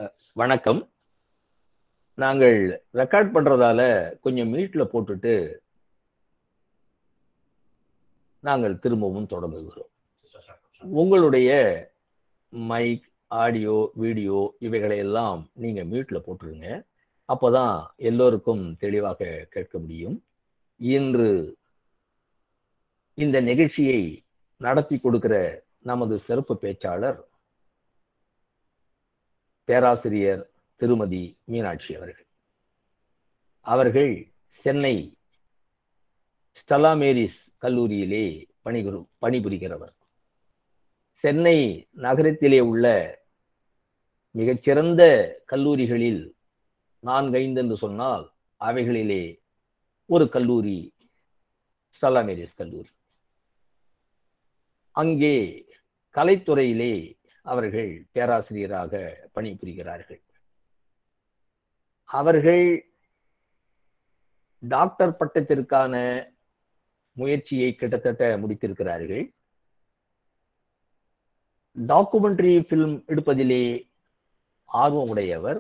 வணக்கம் நாங்கள் ரெக்கார்ட் பண்றதால கொஞ்சம் மியூட்ல போட்டுட்டு நாங்கள் திரும்பவும் தொடங்குகிறோம் உங்களுடைய மைக் ஆடியோ வீடியோ இவைகளை எல்லாம் நீங்க மியூட்ல போட்டுருங்க அப்போதான் எல்லோருக்கும் தெளிவாக கேட்க முடியும் இன்று இந்த நிகழ்ச்சியை நடத்தி கொடுக்கிற நமது சிறப்பு பேச்சாளர் பேராசிரியர் திருமதி மீனாட்சி அவர்கள் அவர்கள் சென்னை ஸ்டலா மேரிஸ் கல்லூரியிலே பணிபுரி பணிபுரிகிறவர் சென்னை நகரத்திலே உள்ள மிகச்சிறந்த கல்லூரிகளில் நான்கைந்து என்று சொன்னால் அவைகளிலே ஒரு கல்லூரி ஸ்டலா மேரிஸ் கல்லூரி அங்கே கலைத்துறையிலே அவர்கள் பேராசிரியராக பணிபுரிகிறார்கள் அவர்கள் டாக்டர் பட்டத்திற்கான முயற்சியை கிட்டத்தட்ட முடித்திருக்கிறார்கள் டாக்குமெண்ட்ரி பிலிம் எடுப்பதிலே ஆர்வம் உடையவர்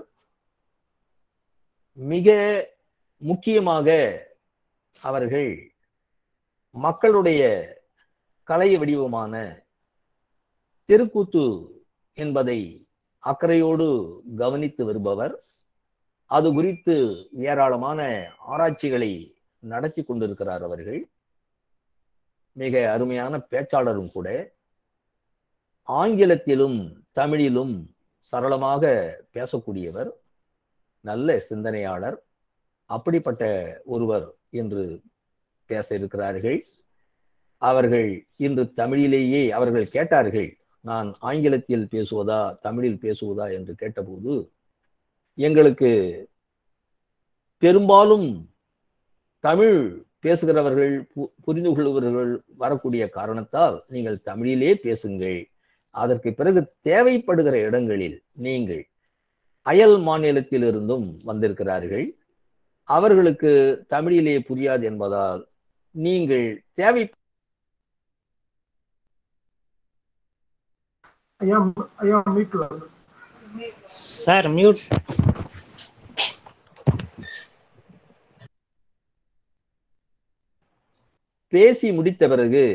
மிக முக்கியமாக அவர்கள் மக்களுடைய கலை வடிவமான தெருக்கூத்து என்பதை அக்கறையோடு கவனித்து வருபவர் அது குறித்து ஏராளமான ஆராய்ச்சிகளை நடத்தி கொண்டிருக்கிறார் அவர்கள் மிக அருமையான பேச்சாளரும் கூட ஆங்கிலத்திலும் தமிழிலும் சரளமாக பேசக்கூடியவர் நல்ல சிந்தனையாளர் அப்படிப்பட்ட ஒருவர் என்று பேச இருக்கிறார்கள் அவர்கள் இன்று தமிழிலேயே அவர்கள் கேட்டார்கள் நான் ஆங்கிலத்தில் பேசுவதா தமிழில் பேசுவதா என்று கேட்டபோது எங்களுக்கு பெரும்பாலும் தமிழ் பேசுகிறவர்கள் புரிந்து கொள்பவர்கள் வரக்கூடிய காரணத்தால் நீங்கள் தமிழிலே பேசுங்கள் அதற்கு பிறகு தேவைப்படுகிற இடங்களில் நீங்கள் அயல் மாநிலத்திலிருந்தும் வந்திருக்கிறார்கள் அவர்களுக்கு தமிழிலே புரியாது என்பதால் நீங்கள் தேவை ஐயா ஐயா மீட்ல சார் மியூட் பேசி முடித்த பிறகு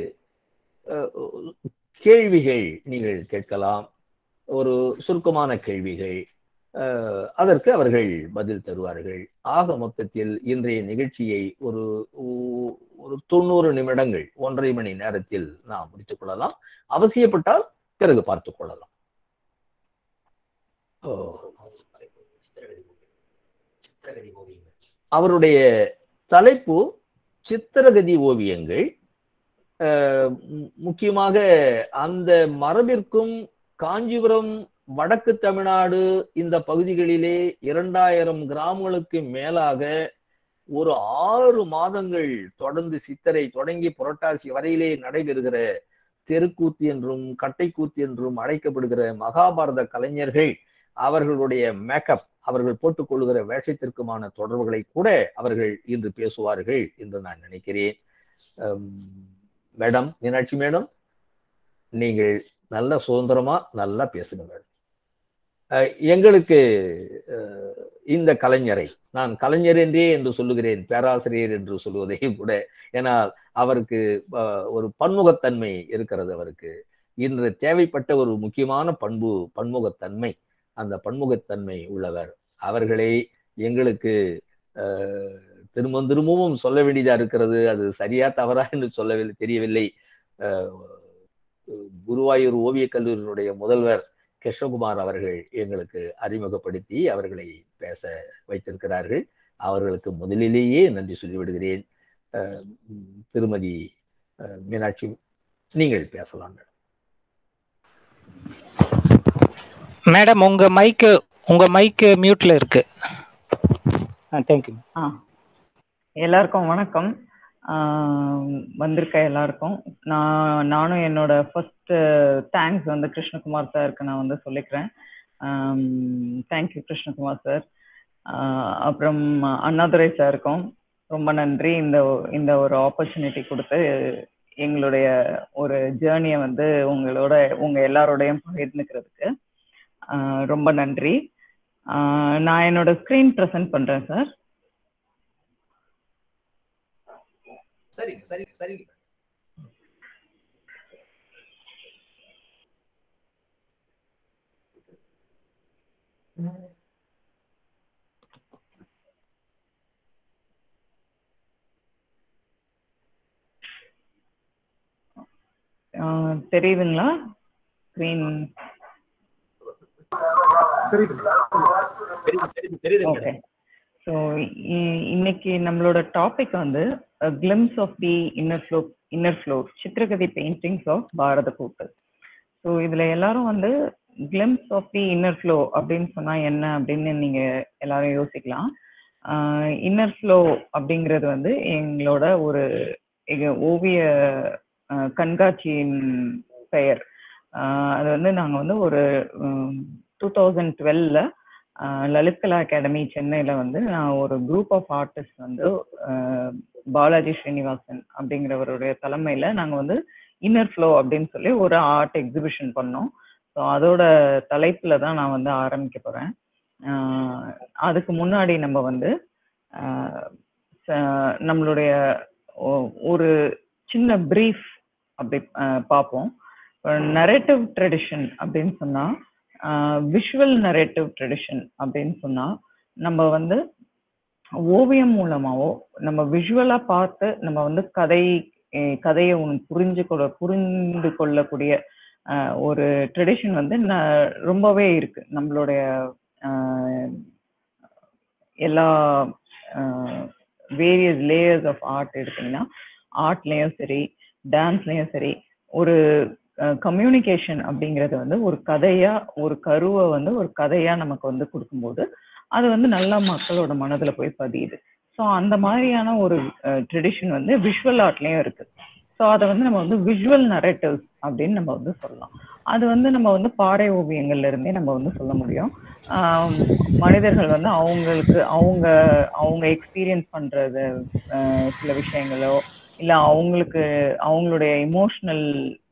கேள்விகள் நீங்கள் கேட்கலாம் ஒரு சுருக்கமான கேள்விகள் அதற்கு அவர்கள் பதில் தருவார்கள் ஆக மொத்தத்தில் இன்றைய நிகழ்ச்சியை ஒரு ஒரு தொண்ணூறு நிமிடங்கள் ஒன்றரை மணி நேரத்தில் நாம் முடித்துக் கொள்ளலாம் அவசியப்பட்டால் பிறகு பார்த்துக் கொள்ளலாம் அவருடைய தலைப்பு சித்திரகதி ஓவியங்கள் முக்கியமாக அந்த மரபிற்கும் காஞ்சிபுரம் வடக்கு தமிழ்நாடு இந்த பகுதிகளிலே இரண்டாயிரம் கிராமங்களுக்கு மேலாக ஒரு ஆறு மாதங்கள் தொடர்ந்து சித்தரை தொடங்கி புரட்டாசி வரையிலே நடைபெறுகிற தெருக்கூத்து என்றும் கட்டைக்கூத்து என்றும் அழைக்கப்படுகிற மகாபாரத கலைஞர்கள் அவர்களுடைய மேக்கப் அவர்கள் போட்டுக்கொள்கிற வேஷத்திற்குமான தொடர்புகளை கூட அவர்கள் இன்று பேசுவார்கள் என்று நான் நினைக்கிறேன் மேடம் மீனாட்சி மேடம் நீங்கள் நல்ல சுதந்திரமா நல்லா பேசுங்க மேடம் எங்களுக்கு இந்த கலைஞரை நான் கலைஞர் என்றே என்று சொல்லுகிறேன் பேராசிரியர் என்று சொல்லுவதையும் கூட ஏனால் அவருக்கு ஒரு பன்முகத்தன்மை இருக்கிறது அவருக்கு இன்று தேவைப்பட்ட ஒரு முக்கியமான பண்பு பன்முகத்தன்மை அந்த பன்முகத்தன்மை உள்ளவர் அவர்களை எங்களுக்கு திரும்ப திரும்பவும் சொல்ல வேண்டியதா இருக்கிறது அது சரியா தவறா என்று சொல்லவில்லை தெரியவில்லை குருவாயூர் ஓவியக் கல்லூரியினுடைய முதல்வர் கிருஷ்ணகுமார் அவர்கள் எங்களுக்கு அறிமுகப்படுத்தி அவர்களை பேச வைத்திருக்கிறார்கள் அவர்களுக்கு முதலிலேயே நன்றி சொல்லிவிடுகிறேன் திருமதி மீனாட்சி நீங்கள் பேசலாம் மேடம் உங்க மைக்கு உங்க மைக்கு மியூட்ல இருக்கு தேங்க்யூ எல்லாருக்கும் வணக்கம் வந்திருக்க எல்லாருக்கும் நான் நானும் என்னோட ஃபர்ஸ்ட் தேங்க்ஸ் வந்து கிருஷ்ணகுமார் சாருக்கு நான் வந்து சொல்லிக்கிறேன் தேங்க்யூ கிருஷ்ணகுமார் சார் அப்புறம் அண்ணாதுரை சாருக்கும் ரொம்ப நன்றி இந்த இந்த ஒரு ஆப்பர்ச்சுனிட்டி கொடுத்து எங்களுடைய ஒரு ஜேர்னியை வந்து உங்களோட உங்க எல்லாரோடையும் பகிர்ந்துக்கிறதுக்கு ரொம்ப நன்றி நான் என்னோட ஸ்க்ரீன் ப்ரெசென்ட் பண்றேன் சார் சரிங்க சரிங்க சரிங்க தெரியுதுங்களா ஸ்க்ரீன் தெரியுது தெரியுது தெரியுது தெரியுதுங்க ஓகே ஸோ இன்னைக்கு நம்மளோட டாபிக் வந்து glimpse of the inner flow inner flow சித்திரகதை பெயிண்டிங்ஸ் ஆஃப் பாரத கூட்டு ஸோ இதுல எல்லாரும் வந்து glimpse of the inner flow அப்படின்னு சொன்னா என்ன அப்படின்னு நீங்க எல்லாரும் யோசிக்கலாம் இன்னர் ஃப்ளோ அப்படிங்கிறது வந்து எங்களோட ஒரு எங்க ஓவிய அஹ், கண்காட்சியின் பெயர் அஹ், அது வந்து நாங்க வந்து ஒரு டூ தௌசண்ட் டுவெல்ல லலித் கலா அகாடமி சென்னையில வந்து நான் ஒரு குரூப் ஆஃப் ஆர்டிஸ்ட் வந்து அஹ், பாலாஜி ஸ்ரீனிவாசன் அப்படிங்கிறவருடைய தலைமையில நாங்க வந்து இன்னர் ஃப்ளோ அப்படின்னு சொல்லி ஒரு ஆர்ட் எக்ஸிபிஷன் பண்ணோம் ஸோ அதோட தலைப்புல தான் நான் வந்து ஆரம்பிக்க போறேன் அஹ், அதுக்கு முன்னாடி நம்ம வந்து அஹ், ச- நம்மளுடைய ஒ- ஒரு சின்ன பிரீஃப் அப்படி அஹ், பார்ப்போம் நரேட்டிவ் ட்ரெடிஷன் அப்படின்னு சொன்னா விஷுவல் நரேட்டிவ் ட்ரெடிஷன் அப்படின்னு சொன்னா நம்ம வந்து ஓவியம் மூலமாவோ நம்ம விஷுவலா பார்த்து நம்ம வந்து கதை அஹ் கதையை உன் புரிஞ்சு கொள்ள புரிந்து கொள்ளக்கூடிய அஹ், ஒரு ட்ரெடிஷன் வந்து ந- ரொம்பவே இருக்கு நம்மளுடைய அஹ், எல்லா வேரியஸ் லேயர்ஸ் ஆஃப் ஆர்ட் எடுத்தீங்கன்னா ஆர்ட்லயும் சரி டான்ஸ்லயும் சரி ஒரு கம்யூனிகேஷன் அப்படிங்கிறது வந்து ஒரு கதையா ஒரு கருவை வந்து ஒரு கதையா நமக்கு வந்து கொடுக்கும்போது அது வந்து நல்லா மக்களோட மனதுல போய் பதியுது ஸோ அந்த மாதிரியான ஒரு ட்ரெடிஷன் வந்து விஷுவல் ஆர்ட்லயும் இருக்கு ஸோ அதை வந்து நம்ம வந்து விஷுவல் நரேட்டிவ்ஸ் அப்படின்னு நம்ம வந்து சொல்லலாம் அது வந்து நம்ம வந்து பாறை ஓவியங்கள்ல இருந்தே நம்ம வந்து சொல்ல முடியும் ஆஹ் மனிதர்கள் வந்து அவங்களுக்கு அவங்க அவங்க எக்ஸ்பீரியன்ஸ் பண்றது ஆஹ் சில விஷயங்களோ இல்ல அவங்களுக்கு அவங்களுடைய இமோஷனல்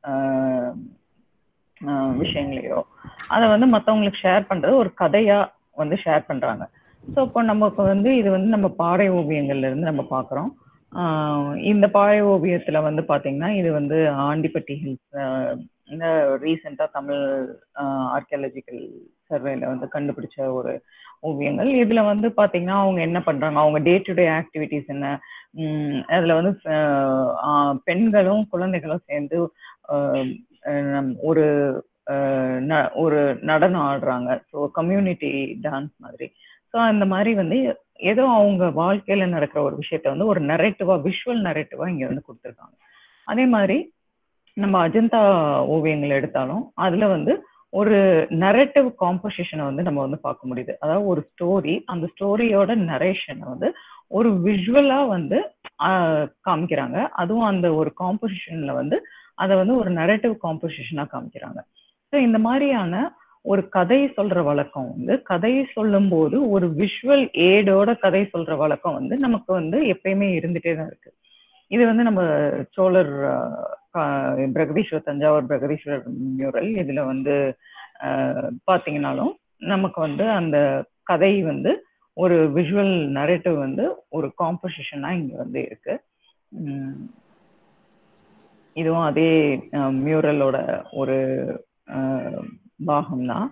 விஷயங்களையோ அதை வந்து மற்றவங்களுக்கு ஷேர் பண்றது ஒரு கதையா வந்து ஷேர் பண்றாங்க ஸோ இப்போ நமக்கு வந்து இது வந்து நம்ம பாறை ஓவியங்கள்ல இருந்து நம்ம பார்க்குறோம் இந்த பாறை ஓவியத்துல வந்து பாத்தீங்கன்னா இது வந்து ஆண்டிப்பட்டி ஹில்ஸ் இந்த ரீசெண்டா தமிழ் ஆர்கியாலஜிக்கல் சர்வேல வந்து கண்டுபிடிச்ச ஒரு ஓவியங்கள் இதுல வந்து பாத்தீங்கன்னா அவங்க என்ன பண்றாங்க அவங்க டே டு டே ஆக்டிவிட்டிஸ் என்ன உம் அதுல வந்து அஹ் ஆஹ் பெண்களும் குழந்தைகளும் சேர்ந்து ஆஹ் அஹ் ஒரு ஆஹ் ந- ஒரு நடனம் ஆடுறாங்க ஸோ கம்யூனிட்டி டான்ஸ் மாதிரி ஸோ அந்த மாதிரி வந்து ஏதோ அவங்க வாழ்க்கையில நடக்கிற ஒரு விஷயத்த வந்து ஒரு நரேட்டிவா விஷுவல் நரேட்டிவா இங்க வந்து கொடுத்துருக்காங்க அதே மாதிரி நம்ம அஜந்தா ஓவியங்கள் எடுத்தாலும் அதுல வந்து ஒரு நரேட்டிவ் காம்போசிஷனை வந்து நம்ம வந்து பார்க்க முடியுது அதாவது ஒரு ஸ்டோரி அந்த ஸ்டோரியோட நரேஷனை வந்து ஒரு விஷுவலா வந்து ஆஹ் காமிக்கிறாங்க அதுவும் அந்த ஒரு காம்போசிஷன்ல வந்து அதை வந்து ஒரு நரேட்டிவ் காம்போசிஷனா காமிக்கிறாங்க ஸோ இந்த மாதிரியான ஒரு கதை சொல்ற வழக்கம் வந்து கதை சொல்லும் போது ஒரு விஷுவல் ஏடோட கதை சொல்ற வழக்கம் வந்து நமக்கு வந்து எப்பயுமே இருந்துட்டே தான் இருக்கு இது வந்து நம்ம சோழர் ஆஹ், கா- பிரகதீஸ்வரர் தஞ்சாவூர் பிரகதீஸ்வரர் மியூரல் இதுல வந்து ஆஹ், பாத்தீங்கன்னாலும் நமக்கு வந்து அந்த கதை வந்து ஒரு விஷுவல் நரேட்டிவ் வந்து ஒரு காம்போசிஷனா இங்க வந்து இருக்கு உம் இதுவும் அதே மியூரலோட ஒரு பாகம் தான்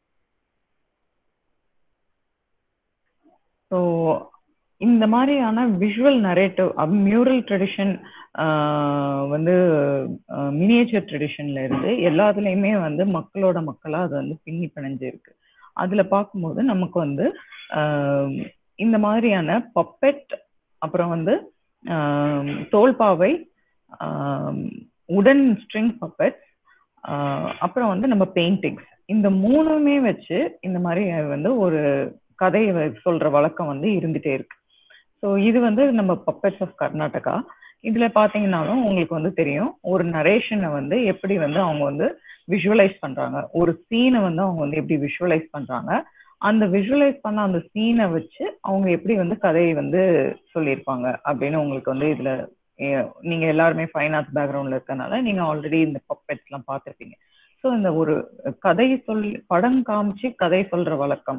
ஸோ இந்த மாதிரியான விஷுவல் நரேட்டிவ் மியூரல் ட்ரெடிஷன் வந்து மினியேச்சர் ட்ரெடிஷன்ல இருந்து எல்லாத்துலேயுமே வந்து மக்களோட மக்களா அது வந்து பின்னி பிணைஞ்சு இருக்கு அதுல பார்க்கும்போது நமக்கு வந்து ஆஹ் இந்த மாதிரியான பப்பெட் அப்புறம் வந்து ஆஹ் தோல்பாவை ஆஹ் உடன் ஸ்ட்ரிங் பப்பெட் அப்புறம் வந்து நம்ம பெயிண்டிங்ஸ் இந்த மூணுமே வச்சு இந்த மாதிரி வந்து ஒரு கதையை வ- சொல்ற வழக்கம் வந்து இருந்துட்டே இருக்கு ஸோ இது வந்து நம்ம பப்பெட்ஸ் ஆஃப் கர்நாடகா இதுல பாத்தீங்கன்னாலும் உங்களுக்கு வந்து தெரியும் ஒரு நரேஷனை வந்து எப்படி வந்து அவங்க வந்து விஷுவலைஸ் பண்றாங்க ஒரு சீனை வந்து அவங்க வந்து எப்படி விஷுவலைஸ் பண்றாங்க அந்த விஷுவலைஸ் பண்ண அந்த சீனை வச்சு அவங்க எப்படி வந்து கதையை வந்து சொல்லியிருப்பாங்க அப்படின்னு உங்களுக்கு வந்து இதுல ஏ- நீங்க எல்லாருமே ஃபைன் ஆர்ட்ஸ் பேக்ரவுண்ட்ல இருக்கறனால நீங்க ஆல்ரெடி இந்த பப்பெட்ஸ் எல்லாம் பார்த்திருப்பீங்க ஸோ இந்த ஒரு கதை சொல் படம் காமிச்சு கதை சொல்ற வழக்கம்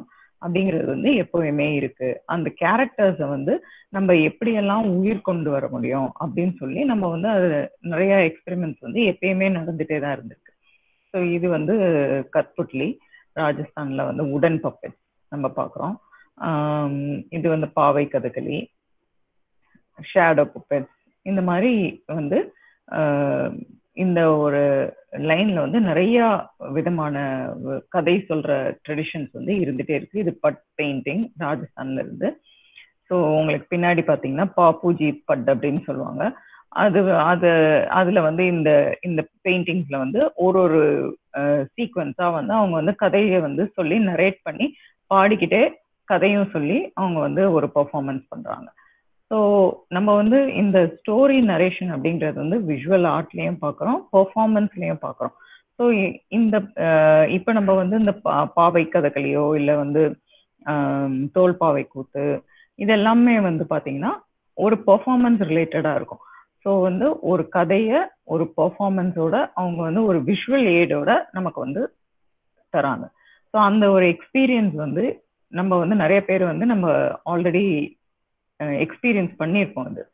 அப்படிங்கிறது வந்து எப்பவுமே இருக்கு அந்த கேரக்டர்ஸை வந்து நம்ம எப்படியெல்லாம் உயிர் கொண்டு வர முடியும் அப்படின்னு சொல்லி நம்ம வந்து அது நிறைய எக்ஸ்பெரிமெண்ட்ஸ் வந்து எப்பயுமே நடந்துட்டே தான் இருந்திருக்கு ஸோ இது வந்து கத்புட்லி ராஜஸ்தான்ல வந்து உடன் பப்பெட் நம்ம பார்க்குறோம் இது வந்து பாவை கதகளி ஷேடோ புப்பெட்ஸ் இந்த மாதிரி வந்து இந்த ஒரு லைன்ல வந்து நிறைய விதமான கதை சொல்ற ட்ரெடிஷன்ஸ் வந்து இருந்துட்டே இருக்கு இது பட் பெயிண்டிங் ராஜஸ்தான்ல இருந்து ஸோ உங்களுக்கு பின்னாடி பார்த்தீங்கன்னா பாப்பூஜி பட் அப்படின்னு சொல்லுவாங்க அது அது அதுல வந்து இந்த இந்த பெயிண்டிங்ஸ்ல வந்து ஒரு ஒரு சீக்வன்ஸா வந்து அவங்க வந்து கதையை வந்து சொல்லி நரேட் பண்ணி பாடிக்கிட்டே கதையும் சொல்லி அவங்க வந்து ஒரு பர்ஃபார்மன்ஸ் பண்றாங்க ஸோ நம்ம வந்து இந்த ஸ்டோரி நரேஷன் அப்படின்றது வந்து விஷுவல் ஆர்ட்லயும் பார்க்குறோம் பெர்ஃபார்மன்ஸ்லயும் பார்க்குறோம் ஸோ இந்த இப்போ நம்ம வந்து இந்த பாவை கதகளியோ இல்லை வந்து தோல் பாவை கூத்து இதெல்லாமே வந்து பார்த்தீங்கன்னா ஒரு பெர்ஃபார்மன்ஸ் ரிலேட்டடாக இருக்கும் ஸோ வந்து ஒரு கதையை ஒரு பெர்ஃபார்மன்ஸோட அவங்க வந்து ஒரு விஷுவல் எய்டோட நமக்கு வந்து தராங்க ஸோ அந்த ஒரு எக்ஸ்பீரியன்ஸ் வந்து நம்ம வந்து நிறைய பேர் வந்து நம்ம ஆல்ரெடி எக்ஸ்பீரியன்ஸ் பண்ணியிருப்போம் இது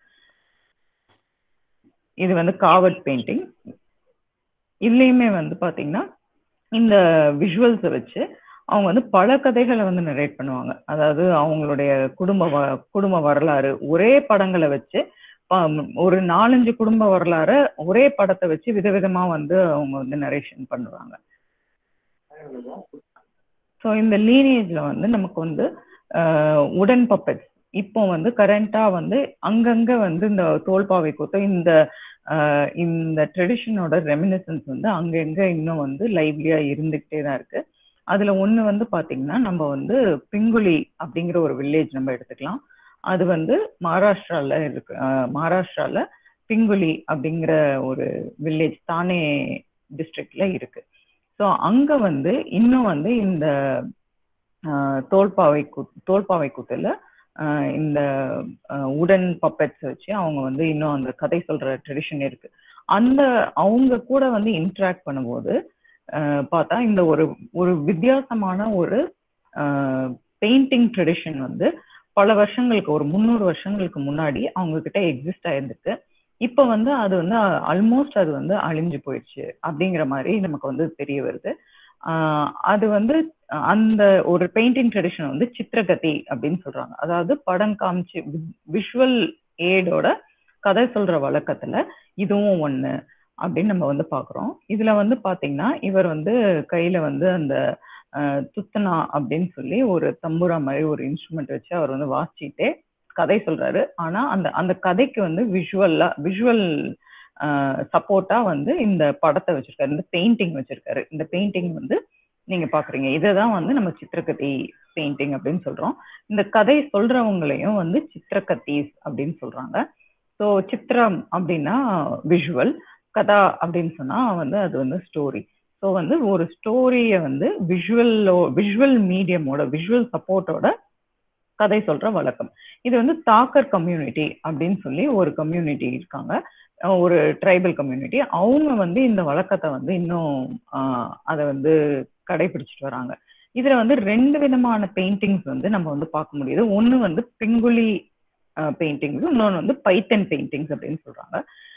இது வந்து காவட் பெயிண்டிங் இதுலேயுமே வந்து பார்த்தீங்கன்னா இந்த விஷுவல்ஸை வச்சு அவங்க வந்து பல கதைகளை வந்து நரேட் பண்ணுவாங்க அதாவது அவங்களுடைய குடும்ப வ குடும்ப வரலாறு ஒரே படங்களை வச்சு ஒரு நாலஞ்சு குடும்ப வரலாறு ஒரே படத்தை வச்சு விதவிதமா வந்து அவங்க வந்து நரேஷன் பண்ணுவாங்க ஸோ இந்த லீனேஜ்ல வந்து நமக்கு வந்து உடன் பப்பெட்ஸ் இப்போ வந்து கரண்டா வந்து அங்கங்க வந்து இந்த தோல்பாவை கூத்தம் இந்த இந்த ட்ரெடிஷனோட ரெமினிசன்ஸ் வந்து அங்கங்க இன்னும் வந்து லைவ்லியா இருந்துகிட்டே தான் இருக்கு அதுல ஒண்ணு வந்து பாத்தீங்கன்னா நம்ம வந்து பிங்குலி அப்படிங்கிற ஒரு வில்லேஜ் நம்ம எடுத்துக்கலாம் அது வந்து மகாராஷ்டிரால இருக்கு மகாராஷ்டிரால பிங்குலி அப்படிங்கிற ஒரு வில்லேஜ் தானே டிஸ்ட்ரிக்ட்ல இருக்கு ஸோ அங்க வந்து இன்னும் வந்து இந்த தோல்பாவை கூ தோல்பாவை கூத்துல இந்த உடன் பப்பெட்ஸ் வச்சு அவங்க வந்து இன்னும் அந்த கதை சொல்ற ட்ரெடிஷன் இருக்கு அந்த அவங்க கூட வந்து இன்ட்ராக்ட் பண்ணும்போது பார்த்தா இந்த ஒரு ஒரு வித்தியாசமான ஒரு பெயிண்டிங் ட்ரெடிஷன் வந்து பல வருஷங்களுக்கு ஒரு முந்நூறு வருஷங்களுக்கு முன்னாடி அவங்க கிட்ட எக்ஸிஸ்ட் ஆயிருந்துருக்கு இப்போ வந்து அது வந்து ஆல்மோஸ்ட் அது வந்து அழிஞ்சு போயிடுச்சு அப்படிங்கிற மாதிரி நமக்கு வந்து தெரிய வருது அது வந்து அந்த ஒரு பெயிண்டிங் ட்ரெடிஷன் வந்து சித்திரகதி அப்படின்னு சொல்றாங்க அதாவது படம் காமிச்சு விஷுவல் ஏடோட கதை சொல்ற வழக்கத்துல இதுவும் ஒண்ணு அப்படின்னு நம்ம வந்து பாக்குறோம் இதுல வந்து பாத்தீங்கன்னா இவர் வந்து கையில வந்து அந்த துத்தனா அப்படின்னு சொல்லி ஒரு தம்புரா மாதிரி ஒரு இன்ஸ்ட்ருமெண்ட் வச்சு அவர் வந்து வாசிச்சுட்டே கதை சொல்றாரு ஆனா அந்த அந்த கதைக்கு வந்து விஷுவல்லா விஷுவல் சப்போர்ட்டா வந்து இந்த படத்தை வச்சிருக்காரு இந்த பெயிண்டிங் வச்சிருக்காரு இந்த பெயிண்டிங் வந்து நீங்க பாக்குறீங்க இதை தான் வந்து நம்ம சித்திரக்கத்தி பெயிண்டிங் அப்படின்னு சொல்றோம் இந்த கதை சொல்றவங்களையும் வந்து சித்திரக்கத்தீஸ் அப்படின்னு சொல்றாங்க ஸோ சித்திரம் அப்படின்னா விஷுவல் கதா அப்படின்னு சொன்னா வந்து அது வந்து ஸ்டோரி ஸோ வந்து ஒரு ஸ்டோரியை வந்து விஷுவலோ விஷுவல் மீடியமோட விஷுவல் சப்போர்ட்டோட கதை சொல்ற வழக்கம் இது வந்து தாக்கர் கம்யூனிட்டி அப்படின்னு சொல்லி ஒரு கம்யூனிட்டி இருக்காங்க ஒரு ட்ரைபல் கம்யூனிட்டி அவங்க வந்து இந்த வழக்கத்தை வந்து இன்னும் அதை வந்து கடைபிடிச்சிட்டு வராங்க இதுல வந்து ரெண்டு விதமான பெயிண்டிங்ஸ் வந்து நம்ம வந்து பார்க்க முடியுது ஒன்று வந்து பிங்குலி பெயிண்டிங்ஸ் இன்னொன்று வந்து பைத்தன் பெயிண்டிங்ஸ் அப்படின்னு சொல்றாங்க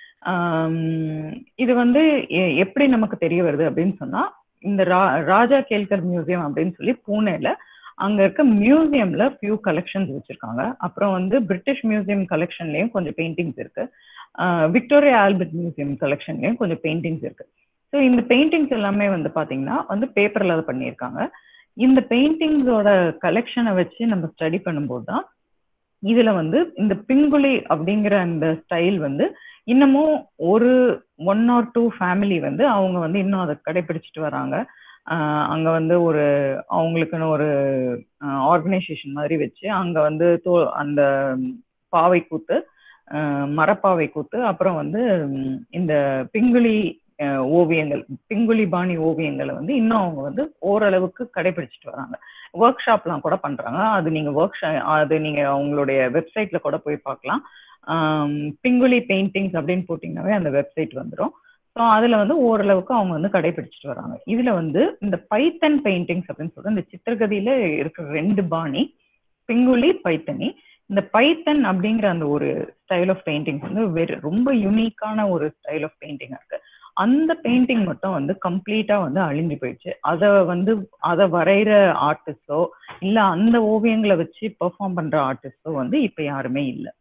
இது வந்து எப்படி நமக்கு தெரிய வருது அப்படின்னு சொன்னா இந்த ரா ராஜா கேல்கர் மியூசியம் அப்படின்னு சொல்லி பூனேல அங்க இருக்க மியூசியம்ல ஃபியூ கலெக்ஷன்ஸ் வச்சிருக்காங்க அப்புறம் வந்து பிரிட்டிஷ் மியூசியம் கலெக்ஷன்லயும் கொஞ்சம் பெயிண்டிங்ஸ் இருக்கு விக்டோரியா ஆல்பர்ட் மியூசியம் கலெக்ஷன்லயும் கொஞ்சம் பெயிண்டிங்ஸ் இருக்கு ஸோ இந்த பெயிண்டிங்ஸ் எல்லாமே வந்து பாத்தீங்கன்னா வந்து பேப்பர்ல அதை பண்ணியிருக்காங்க இந்த பெயிண்டிங்ஸோட கலெக்ஷனை வச்சு நம்ம ஸ்டடி பண்ணும்போது தான் இதுல வந்து இந்த பிங்குலி அப்படிங்கிற அந்த ஸ்டைல் வந்து இன்னமும் ஒரு ஒன் ஆர் டூ ஃபேமிலி வந்து அவங்க வந்து இன்னும் அதை கடைபிடிச்சிட்டு வராங்க அங்க வந்து ஒரு அவங்களுக்குன்னு ஒரு ஆர்கனைசேஷன் மாதிரி வச்சு அங்க வந்து தோ அந்த பாவை கூத்து மரப்பாவை கூத்து அப்புறம் வந்து இந்த பிங்குலி ஓவியங்கள் பிங்குலி பாணி ஓவியங்களை வந்து இன்னும் அவங்க வந்து ஓரளவுக்கு கடைபிடிச்சிட்டு வராங்க ஒர்க் ஷாப்லாம் கூட பண்றாங்க அது நீங்க ஒர்க் ஷா அது நீங்க அவங்களுடைய வெப்சைட்ல கூட போய் பார்க்கலாம் பிங்குலி பெயிண்டிங்ஸ் அப்படின்னு போட்டிங்கனாவே அந்த வெப்சைட் வந்துடும் ஸோ அதுல வந்து ஓரளவுக்கு அவங்க வந்து கடைபிடிச்சிட்டு வராங்க இதுல வந்து இந்த பைத்தன் பெயிண்டிங்ஸ் அப்படின்னு சொல்ற இந்த சித்திரகதியில இருக்கிற ரெண்டு பாணி பிங்குலி பைத்தனி இந்த பைத்தன் அப்படிங்கிற அந்த ஒரு ஸ்டைல் ஆஃப் பெயிண்டிங்ஸ் வந்து வெறு ரொம்ப யூனிக்கான ஒரு ஸ்டைல் ஆஃப் பெயிண்டிங்கா இருக்கு அந்த பெயிண்டிங் மட்டும் வந்து கம்ப்ளீட்டா வந்து அழிஞ்சு போயிடுச்சு அதை வந்து அதை வரைகிற ஆர்டிஸ்டோ இல்ல அந்த ஓவியங்களை வச்சு பெர்ஃபார்ம் பண்ற ஆர்டிஸ்டோ வந்து இப்ப யாருமே இல்லை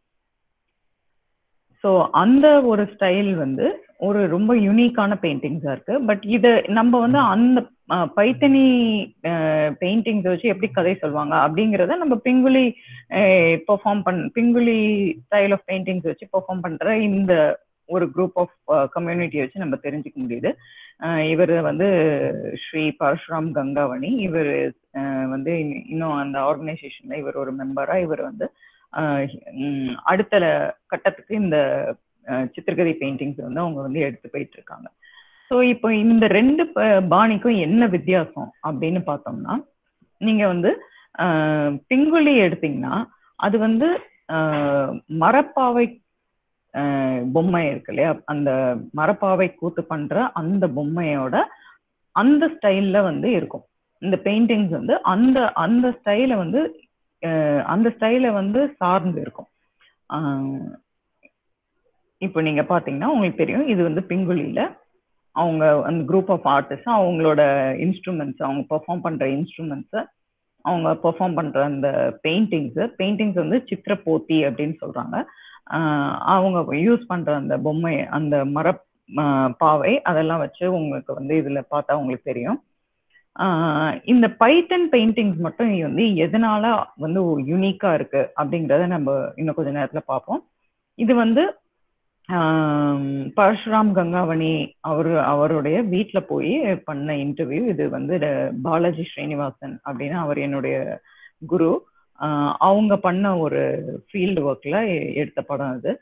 ஸோ அந்த ஒரு ஸ்டைல் வந்து ஒரு ரொம்ப யூனிக்கான பெயிண்டிங்ஸா இருக்கு பட் இது நம்ம வந்து அந்த அஹ், பைத்தனி பெயிண்டிங்ஸ் வச்சு எப்படி கதை சொல்லுவாங்க அப்படிங்கிறத நம்ம பிங்குலி பெர்ஃபார்ம் பண் பிங்குலி ஸ்டைல் ஆஃப் பெயிண்டிங்ஸ் வச்சு பெர்ஃபார்ம் பண்ற இந்த ஒரு குரூப் ஆஃப் கம்யூனிட்டியை வச்சு நம்ம தெரிஞ்சுக்க முடியுது இவர் வந்து ஸ்ரீ பரசுராம் கங்காவணி இவர் வந்து இன்னும் இன்னும் அந்த ஆர்கனைசேஷன்ல இவர் ஒரு மெம்பரா இவர் வந்து ஆஹ் உம் அடுத்த கட்டத்துக்கு இந்த ஆஹ் சித்திரகதை பெயிண்டிங்ஸ் வந்து அவங்க வந்து எடுத்து போயிட்டு இருக்காங்க ஸோ இப்போ இந்த ரெண்டு ப- பாணிக்கும் என்ன வித்தியாசம் அப்படின்னு பார்த்தோம்னா நீங்க வந்து ஆஹ் பிங்குலி எடுத்தீங்கன்னா அது வந்து ஆஹ் மரப்பாவை ஆஹ் பொம்மை இருக்கு இல்லையா அந்த மரப்பாவை கூத்து பண்ற அந்த பொம்மையோட அந்த ஸ்டைல்ல வந்து இருக்கும் இந்த பெயிண்டிங்ஸ் வந்து அந்த அந்த ஸ்டைல வந்து அஹ் அந்த ஸ்டைல வந்து சார்ந்து இருக்கும் ஆஹ் இப்போ நீங்க பாத்தீங்கன்னா உங்களுக்கு தெரியும் இது வந்து பிங்குலியில அவங்க அந்த குரூப் ஆஃப் ஆர்டிஸ்ட் அவங்களோட இன்ஸ்ட்ருமெண்ட்ஸ் அவங்க பெர்ஃபார்ம் பண்ற இன்ஸ்ட்ருமெண்ட்ஸை அவங்க பெர்ஃபார்ம் பண்ற அந்த பெயிண்டிங்ஸ் பெயிண்டிங்ஸ் வந்து சித்திர போத்தி அப்படின்னு சொல்றாங்க ஆஹ் அவங்க யூஸ் பண்ற அந்த பொம்மை அந்த மர ஆஹ் பாவை அதெல்லாம் வச்சு உங்களுக்கு வந்து இதுல பார்த்தா உங்களுக்கு தெரியும் ஆஹ் இந்த பைட்டன் பெயிண்டிங்ஸ் மட்டும் வந்து எதனால வந்து யூனிக்கா இருக்கு அப்படிங்கறத நம்ம இன்னும் கொஞ்ச நேரத்துல பார்ப்போம் இது வந்து ஆம், பரசுராம் கங்காவணி அவரு அவருடைய வீட்ல போய் பண்ண இன்டர்வியூ இது வந்து ட- பாலாஜி ஸ்ரீனிவாசன் அப்படின்னு அவர் என்னுடைய குரு ஆஹ் அவங்க பண்ண ஒரு ஃபீல்டு ஒர்க்ல எடுத்த படம் அது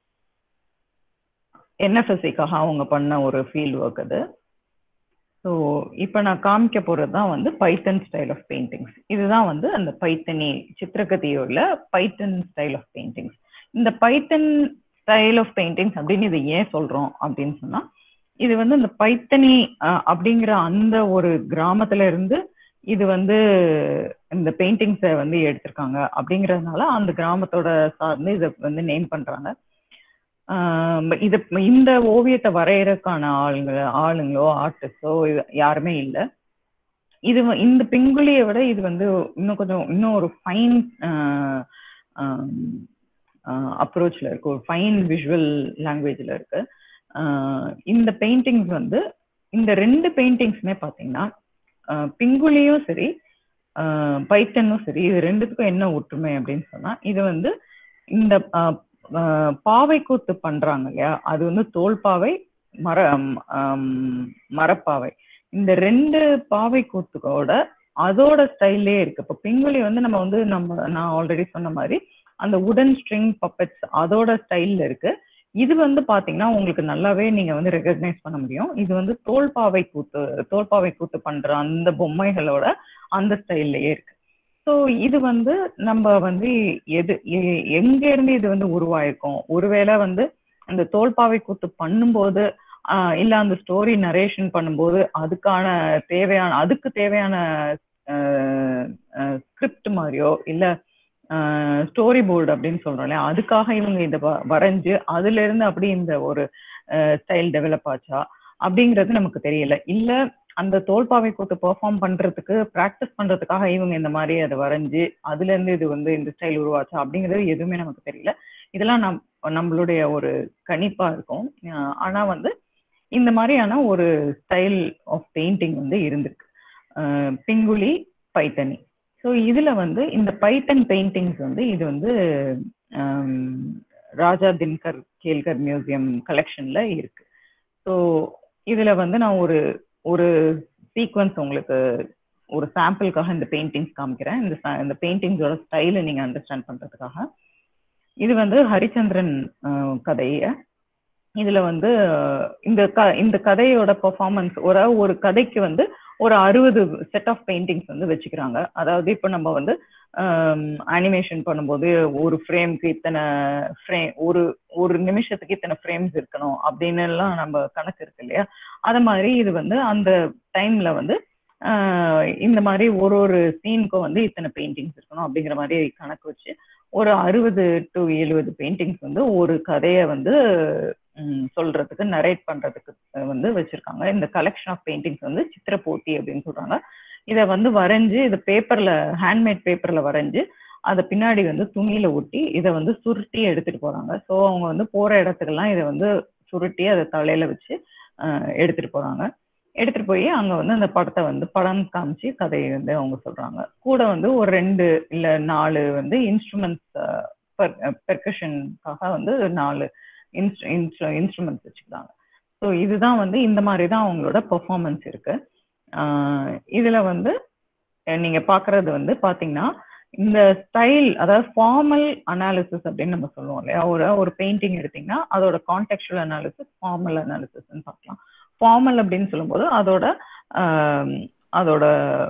என்எஃப்எஸ்சிக்காக அவங்க பண்ண ஒரு ஃபீல்டு ஒர்க் அது ஸோ இப்போ நான் காமிக்க போகிறது தான் வந்து பைத்தன் ஸ்டைல் ஆஃப் பெயிண்டிங்ஸ் இதுதான் வந்து அந்த பைத்தனி சித்திரகதியோட பைத்தன் ஸ்டைல் ஆஃப் பெயிண்டிங்ஸ் இந்த பைத்தன் ஸ்டைல் ஆஃப் பெயிண்டிங்ஸ் அப்படின்னு இதை ஏன் சொல்றோம் அப்படின்னு சொன்னா இது வந்து இந்த பைத்தனி அஹ், அப்படிங்கிற அந்த ஒரு கிராமத்துல இருந்து இது வந்து இந்த பெயிண்டிங்ஸை வந்து எடுத்திருக்காங்க அப்படிங்கறதுனால அந்த கிராமத்தோட சார்ந்து இதை வந்து நேம் பண்றாங்க ஆஹ் இது இந்த ஓவியத்தை வரையறதுக்கான ஆளுங்க ஆளுங்களோ ஆர்டிஸ்டோ யாருமே இல்லை இது வ- இந்த பிங்குலியை விட இது வந்து இன்னும் கொஞ்சம் இன்னும் ஒரு ஃபைன் அப்ரோச்ல இருக்கு ஒரு ஃபைன் விஷுவல் லாங்குவேஜ்ல இருக்கு ஆஹ் இந்த பெயிண்டிங்ஸ் வந்து இந்த ரெண்டு பெயிண்டிங்ஸுமே பார்த்தீங்கன்னா ஆஹ் பிங்குலியும் சரி ஆஹ் பைத்தனும் சரி இது ரெண்டுத்துக்கும் என்ன ஒற்றுமை அப்படின்னு சொன்னா இது வந்து இந்த ஆஹ் ஆஹ் பாவை கூத்து பண்றாங்க இல்லையா அது வந்து தோல் பாவை மர ஆம், மரப்பாவை இந்த ரெண்டு பாவை கூத்துக்கோட அதோட ஸ்டைல்லே இருக்கு இப்போ பிங்குலி வந்து நம்ம வந்து நம்ம நான் ஆல்ரெடி சொன்ன மாதிரி அந்த உடன் ஸ்ட்ரிங் பப்பெட்ஸ் அதோட ஸ்டைல்ல இருக்கு இது வந்து பாத்தீங்கன்னா உங்களுக்கு நல்லாவே நீங்க வந்து ரெகக்னைஸ் பண்ண முடியும் இது வந்து தோல்பாவை கூத்து தோல்பாவை கூத்து பண்ற அந்த பொம்மைகளோட அந்த ஸ்டைல்லயே இருக்கு ஸோ இது வந்து நம்ம வந்து எது எ- எங்க இருந்து இது வந்து உருவாயிருக்கும் ஒருவேளை வந்து அந்த தோல்பாவை கூத்து பண்ணும்போது ஆஹ் இல்ல அந்த ஸ்டோரி நரேஷன் பண்ணும்போது அதுக்கான தேவையான அதுக்கு தேவையான ஸ்கிரிப்ட் மாதிரியோ இல்ல ஸ்டோரி போர்டு அப்படின்னு சொல்றோம் இல்லையா அதுக்காக இவங்க இதை வ- வரைஞ்சு அதுல இருந்து அப்படி இந்த ஒரு ஸ்டைல் டெவலப் ஆச்சா அப்படிங்கிறது நமக்கு தெரியல இல்ல அந்த தோல்பாவை கூத்து பெர்ஃபார்ம் பண்றதுக்கு ப்ராக்டிஸ் பண்றதுக்காக இவங்க இந்த மாதிரி அதை வரைஞ்சு அதுல இருந்து இது வந்து இந்த ஸ்டைல் உருவாச்சா அப்படிங்கிறது எதுவுமே நமக்கு தெரியல இதெல்லாம் நம் நம்மளுடைய ஒரு கணிப்பா இருக்கும் அஹ் ஆனா வந்து இந்த மாதிரியான ஒரு ஸ்டைல் ஆஃப் பெயிண்டிங் வந்து இருந்திருக்கு அஹ் பிங்குலி பைத்தனி ஸோ இதுல வந்து இந்த பைத்தன் பெயிண்டிங்ஸ் வந்து இது வந்து ஆம், ராஜா தின்கர் கேல்கர் மியூசியம் கலெக்ஷன்ல இருக்கு ஸோ இதுல வந்து நான் ஒரு ஒரு சீக்வன்ஸ் உங்களுக்கு ஒரு சாம்பிளுக்காக இந்த பெயிண்டிங்ஸ் காமிக்கிறேன் இந்த sa- இந்த பெயிண்டிங்ஸோட ஸ்டைலை நீங்க அண்டர்ஸ்டாண்ட் பண்றதுக்காக இது வந்து ஹரிச்சந்திரன் அஹ், கதைய இதுல வந்து அஹ், இந்த க இந்த கதையோட பெர்ஃபார்மன்ஸ் ஒரு ஒரு கதைக்கு வந்து ஒரு அறுபது செட் ஆஃப் பெயிண்டிங்ஸ் வந்து வச்சுக்கிறாங்க அதாவது இப்போ நம்ம வந்து அனிமேஷன் பண்ணும்போது ஒரு ஃப்ரேம்க்கு இத்தனை ஃப்ரேம் ஒரு ஒரு நிமிஷத்துக்கு இத்தனை ஃப்ரேம்ஸ் இருக்கணும் அப்படின்னு எல்லாம் நம்ம கணக்கு இருக்கு இல்லையா அது மாதிரி இது வந்து அந்த டைம்ல வந்து ஆஹ் இந்த மாதிரி ஒரு ஒரு சீனுக்கும் வந்து இத்தனை பெயிண்டிங்ஸ் இருக்கணும் அப்படிங்கிற மாதிரி கணக்கு வச்சு ஒரு அறுபது டு எழுபது பெயிண்டிங்ஸ் வந்து ஒரு கதையை வந்து ம், சொல்றதுக்கு நரேட் பண்றதுக்கு வந்து வச்சிருக்காங்க இந்த கலெக்ஷன் ஆஃப் பெயிண்டிங்ஸ் வந்து சித்திர போட்டி அப்படின்னு சொல்றாங்க இதை வந்து வரைஞ்சு இது பேப்பர்ல ஹேண்ட்மேட் பேப்பர்ல வரைஞ்சு அதை பின்னாடி வந்து துணியில ஒட்டி இதை வந்து சுருட்டி எடுத்துட்டு போறாங்க ஸோ அவங்க வந்து போற இடத்துக்கெல்லாம் இதை வந்து சுருட்டி அதை தலையில வச்சு ஆஹ், எடுத்துட்டு போறாங்க எடுத்துட்டு போய் அங்க வந்து அந்த படத்தை வந்து படம் காமிச்சு கதையை வந்து அவங்க சொல்றாங்க கூட வந்து ஒரு ரெண்டு இல்ல நாலு வந்து இன்ஸ்ட்ருமெண்ட்ஸ் பெர்கஷனுக்காக வந்து நாலு இன்ஸ்ட்ருமெண்ட்ஸ் வச்சுக்கிறாங்க ஸோ இதுதான் வந்து இந்த மாதிரி தான் அவங்களோட பெர்ஃபார்மன்ஸ் இருக்கு ஆஹ் இதுல வந்து அஹ் நீங்க பாக்குறது வந்து பாத்தீங்கன்னா இந்த ஸ்டைல் அதாவது ஃபார்மல் அனாலிசிஸ் அப்படின்னு நம்ம சொல்லுவோம் இல்லையா ஒரு ஒரு பெயிண்டிங் எடுத்தீங்கன்னா அதோட கான்டெக்சுவல் அனாலிசிஸ் ஃபார்மல் அனாலிசிஸ்ன்னு பார்க்கலாம் ஃபார்மல் அப்படின்னு சொல்லும்போது அதோட ஆம், அதோட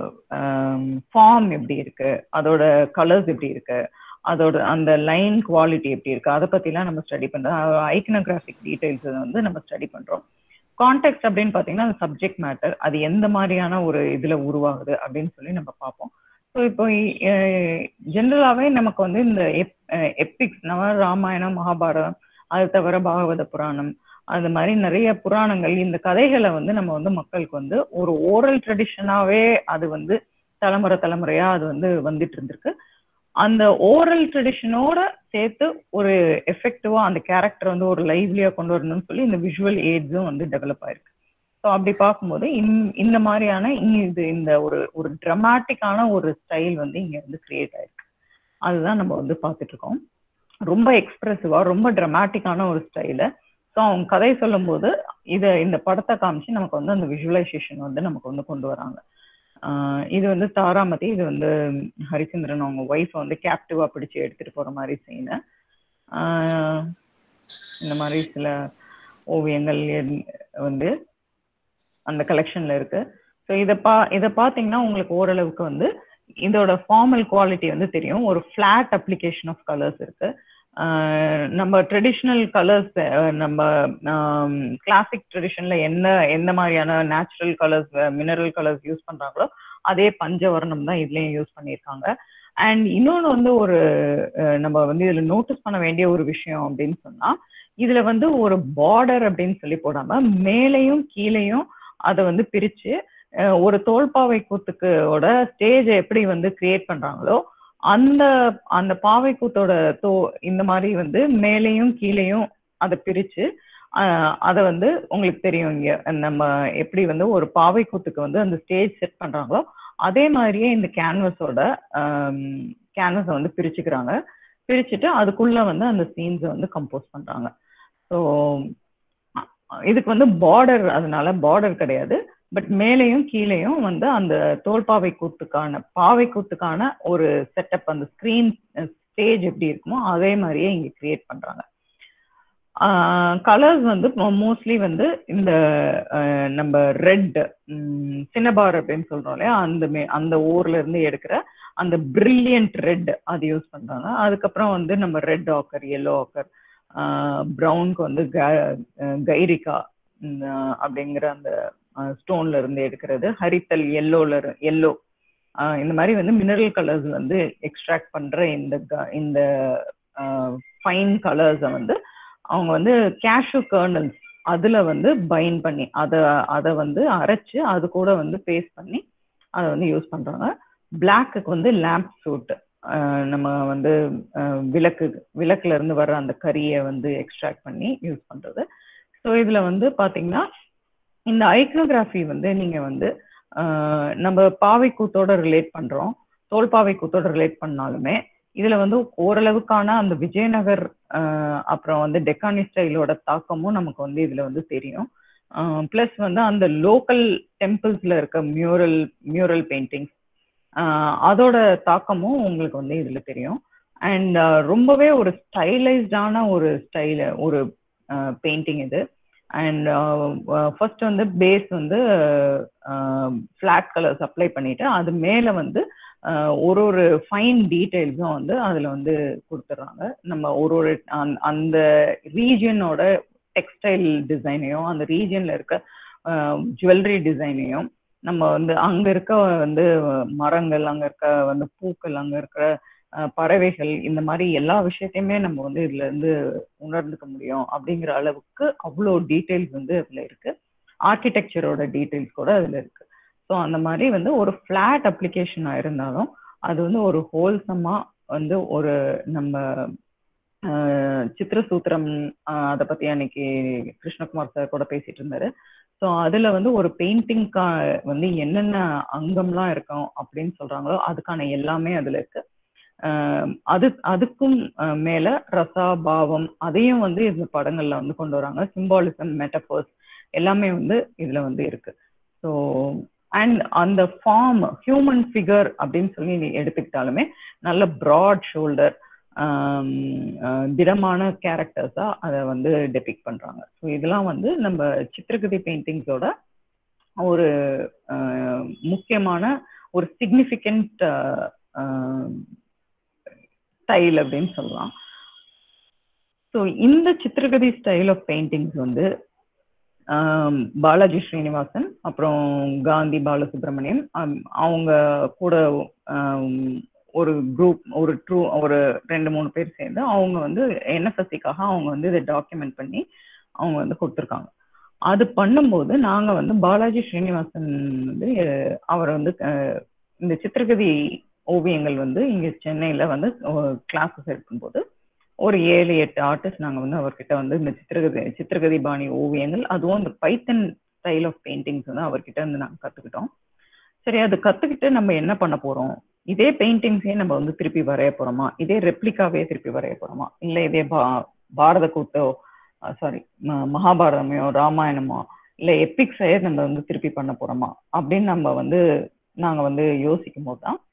ஃபார்ம் எப்படி இருக்கு அதோட கலர்ஸ் எப்படி இருக்கு அதோட அந்த லைன் குவாலிட்டி எப்படி இருக்கு அதை பத்திலாம் நம்ம ஸ்டடி பண்றோம் ஐக்கனோகிராஃபிக் டீடைல்ஸ் வந்து நம்ம ஸ்டடி பண்றோம் கான்டெக்ட் அப்படின்னு பாத்தீங்கன்னா அந்த சப்ஜெக்ட் மேட்டர் அது எந்த மாதிரியான ஒரு இதுல உருவாகுது அப்படின்னு சொல்லி நம்ம பார்ப்போம் ஸோ இப்போ ஜென்ரலாவே நமக்கு வந்து இந்த எப்பிக்ஸ் நம்ம ராமாயணம் மகாபாரதம் அது தவிர பாகவத புராணம் அது மாதிரி நிறைய புராணங்கள் இந்த கதைகளை வந்து நம்ம வந்து மக்களுக்கு வந்து ஒரு ஓரல் ட்ரெடிஷனாவே அது வந்து தலைமுறை தலைமுறையா அது வந்து வந்துட்டு இருந்திருக்கு அந்த ஓரல் ட்ரெடிஷனோட சேர்த்து ஒரு எஃபெக்டிவா அந்த கேரக்டர் வந்து ஒரு லைவ்லியா கொண்டு வரணும்னு சொல்லி இந்த விஷுவல் எய்ட்ஸும் வந்து டெவலப் ஆயிருக்கு ஸோ அப்படி பார்க்கும்போது இந்- இந்த மாதிரியான இங்க இது இந்த ஒரு ஒரு ட்ரமாட்டிக்கான ஒரு ஸ்டைல் வந்து இங்க வந்து கிரியேட் ஆயிருக்கு அதுதான் நம்ம வந்து பார்த்துட்டு இருக்கோம் ரொம்ப எக்ஸ்பிரசிவா ரொம்ப ட்ரமாட்டிக்கான ஒரு ஸ்டைல ஸோ அவங்க கதை சொல்லும்போது இதை இந்த படத்தை காமிச்சு நமக்கு வந்து அந்த விஷுவலைசேஷன் வந்து நமக்கு வந்து கொண்டு வராங்க ஆஹ் இது வந்து தாராமதி இது வந்து ஹரிச்சந்திரன் அவங்க ஒய்ஃபை வந்து கேப்டிவா பிடிச்சு எடுத்துட்டு போற மாதிரி சீனு இந்த மாதிரி சில ஓவியங்கள் என்- வந்து அந்த கலெக்ஷன்ல இருக்கு ஸோ இதை பா இதை பார்த்தீங்கன்னா உங்களுக்கு ஓரளவுக்கு வந்து இதோட ஃபார்மல் குவாலிட்டி வந்து தெரியும் ஒரு ஃபிளாட் அப்ளிகேஷன் ஆஃப் கலர்ஸ் இருக்கு ஆஹ் நம்ம ட்ரெடிஷ்னல் கலர்ஸ் நம்ம கிளாசிக் ட்ரெடிஷன்ல என்ன எந்த மாதிரியான natural colours mineral colours use பண்றாங்களோ அதே பஞ்சவர்ணம் தான் இதுலயும் யூஸ் பண்ணியிருக்காங்க அண்ட் இன்னொன்று வந்து ஒரு அஹ், நம்ம வந்து இதுல நோட்டீஸ் பண்ண வேண்டிய ஒரு விஷயம் அப்படின்னு சொன்னா இதுல வந்து ஒரு பார்டர் அப்படின்னு சொல்லி போடாம மேலையும் கீழையும் அதை வந்து பிரிச்சு அஹ், ஒரு தோல்பாவை கூத்துக்கோட ஸ்டேஜை எப்படி வந்து கிரியேட் பண்றாங்களோ அந்த அந்த பாவை கூத்தோட தோ இந்த மாதிரி வந்து மேலையும் கீழையும் அதை பிரிச்சு ஆஹ் அதை வந்து உங்களுக்கு தெரியும் இங்க நம்ம எப்படி வந்து ஒரு பாவை கூத்துக்கு வந்து அந்த ஸ்டேஜ் செட் பண்றாங்களோ அதே மாதிரியே இந்த கேன்வஸோட கேன்வஸை வந்து பிரிச்சுக்கிறாங்க பிரிச்சுட்டு அதுக்குள்ள வந்து அந்த சீன்ஸை வந்து கம்போஸ் பண்றாங்க ஸோ இதுக்கு வந்து பார்டர் அதனால பார்டர் கிடையாது பட் மேலேயும் கீழேயும் வந்து அந்த தோல்பாவை கூத்துக்கான பாவை கூத்துக்கான ஒரு செட்டப் அந்த ஸ்கிரீன் ஸ்டேஜ் எப்படி இருக்குமோ அதே மாதிரியே இங்க கிரியேட் பண்றாங்க கலர்ஸ் வந்து மோஸ்ட்லி வந்து இந்த ஆஹ் நம்ம ரெட் சின்னபார் அப்படின்னு சொல்றோம் இல்லையா அந்த மே அந்த ஊர்ல இருந்து எடுக்கிற அந்த பிரில்லியன்ட் ரெட் அது யூஸ் பண்றாங்க அதுக்கப்புறம் வந்து நம்ம ரெட் ஆக்கர் எல்லோ ஆக்கர் ப்ரௌனுக்கு வந்து க- அஹ் கைரிகா உம் ஆஹ் அப்படிங்கிற அந்த ஸ்டோன்ல இருந்து எடுக்கிறது ஹரித்தல் எல்லோல எல்லோ இந்த மாதிரி வந்து மினரல் கலர்ஸ் வந்து எக்ஸ்ட்ராக்ட் பண்ற இந்த க- இந்த ஃபைன் கலர்ஸை வந்து அவங்க வந்து கேஷ்யூ கர்னல்ஸ் அதுல வந்து பைன் பண்ணி அதை அதை வந்து அரைச்சு அது கூட வந்து பேஸ்ட் பண்ணி அதை வந்து யூஸ் பண்றாங்க பிளாக்குக்கு வந்து லேம்ப் சூட் நம்ம வந்து அஹ், விளக்கு விளக்குல இருந்து வர்ற அந்த கரியை வந்து எக்ஸ்ட்ராக்ட் பண்ணி யூஸ் பண்றது ஸோ இதுல வந்து பாத்தீங்கன்னா இந்த ஐக்னோகிராஃபி வந்து நீங்க வந்து ஆஹ், நம்ம பாவை கூத்தோட ரிலேட் பண்றோம் தோல் பாவை கூத்தோட ரிலேட் பண்ணாலுமே இதுல வந்து ஓரளவுக்கான அந்த விஜயநகர் ஆஹ், அப்புறம் வந்து டெக்கானி ஸ்டைலோட தாக்கமும் நமக்கு வந்து இதுல வந்து தெரியும் ப்ளஸ் வந்து அந்த லோக்கல் டெம்பிள்ஸ்ல இருக்க மியூரல் மியூரல் பெயிண்டிங்ஸ் அதோட தாக்கமும் உங்களுக்கு வந்து இதுல தெரியும் அண்ட் ரொம்பவே ஒரு ஸ்டைலைஸ்டான ஒரு ஸ்டைல ஒரு பெயிண்டிங் இது அண்ட் ஃபர்ஸ்ட் வந்து பேஸ் வந்து ஃபிளாட் கலர்ஸ் அப்ளை பண்ணிட்டு அது மேல வந்து ஆஹ், ஒரு ஒரு ஃபைன் டீடைல்ஸும் வந்து அதுல வந்து கொடுத்துட்றாங்க நம்ம ஒரு ஒரு அந்த- அந்த ரீஜியனோட டெக்ஸ்டைல் டிசைனையும் அந்த ரீஜியன்ல இருக்க ஜுவல்லரி டிசைனையும் நம்ம வந்து அங்க இருக்க வந்து மரங்கள் அங்க இருக்க வந்து பூக்கள் அங்க இருக்கிற அஹ், பறவைகள் இந்த மாதிரி எல்லா விஷயத்தையுமே நம்ம வந்து இதுல இருந்து உணர்ந்துக்க முடியும் அப்படிங்கிற அளவுக்கு அவ்வளோ டீடைல்ஸ் வந்து அதுல இருக்கு ஆர்கிடெக்சரோட டீடைல்ஸ் கூட அதுல இருக்கு ஸோ அந்த மாதிரி வந்து ஒரு ஃபிளாட் அப்ளிகேஷனா இருந்தாலும் அது வந்து ஒரு ஹோல்சமா வந்து ஒரு நம்ம ஆஹ், சித்திரசூத்திரம் ஆஹ், அதை பத்தி அன்னைக்கு கிருஷ்ணகுமார் சார் கூட பேசிட்டு இருந்தாரு ஸோ அதுல வந்து ஒரு பெயிண்டிங்க்கா வந்து என்னென்ன அங்கம்லாம் இருக்கும் அப்படின்னு சொல்றாங்களோ அதுக்கான எல்லாமே அதுல இருக்கு ஆஹ் அது அதுக்கும் ஆஹ் மேல ரசா பாவம் அதையும் வந்து இந்த படங்கள்ல வந்து கொண்டு வராங்க சிம்பாலிசம் மெட்டபர்ஸ் எல்லாமே வந்து இதுல வந்து இருக்கு ஸோ அண்ட் அந்த ஃபார்ம் ஹியூமன் ஃபிகர் அப்படின்னு சொல்லி நீ எடுத்துக்கிட்டாலுமே நல்ல ப்ராட் ஷோல்டர் திடமான கேரக்டர்ஸா அதை வந்து டெபிக் பண்றாங்க ஸோ இதெல்லாம் வந்து நம்ம சித்திரகதை பெயிண்டிங்ஸோட ஒரு ஆஹ் முக்கியமான ஒரு சிக்னிஃபிகண்ட் ஸ்டைல் அப்படின்னு சொல்லலாம் ஸோ இந்த சித்திரகதி ஸ்டைல் ஆஃப் பெயிண்டிங்ஸ் வந்து ஆம், பாலாஜி ஸ்ரீனிவாசன் அப்புறம் காந்தி பாலசுப்ரமணியம் ஆம், அவங்க கூட ஆம், ஒரு குரூப் ஒரு ட்ரூ ஒரு ரெண்டு மூணு பேர் சேர்ந்து அவங்க வந்து என்எஃப்எஸ்சிக்காக அவங்க வந்து இதை டாக்குமெண்ட் பண்ணி அவங்க வந்து கொடுத்துருக்காங்க அது பண்ணும்போது நாங்க வந்து பாலாஜி ஸ்ரீனிவாசன் வந்து அஹ், அவர் வந்து அஹ், இந்த சித்திரகதி ஓவியங்கள் வந்து இங்க சென்னையில வந்து கிளாஸஸ் எடுக்கும்போது ஒரு ஏழு எட்டு ஆர்டிஸ்ட் நாங்க வந்து அவர்கிட்ட வந்து இந்த சித்திரகதி சித்திரகதி பாணி ஓவியங்கள் அதுவும் இந்த பைத்தன் ஸ்டைல் ஆஃப் பெயிண்டிங்ஸ் வந்து அவர்கிட்ட இருந்து நாங்க கத்துக்கிட்டோம் சரி அது கத்துக்கிட்டு நம்ம என்ன பண்ண போறோம் இதே பெயிண்டிங்ஸே நம்ம வந்து திருப்பி வரைய போறோமா இதே ரெப்ளிகாவே திருப்பி வரைய போறோமா இல்ல இதே பா பாரத கூத்தோ சாரி மகாபாரதமையோ ராமாயணமோ இல்ல எப்பிக்ஸையே நம்ம வந்து திருப்பி பண்ண போறோமா அப்படின்னு நம்ம வந்து நாங்க வந்து யோசிக்கும் போது தான்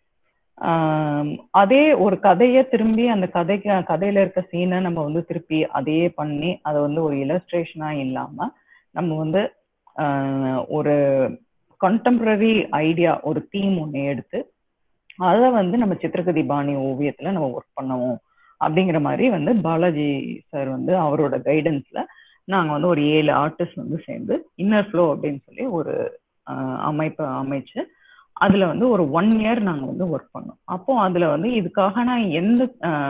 ஆஹ் அதே ஒரு கதையை திரும்பி அந்த கதைக்கு கதையில இருக்க சீனை நம்ம வந்து திருப்பி அதையே பண்ணி அதை வந்து ஒரு இலஸ்ட்ரேஷனா இல்லாம நம்ம வந்து ஆஹ் ஒரு கண்டெம்பரரி ஐடியா ஒரு தீம் ஒன்று எடுத்து அதை வந்து நம்ம சித்திரகதி பாணி ஓவியத்துல நம்ம ஒர்க் பண்ணுவோம் அப்படிங்கிற மாதிரி வந்து பாலாஜி சார் வந்து அவரோட கைடன்ஸ்ல நாங்க வந்து ஒரு ஏழு ஆர்டிஸ்ட் வந்து சேர்ந்து இன்னர் ஃப்ளோ அப்படின்னு சொல்லி ஒரு ஆஹ் அமைப்பை அமைச்சு அதுல வந்து ஒரு ஒன் இயர் நாங்க வந்து ஒர்க் பண்ணோம் அப்போ அதுல வந்து இதுக்காக நான் எந்த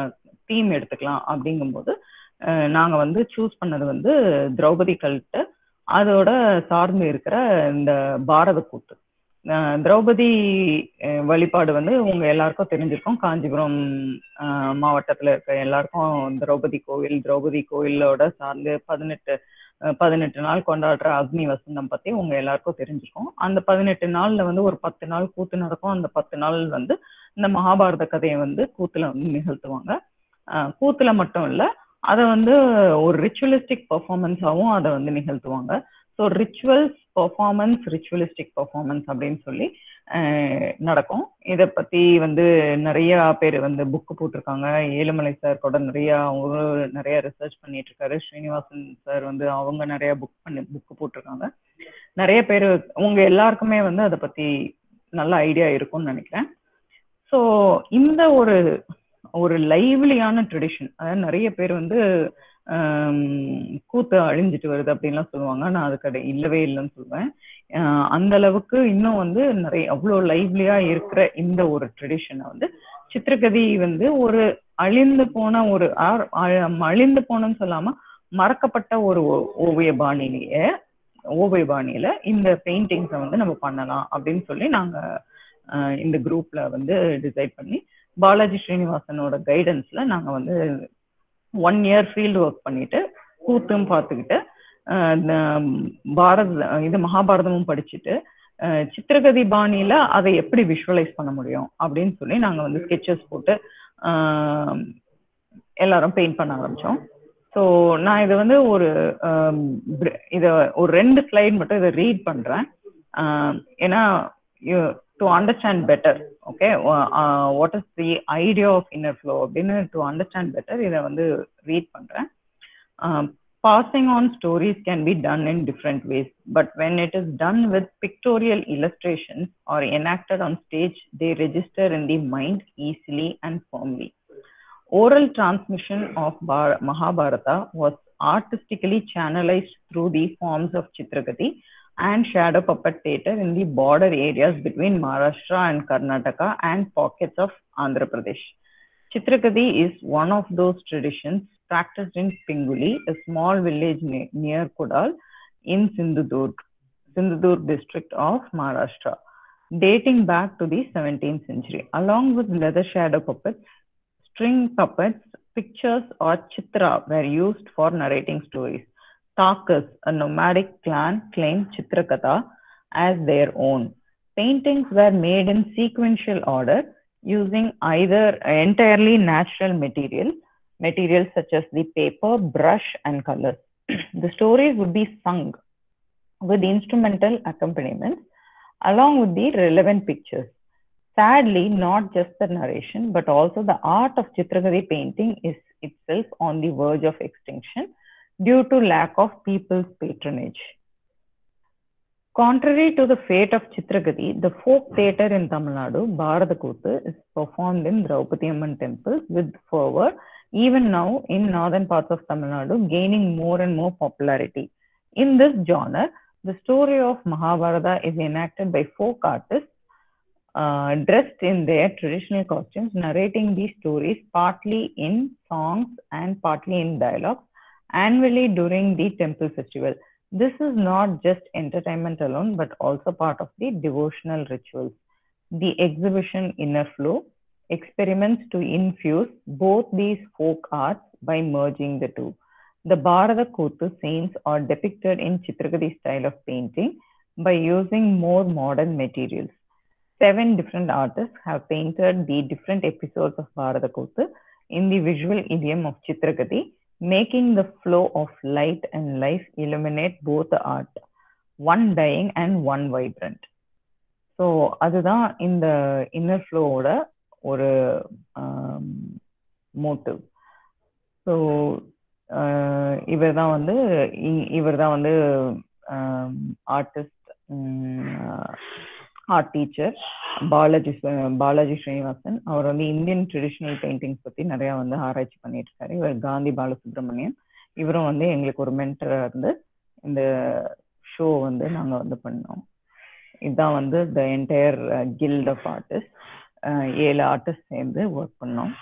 தீம் எடுத்துக்கலாம் அப்படிங்கும்போது அஹ் நாங்க வந்து சூஸ் பண்ணது வந்து திரௌபதி கல்ட்டு அதோட சார்ந்து இருக்கிற இந்த பாரத கூத்து அஹ் திரௌபதி அஹ் வழிபாடு வந்து உங்க எல்லாருக்கும் தெரிஞ்சிருக்கும் காஞ்சிபுரம் அஹ் மாவட்டத்துல இருக்க எல்லாருக்கும் திரௌபதி கோவில் திரௌபதி கோயிலோட சார்ந்து பதினெட்டு அஹ் பதினெட்டு நாள் கொண்டாடுற அக்னி வசந்தம் பத்தி உங்க எல்லாருக்கும் தெரிஞ்சிருக்கும் அந்த பதினெட்டு நாள்ல வந்து ஒரு பத்து நாள் கூத்து நடக்கும் அந்த பத்து நாள் வந்து இந்த மகாபாரத கதையை வந்து கூத்துல வந்து நிகழ்த்துவாங்க அஹ் கூத்துல மட்டும் இல்ல அதை வந்து ஒரு ரிச்சுவலிஸ்டிக் பர்ஃபார்மன்ஸாவும் அதை வந்து நிகழ்த்துவாங்க so rituals performance ritualistic performance அப்படின்னு சொல்லி அஹ் நடக்கும் இதை பத்தி வந்து நிறைய பேர் வந்து புக்கு போட்டிருக்காங்க ஏழுமலை சார் கூட நிறைய அவங்களும் நிறைய ரிசர்ச் பண்ணிட்டு இருக்காரு ஸ்ரீனிவாசன் சார் வந்து அவங்க நிறைய புக் பண்ணி புக்கு போட்டிருக்காங்க நிறைய பேர் உங்க எல்லாருக்குமே வந்து அதை பத்தி நல்ல ஐடியா இருக்கும்னு நினைக்கிறேன் ஸோ இந்த ஒரு ஒரு லைவ்லியான ட்ரெடிஷன் அதாவது நிறைய பேர் வந்து ஆம், கூத்து அழிஞ்சிட்டு வருது அப்படின்லாம் சொல்லுவாங்க நான் அது கடை இல்லவே இல்லைன்னு சொல்லுவேன் ஆஹ் அந்த அளவுக்கு இன்னும் வந்து நிறைய அவ்வளோ லைவ்லியா இருக்கிற இந்த ஒரு ட்ரெடிஷனை வந்து சித்திரகதி வந்து ஒரு அழிந்து போன ஒரு ஆர்- அ- அழிந்து போனன்னு சொல்லாம மறக்கப்பட்ட ஒரு ஓ- ஓவிய பாணியிலேயே ஓவிய பாணியில இந்த பெயிண்டிங்ஸை வந்து நம்ம பண்ணலாம் அப்படின்னு சொல்லி நாங்க ஆஹ் இந்த குரூப்ல வந்து டிசைட் பண்ணி பாலாஜி ஸ்ரீனிவாசனோட கைடன்ஸ்ல நாங்க வந்து ஒன் இயர் ஃபீல்டு ஒர்க் பண்ணிட்டு கூத்தும் பார்த்துக்கிட்டு ஆஹ் இந்த பாரத இது மகாபாரதமும் படிச்சுட்டு ஆஹ் சித்திரகதி பாணியில அதை எப்படி விஷுவலைஸ் பண்ண முடியும் அப்படின்னு சொல்லி நாங்க வந்து ஸ்கெச்சஸ் போட்டு ஆஹ் எல்லாரும் பெயிண்ட் பண்ண ஆரம்பிச்சோம் ஸோ நான் இதை வந்து ஒரு ஆம், br- இத ஒரு ரெண்டு ஸ்லைட் மட்டும் இதை ரீட் பண்றேன் ஆஹ் ஏன்னா to understand better okay what is the idea of inner flow அப்படின்னு டு அண்டர்ஸ்டாண்ட் பெட்டர் இதை வந்து ரீட் பண்றேன் Passing on stories can be done in different ways, but when it is done with pictorial illustrations or enacted on stage, they register in the mind easily and firmly. Oral transmission of Bar- Mahabharata was artistically channelized through the forms of Chitragati and shadow puppet theatre in the border areas between Maharashtra and Karnataka and pockets of Andhra Pradesh. Chitragati is one of those traditions practiced in Pinguli, a small village ne- near Kudal in Sindhudurg, Sindhudurg district of Maharashtra, dating back to the 17th century. Along with leather shadow puppets, string puppets, pictures, or chitra were used for narrating stories. Takas, a nomadic clan, claimed Chitrakatha as their own. Paintings were made in sequential order using either entirely natural material, materials such as the paper, brush, and colors. the stories would be sung with instrumental accompaniments along with the relevant pictures. Sadly, not just the narration, but also the art of Chitragati painting is itself on the verge of extinction due to lack of people's patronage. Contrary to the fate of Chitragati, the folk theatre in Tamil Nadu, Bharadakuthu, is performed in Draupadi Amman temples with fervor, even now in northern parts of Tamil Nadu, gaining more and more popularity. In this genre, the story of Mahabharata is enacted by folk artists uh, dressed in their traditional costumes, narrating these stories partly in songs and partly in dialogue annually during the temple festival. This is not just entertainment alone, but also part of the devotional rituals. The exhibition Inner Flow experiments to infuse both these folk arts by merging the two. The Bharata Kothu scenes are depicted in Chitragati style of painting by using more modern materials. Seven different artists have painted the different episodes of Bharata Kothu in the visual idiom of Chitragati, making the flow of light and life illuminate both the art, one dying and one vibrant. So அதுதான் இந்த inner ஃப்ளோவோட ஒரு motive so இவர் தான் வந்து இவர் தான் வந்து artist art teacher Balaji Balaji Srinivasan அவர் வந்து இந்தியன் ட்ரெடிஷ்னல் பெயிண்டிங்ஸ் பத்தி நிறைய வந்து ஆராய்ச்சி பண்ணிட்டு இருக்காரு இவர் காந்தி பாலசுப்ரமணியன் இவரும் வந்து எங்களுக்கு ஒரு மென்டரா இருந்து இந்த ஷோ வந்து நாங்க வந்து பண்ணோம் இதுதான் வந்து the entire guild of artist ஏழு ஆர்டிஸ்ட் சேர்ந்து ஒர்க் பண்ணோம்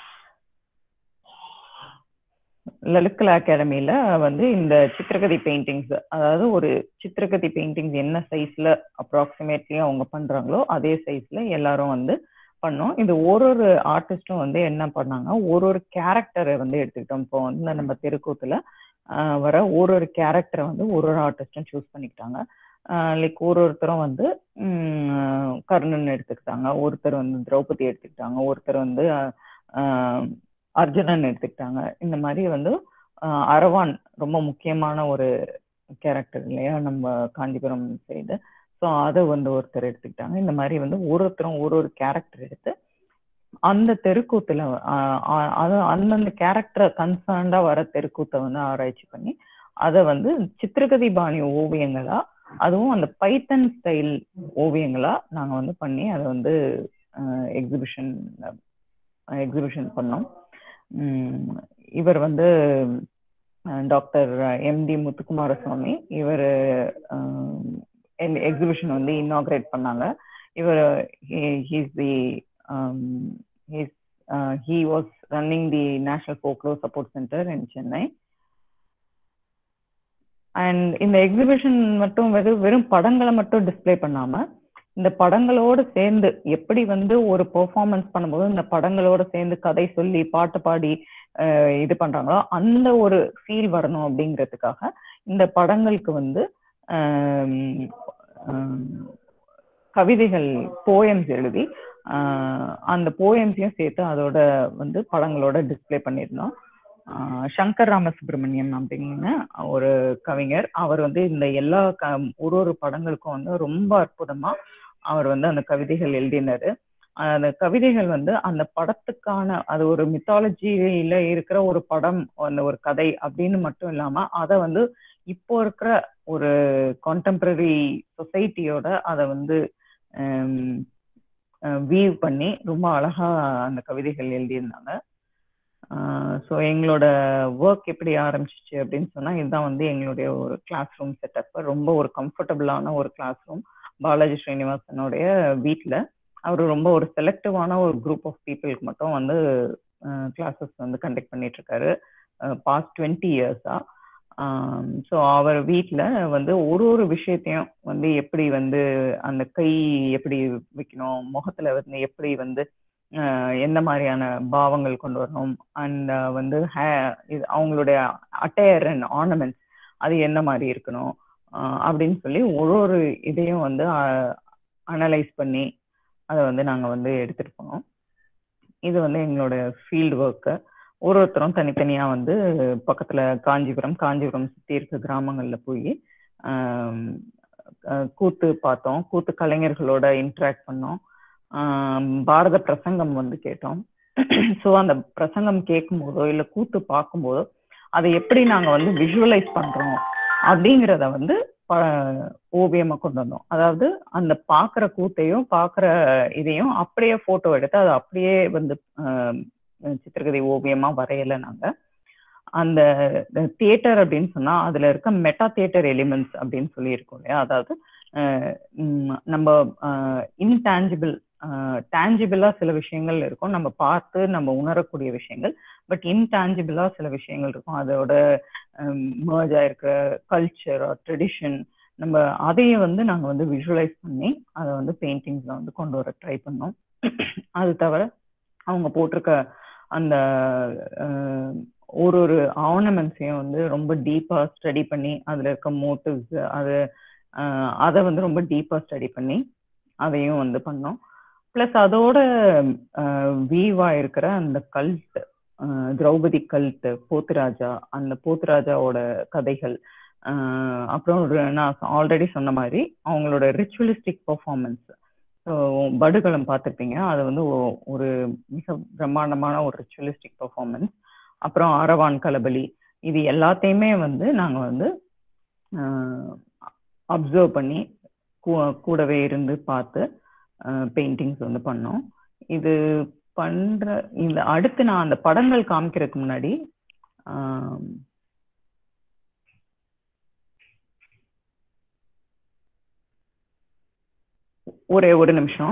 லலித்கலா அகாடமியில வந்து இந்த சித்திரகதி பெயிண்டிங்ஸ் அதாவது ஒரு சித்திரகதி பெயிண்டிங்ஸ் என்ன சைஸ்ல அப்ராக்சிமேட்லி அவங்க பண்றாங்களோ அதே சைஸ்ல எல்லாரும் வந்து பண்ணோம் இது ஒரு ஒரு ஆர்டிஸ்டும் வந்து என்ன பண்ணாங்க ஒரு ஒரு கேரக்டரை வந்து எடுத்துக்கிட்டோம் இப்போ வந்து நம்ம தெருக்கூத்துல வர ஒரு ஒரு கேரக்டரை வந்து ஒரு ஒரு ஆர்டிஸ்டும் சூஸ் பண்ணிக்கிட்டாங்க லைக் ஒரு ஒருத்தரும் வந்து கர்ணன் எடுத்துக்கிட்டாங்க ஒருத்தர் வந்து திரௌபதி எடுத்துக்கிட்டாங்க ஒருத்தர் வந்து அர்ஜுனன் எடுத்துக்கிட்டாங்க இந்த மாதிரி வந்து அரவான் ரொம்ப முக்கியமான ஒரு கேரக்டர் இல்லையா நம்ம காஞ்சிபுரம் சைடு ஸோ அதை வந்து ஒருத்தர் எடுத்துக்கிட்டாங்க இந்த மாதிரி வந்து ஒருத்தரும் ஒரு ஒரு கேரக்டர் எடுத்து அந்த தெருக்கூத்துல அது அந்தந்த கேரக்டரை கன்சர்ன்டா வர தெருக்கூத்தை வந்து ஆராய்ச்சி பண்ணி அதை வந்து சித்திரகதி பாணி ஓவியங்களா அதுவும் அந்த பைத்தன் ஸ்டைல் ஓவியங்களா நாங்க வந்து பண்ணி அதை வந்து எக்ஸிபிஷன் எக்ஸிபிஷன் பண்ணோம் இவர் வந்து டாக்டர் எம்டி முத்துக்குமாரசுவாமி இவர் எக்ஸிபிஷன் வந்து இன்னாகிரேட் பண்ணாங்க இவர் he's the he's he was running the national folklore support centre in Chennai and இந்த எக்ஸிபிஷன் மட்டும் வெறும் வெறும் படங்களை மட்டும் டிஸ்பிளே பண்ணாம இந்த படங்களோட சேர்ந்து எப்படி வந்து ஒரு பெர்ஃபார்மன்ஸ் பண்ணும்போது இந்த படங்களோட சேர்ந்து கதை சொல்லி பாட்டு பாடி இது பண்றாங்களோ அந்த ஒரு ஃபீல் வரணும் அப்படிங்கிறதுக்காக இந்த படங்களுக்கு வந்து கவிதைகள் போயம்ஸ் எழுதி அந்த போயம்ஸையும் சேர்த்து அதோட வந்து படங்களோட டிஸ்பிளே பண்ணியிருந்தோம் சங்கர் ராமசுப்ரமணியம் அப்படிங்கிற ஒரு கவிஞர் அவர் வந்து இந்த எல்லா க ஒரு ஒரு படங்களுக்கும் வந்து ரொம்ப அற்புதமா அவர் வந்து அந்த கவிதைகள் எழுதினாரு அந்த கவிதைகள் வந்து அந்த படத்துக்கான அது ஒரு மித்தாலஜியில இருக்கிற ஒரு படம் அந்த ஒரு கதை அப்படின்னு மட்டும் இல்லாம அதை வந்து இப்போ இருக்கிற ஒரு கான்டெம்பரரி சொசைட்டியோட அதை வந்து வீவ் பண்ணி ரொம்ப அழகா அந்த கவிதைகள் எழுதியிருந்தாங்க ஸோ எங்களோட ஒர்க் எப்படி ஆரம்பிச்சிச்சு அப்படின்னு சொன்னா இதுதான் வந்து எங்களுடைய ஒரு கிளாஸ் ரூம் செட்டப் ரொம்ப ஒரு கம்ஃபர்டபுளான ஒரு கிளாஸ் ரூம் பாலாஜி ஸ்ரீனிவாசனுடைய வீட்டில் அவர் ரொம்ப ஒரு செலக்டிவான ஒரு குரூப் ஆஃப் பீப்புளுக்கு மட்டும் வந்து கிளாஸஸ் வந்து கண்டக்ட் பண்ணிட்டு இருக்காரு பாஸ்ட் டுவெண்ட்டி இயர்ஸா ஸோ அவர் வீட்டில் வந்து ஒரு ஒரு விஷயத்தையும் வந்து எப்படி வந்து அந்த கை எப்படி வைக்கணும் முகத்துல வந்து எப்படி வந்து எந்த மாதிரியான பாவங்கள் கொண்டு வரணும் அண்ட் வந்து ஹே இது அவங்களுடைய அட்டையர் அண்ட் ஆர்னமெண்ட்ஸ் அது என்ன மாதிரி இருக்கணும் அப்படின்னு சொல்லி ஒரு ஒரு இதையும் வந்து அனலைஸ் பண்ணி அதை வந்து நாங்கள் வந்து எடுத்துட்டு போனோம் இது வந்து எங்களோட ஃபீல்டு ஒர்க்கு ஒரு ஒருத்தரும் தனித்தனியாக வந்து பக்கத்தில் காஞ்சிபுரம் காஞ்சிபுரம் சுற்றி இருக்க கிராமங்களில் போய் கூத்து பார்த்தோம் கூத்து கலைஞர்களோட இன்ட்ராக்ட் பண்ணோம் பாரத பிரசங்கம் வந்து கேட்டோம் ஸோ அந்த பிரசங்கம் கேட்கும்போதோ இல்லை கூத்து பார்க்கும்போதோ அதை எப்படி நாங்கள் வந்து விஷுவலைஸ் பண்ணுறோம் அப்படிங்கிறத வந்து ஓவியமா கொண்டு வந்தோம் அதாவது அந்த பாக்குற கூத்தையும் பாக்குற இதையும் அப்படியே போட்டோ எடுத்து அதை அப்படியே வந்து சித்திரகதை ஓவியமா வரையல நாங்க அந்த தியேட்டர் அப்படின்னு சொன்னா அதுல இருக்க மெட்டா தியேட்டர் எலிமெண்ட்ஸ் அப்படின்னு சொல்லி இருக்கோம் இல்லையா அதாவது நம்ம இன்டான்ஜிபிள் டேஞ்சிபிளா சில விஷயங்கள் இருக்கும் நம்ம பார்த்து நம்ம உணரக்கூடிய விஷயங்கள் பட் இன்டான்ஜிபிளா சில விஷயங்கள் இருக்கும் அதோட மர்ஜ் ஆயிருக்கிற கல்ச்சர் ட்ரெடிஷன் நம்ம அதையும் வந்து நாங்க வந்து விஷுவலைஸ் பண்ணி அதை வந்து பெயிண்டிங்ஸ்ல வந்து கொண்டு வர ட்ரை பண்ணோம் அது தவிர அவங்க போட்டிருக்க அந்த ஒரு ஒரு ஆர்னமெண்ட்ஸையும் வந்து ரொம்ப டீப்பா ஸ்டடி பண்ணி அதுல இருக்க மோட்டிவ்ஸ் அது அதை வந்து ரொம்ப டீப்பா ஸ்டடி பண்ணி அதையும் வந்து பண்ணோம் பிளஸ் அதோட வீவா இருக்கிற அந்த கல்ட் திரௌபதி கல்ட் போத்துராஜா அந்த போத்துராஜாவோட கதைகள் அப்புறம் நான் ஆல்ரெடி சொன்ன மாதிரி அவங்களோட ரிச்சுவலிஸ்டிக் பர்ஃபார்மன்ஸ் ஸோ படுகளம் பார்த்துருப்பீங்க அது வந்து ஒரு மிக பிரம்மாண்டமான ஒரு ரிச்சுவலிஸ்டிக் பர்ஃபார்மன்ஸ் அப்புறம் அரவான் கலபலி இது எல்லாத்தையுமே வந்து நாங்கள் வந்து அப்சர்வ் பண்ணி கூடவே இருந்து பார்த்து பெயிண்டிங்ஸ் வந்து பண்ணோம் இது பண்ற இந்த அடுத்து நான் அந்த படங்கள் காமிக்கிறதுக்கு முன்னாடி ஒரே ஒரு நிமிஷம்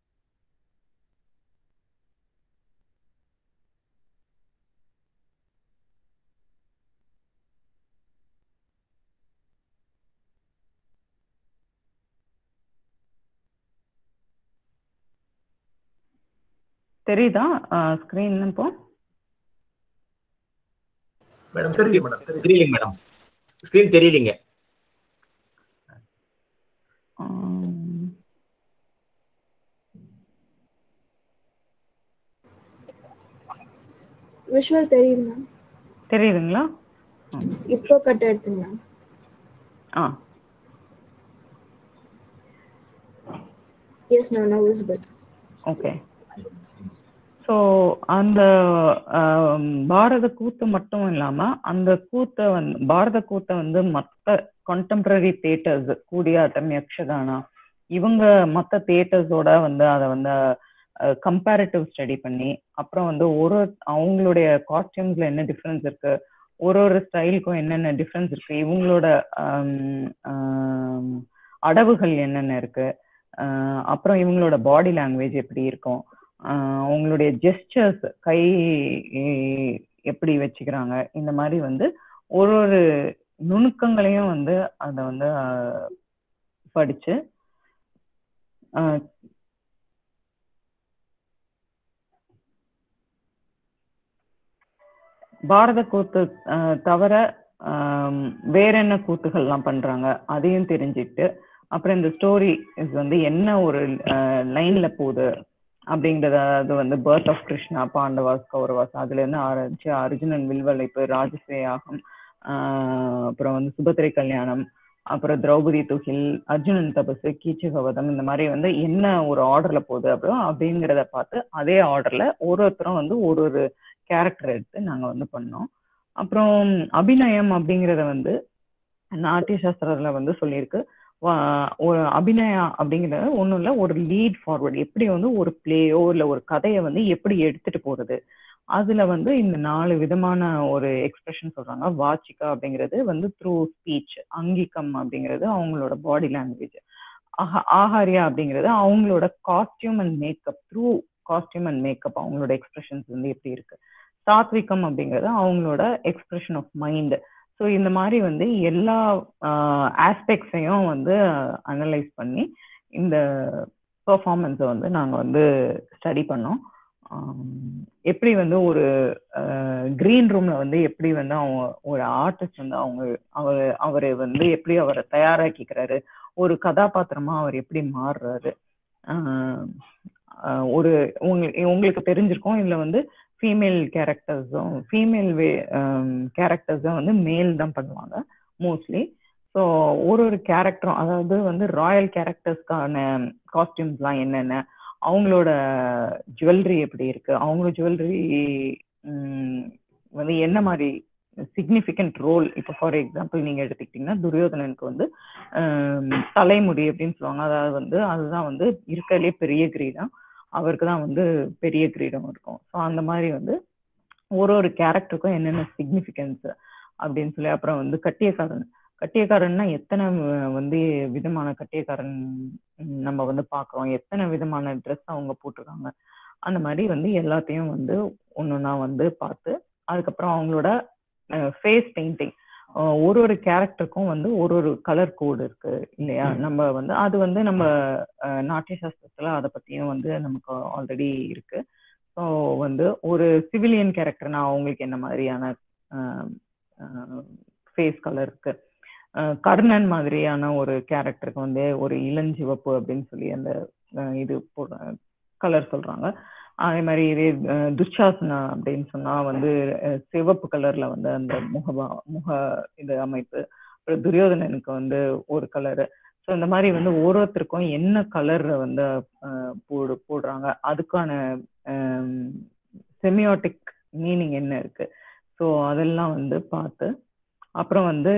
தெரியுதா ஸ்கிரீன் இப்போ மேடம் தெரியும் மேடம் தெரியலைங்க மேடம் ஸ்கிரீன் தெரியலீங்க விஷுவல் தெரியுது மேம் தெரியுதுங்களா இப்போ கட் எடுத்துங்க மேம் ஆ yes ma'am now is good okay so அந்த பாரத கூத்து மட்டும் இல்லாம அந்த கூத்தை வந்து பாரத கூத்தை வந்து மற்ற கான்டெம்பரரி தியேட்டர்ஸ் கூடியாட்டம் யக்ஷகானா இவங்க மற்ற தியேட்டர்ஸோட வந்து அதை வந்து கம்பேரிட்டிவ் ஸ்டடி பண்ணி அப்புறம் வந்து ஒரு அவங்களுடைய காஸ்டியூம்ஸ்ல என்ன டிஃப்ரென்ஸ் இருக்கு ஒரு ஒரு ஸ்டைலுக்கும் என்னென்ன டிஃப்ரென்ஸ் இருக்கு இவங்களோட அடவுகள் என்னென்ன இருக்கு அப்புறம் இவங்களோட பாடி லாங்குவேஜ் எப்படி இருக்கும் அவங்களுடைய ஜெஸ்டர்ஸ் கை எப்படி வச்சுக்கிறாங்க இந்த மாதிரி வந்து ஒரு ஒரு நுணுக்கங்களையும் வந்து அதை வந்து படிச்சு பாரத கூத்து தவிர வேற என்ன கூத்துகள்லாம் பண்றாங்க அதையும் தெரிஞ்சுட்டு அப்புறம் இந்த ஸ்டோரி வந்து என்ன ஒரு லைன்ல போகுது அப்படிங்கிறத அது வந்து பர்த் ஆஃப் கிருஷ்ணா பாண்டவாஸ் கௌரவாஸ் அதுல இருந்து ஆரம்பிச்சு அர்ஜுனன் வில்வளைப்பு ராஜசேயாகம் அப்புறம் வந்து சுபத்திரை கல்யாணம் அப்புறம் திரௌபதி துகில் அர்ஜுனன் தபசு கீச்சகவதம் இந்த மாதிரி வந்து என்ன ஒரு ஆர்டர்ல போகுது அப்புறம் அப்படிங்கிறத பார்த்து அதே ஆர்டர்ல ஒரு ஒருத்தரும் வந்து ஒரு ஒரு கேரக்டர் எடுத்து நாங்க வந்து பண்ணோம் அப்புறம் அபிநயம் அப்படிங்கிறத வந்து நாட்டிய சாஸ்திரத்துல வந்து சொல்லியிருக்கு வா- ஒரு அபிநயா அப்படிங்கிறது ஒண்ணும் இல்ல ஒரு லீட் ஃபார்வர்ட் எப்படி வந்து ஒரு பிளேயோ இல்ல ஒரு கதையை வந்து எப்படி எடுத்துட்டு போறது அதுல வந்து இந்த நாலு விதமான ஒரு எக்ஸ்பிரஷன் சொல்றாங்க வாச்சிகா அப்படிங்கிறது வந்து த்ரூ ஸ்பீச் அங்கிகம் அப்படிங்கிறது அவங்களோட பாடி லாங்குவேஜ் ஆஹாரியா அப்படிங்கிறது அவங்களோட costume and makeup through costume and makeup அவங்களோட எக்ஸ்பிரஷன்ஸ் வந்து எப்படி இருக்கு சாத்விகம் அப்படிங்கிறது அவங்களோட எக்ஸ்பிரஷன் ஆஃப் மைண்ட் ஸோ இந்த மாதிரி வந்து எல்லா ஆஸ்பெக்ட்ஸையும் வந்து அனலைஸ் பண்ணி இந்த பெர்ஃபார்மன்ஸை வந்து நாங்கள் வந்து ஸ்டடி பண்ணோம் ஆம், எப்படி வந்து ஒரு கிரீன் ரூம்ல வந்து எப்படி வந்து அவங்க ஒரு ஆர்டிஸ்ட் வந்து அவங்க அவர் அவரை வந்து எப்படி அவரை தயாராக்கிக்கிறாரு ஒரு கதாபாத்திரமா அவர் எப்படி மாறுறாரு ஆஹ் ஆஹ் ஒரு உங்க- உங்களுக்கு தெரிஞ்சிருக்கும் இதுல வந்து ஃபீமேல் கேரக்டர்ஸும் ஃபீமேல் வே கேரக்டர்ஸும் வந்து மேல் தான் பண்ணுவாங்க மோஸ்ட்லி ஸோ ஒரு ஒரு கேரக்டரும் அதாவது வந்து ராயல் கேரக்டர்ஸ்க்கான காஸ்டியூம்ஸ்லாம் என்னென்ன அவங்களோட ஜுவல்லரி எப்படி இருக்கு அவங்களோட ஜுவல்லரி வந்து என்ன மாதிரி சிக்னிஃபிகண்ட் ரோல் இப்போ ஃபார் எக்ஸாம்பிள் நீங்க எடுத்துக்கிட்டீங்கன்னா துரியோதனனுக்கு வந்து ஆம், தலைமுடி அப்படின்னு சொல்லுவாங்க அதாவது வந்து அதுதான் வந்து இருக்கறதுலே பெரிய கிரீடம் அவருக்கு தான் வந்து பெரிய கிரீடம் இருக்கும் ஸோ அந்த மாதிரி வந்து ஒரு ஒரு கேரக்டருக்கும் என்னென்ன சிக்னிஃபிகன்ஸ் அப்படின்னு சொல்லி அப்புறம் வந்து கட்டியக்காரன் கட்டியக்காரன்னா எத்தனை வ- வந்து விதமான கட்டியக்காரன் ம், நம்ம வந்து பார்க்குறோம் எத்தனை விதமான ட்ரெஸ் அவங்க போட்டிருக்காங்க அந்த மாதிரி வந்து எல்லாத்தையும் வந்து ஒன்னொன்னா வந்து பார்த்து அதுக்கப்புறம் அவங்களோட ஃபேஸ் பெயிண்டிங் ஒரு ஒரு கேரக்டருக்கும் வந்து ஒரு ஒரு கலர் கோடு இருக்கு இல்லையா நம்ம வந்து அது வந்து நம்ம அஹ், நாட்டிய சாஸ்திரத்துல அதை பத்தியும் வந்து நமக்கு ஆல்ரெடி இருக்கு ஸோ வந்து ஒரு சிவிலியன் கேரக்டர்னா அவங்களுக்கு என்ன மாதிரியான ஃபேஸ் கலர் இருக்கு அஹ், கர்ணன் மாதிரியான ஒரு கேரக்டருக்கு வந்து ஒரு இளஞ்சிவப்பு அப்படின்னு சொல்லி அந்த அஹ், இது கலர் சொல்றாங்க அதே மாதிரி இதே அஹ், துஷாசனா அப்படின்னு சொன்னா வந்து அஹ், சிவப்பு கலர்ல வந்து அந்த முகபா முக இது அமைப்பு அப்புறம் துரியோதனனுக்கு வந்து ஒரு கலரு ஸோ இந்த மாதிரி வந்து ஒரு ஒருத்தருக்கும் என்ன கலர் வந்து அஹ், போடு போடுறாங்க அதுக்கான செமியாட்டிக் மீனிங் என்ன இருக்கு ஸோ அதெல்லாம் வந்து பார்த்து அப்புறம் வந்து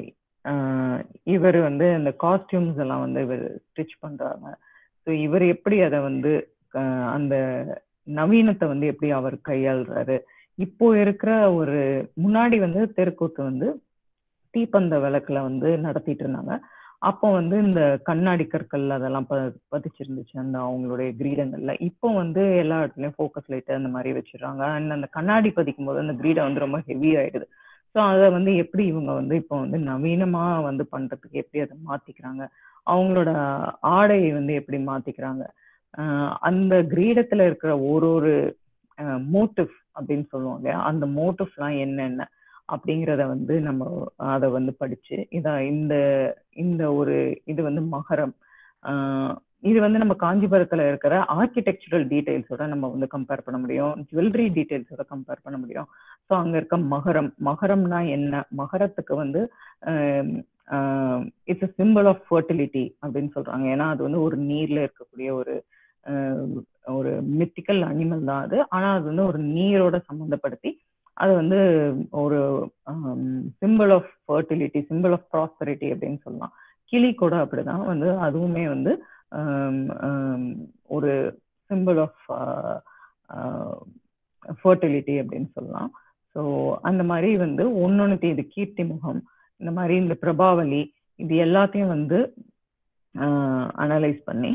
இவர் வந்து அந்த காஸ்டியூம்ஸ் எல்லாம் வந்து இவர் ஸ்டிச் பண்றாங்க ஸோ இவர் எப்படி அதை வந்து அஹ், அந்த நவீனத்தை வந்து எப்படி அவர் கையாளுறாரு இப்போ இருக்கிற ஒரு முன்னாடி வந்து தெருக்கூத்து வந்து தீப்பந்த விளக்குல வந்து நடத்திட்டு இருந்தாங்க அப்போ வந்து இந்த கண்ணாடி கற்கள் அதெல்லாம் ப பதிச்சிருந்துச்சு அந்த அவங்களுடைய கிரீடங்கள்ல இப்போ வந்து எல்லா இடத்துலயும் ஃபோக்கஸ் லைட் அந்த மாதிரி வச்சிடுறாங்க அண்ட் அந்த கண்ணாடி பதிக்கும் போது அந்த கிரீடம் வந்து ரொம்ப ஹெவி ஆயிடுது ஸோ அதை வந்து எப்படி இவங்க வந்து இப்போ வந்து நவீனமா வந்து பண்றதுக்கு எப்படி அதை மாத்திக்கிறாங்க அவங்களோட ஆடையை வந்து எப்படி மாத்திக்கிறாங்க ஆஹ் அந்த கிரீடத்துல இருக்கிற ஒரு ஒரு மோட்டிவ் அப்படின்னு சொல்லுவோம் இல்லையா அந்த மோட்டிவ்லாம் என்னென்ன அப்படிங்கிறத வந்து நம்ம அதை வந்து படிச்சு இதான் இந்த இந்த ஒரு இது வந்து மகரம் ஆஹ் இது வந்து நம்ம காஞ்சிபுரத்துல இருக்கிற ஆர்கிடெக்சரல் டீடைல்ஸோட நம்ம வந்து கம்பேர் பண்ண முடியும் ஜுவல்லரி டீடைல்ஸோட கம்பேர் பண்ண முடியும் ஸோ அங்க இருக்க மகரம் மகரம்னா என்ன மகரத்துக்கு வந்து it's a symbol of fertility அப்படின்னு சொல்றாங்க ஏன்னா அது வந்து ஒரு நீர்ல இருக்கக்கூடிய ஒரு ஆஹ் ஒரு மித்திக்கல் அனிமல் தான் அது ஆனா அது வந்து ஒரு நீரோட சம்மந்தப்படுத்தி அது வந்து ஒரு symbol of fertility symbol of prosperity அப்படின்னு சொல்லலாம் கிளி கூட அப்படிதான் வந்து அதுவுமே வந்து ஆம், ஆம், ஒரு சிம்பிள் ஆஃப் ஃபர்டிலிட்டி அப்படின்னு சொல்லலாம் ஸோ அந்த மாதிரி வந்து ஒன்னொன்னு இது கீர்த்தி முகம் இந்த மாதிரி இந்த பிரபாவலி இது எல்லாத்தையும் வந்து அனலைஸ் பண்ணி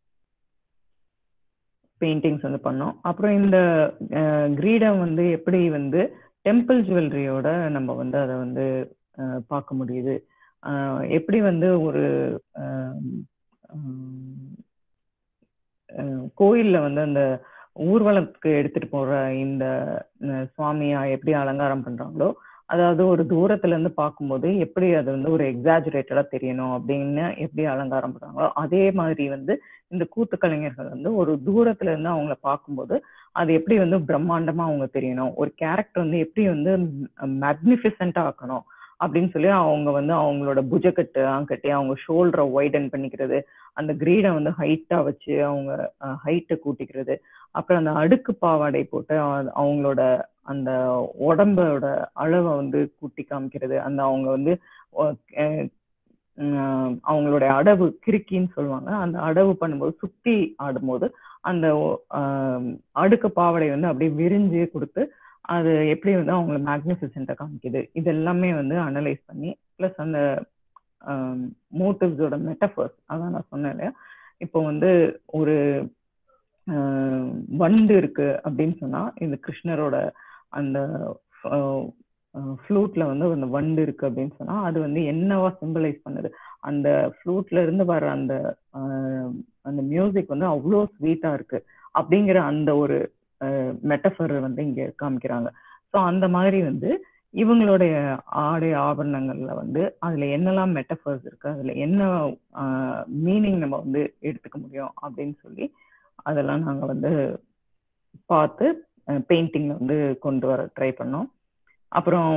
பெயிண்டிங்ஸ் வந்து பண்ணோம் அப்புறம் இந்த கிரீடம் வந்து எப்படி வந்து டெம்பிள் ஜுவல்லரியோட நம்ம வந்து அதை வந்து அஹ், பார்க்க முடியுது அஹ், எப்படி வந்து ஒரு அஹ், உம், அஹ், கோயில்ல வந்து அந்த ஊர்வலத்துக்கு எடுத்துட்டு போற இந்த அஹ், சுவாமியா எப்படி அலங்காரம் பண்றாங்களோ அதாவது ஒரு தூரத்துல இருந்து பார்க்கும்போது எப்படி அது வந்து ஒரு எக்ஸாஜுரேட்டடா தெரியணும் அப்படின்னு எப்படி அலங்காரம் பண்றாங்களோ அதே மாதிரி வந்து இந்த கூத்து கலைஞர்கள் வந்து ஒரு தூரத்துல இருந்து அவங்கள பார்க்கும்போது அது எப்படி வந்து பிரம்மாண்டமா அவங்க தெரியணும் ஒரு கேரக்டர் வந்து எப்படி வந்து மேக்னிஃபிசண்டா ஆக்கணும் அப்படின்னு சொல்லி அவங்க வந்து அவங்களோட புஜக்கட்டு கட்டி அவங்க ஷோல்டரை வைடன் பண்ணிக்கிறது அந்த கிரீடை வந்து ஹைட்டா வச்சு அவங்க ஹைட்டை கூட்டிக்கிறது அப்புறம் அந்த அடுக்கு பாவாடை போட்டு அ- அவங்களோட அந்த உடம்போட அளவை வந்து கூட்டி காமிக்கிறது அந்த அவங்க வந்து ஒ- அஹ் உம் அவங்களுடைய அடவு கிறுக்கின்னு சொல்லுவாங்க அந்த அடவு பண்ணும்போது சுத்தி ஆடும்போது அந்த ஒ- ஆஹ் அடுக்கு பாவாடை வந்து அப்படியே விரிஞ்சு கொடுத்து அது எப்படி வந்து அவங்கள மேக்னிஃபிசென்ட்டா காமிக்குது இது எல்லாமே வந்து அனலைஸ் பண்ணி ப்ளஸ் அந்த மோட்டிவ்ஸோட மெட்டஃபர்ஸ் அதான் நான் சொன்னேன் இல்லையா இப்போ வந்து ஒரு ஆஹ் வண்டு இருக்கு அப்படின்னு சொன்னா இந்த கிருஷ்ணரோட அந்த ஃப்ளூட்ல வந்து அந்த வண்டு இருக்கு அப்படின்னு சொன்னா அது வந்து என்னவா சிம்பிளைஸ் பண்ணுது அந்த ஃப்ளூட்ல இருந்து வர அந்த ஆஹ் அந்த மியூசிக் வந்து அவ்வளோ ஸ்வீட்டா இருக்கு அப்படிங்கிற அந்த ஒரு மெட்டஃபர் வந்து இங்க காமிக்கிறாங்க ஸோ அந்த மாதிரி வந்து இவங்களுடைய ஆடை ஆபரணங்கள்ல வந்து அதுல என்னெல்லாம் மெட்டஃபர்ஸ் இருக்கு அதுல என்ன மீனிங் நம்ம வந்து எடுத்துக்க முடியும் அப்படின்னு சொல்லி அதெல்லாம் நாங்க வந்து பார்த்து பெயிண்டிங்ல வந்து கொண்டு வர ட்ரை பண்ணோம் அப்புறம்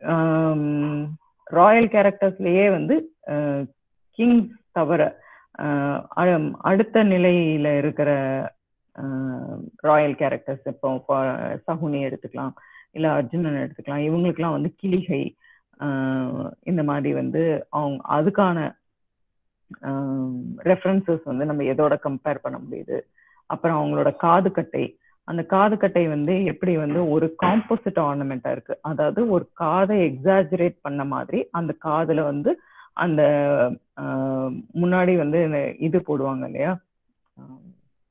ராயல் கேரக்டர்ஸ்லயே வந்து கிங்ஸ் தவிர ஆஹ் அ- அடுத்த நிலையில இருக்கிற ராயல் கேரக்டர்ஸ் இப்போ for சகுனி எடுத்துக்கலாம் இல்ல அர்ஜுனன் எடுத்துக்கலாம் இவங்களுக்குலாம் வந்து கிளிகை ஆஹ் இந்த மாதிரி வந்து அவங்க அதுக்கான ரெஃபரன்சஸ் வந்து நம்ம எதோட கம்பேர் பண்ண முடியுது அப்புறம் அவங்களோட காது கட்டை அந்த காது கட்டை வந்து எப்படி வந்து ஒரு காம்போசிட் ஆர்னமெண்டா இருக்கு அதாவது ஒரு காதை எக்ஸாஜரேட் பண்ண மாதிரி அந்த காதுல வந்து அந்த ஆஹ் முன்னாடி வந்து இந்த இது போடுவாங்க இல்லையா ஆஹ்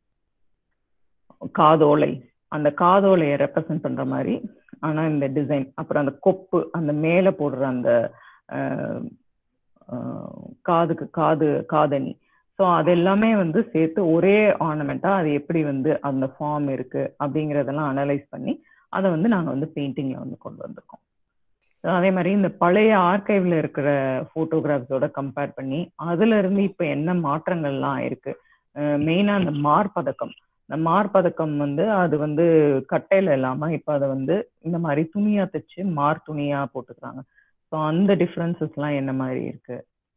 காதோலை அந்த காதோலையை ரெப்ரசன்ட் பண்ற மாதிரி ஆனா இந்த டிசைன் அப்புறம் அந்த கொப்பு அந்த மேல போடுற அந்த ஆஹ் ஆஹ் காதுக்கு காது காதணி ஸோ அது எல்லாமே வந்து சேர்த்து ஒரே ஆர்னமெண்டா அது எப்படி வந்து அந்த ஃபார்ம் இருக்கு அப்படிங்கறதெல்லாம் அனலைஸ் பண்ணி அதை வந்து நாங்க வந்து பெயிண்டிங்ல வந்து கொண்டு வந்திருக்கோம் So அதே மாதிரி இந்த பழைய ஆர்கைவ்ல இருக்கிற போட்டோகிராஃப்ஸோட கம்பேர் பண்ணி அதுல இருந்து இப்ப என்ன மாற்றங்கள்லாம் இருக்கு மெயினா அந்த மார்பதக்கம் இந்த மார்பதக்கம் வந்து அது வந்து கட்டையில இல்லாம இப்ப அதை வந்து இந்த மாதிரி துணியா தைச்சு மார் துணியா போட்டுக்கிறாங்க ஸோ அந்த டிஃப்ரென்சஸ் எல்லாம் என்ன மாதிரி இருக்கு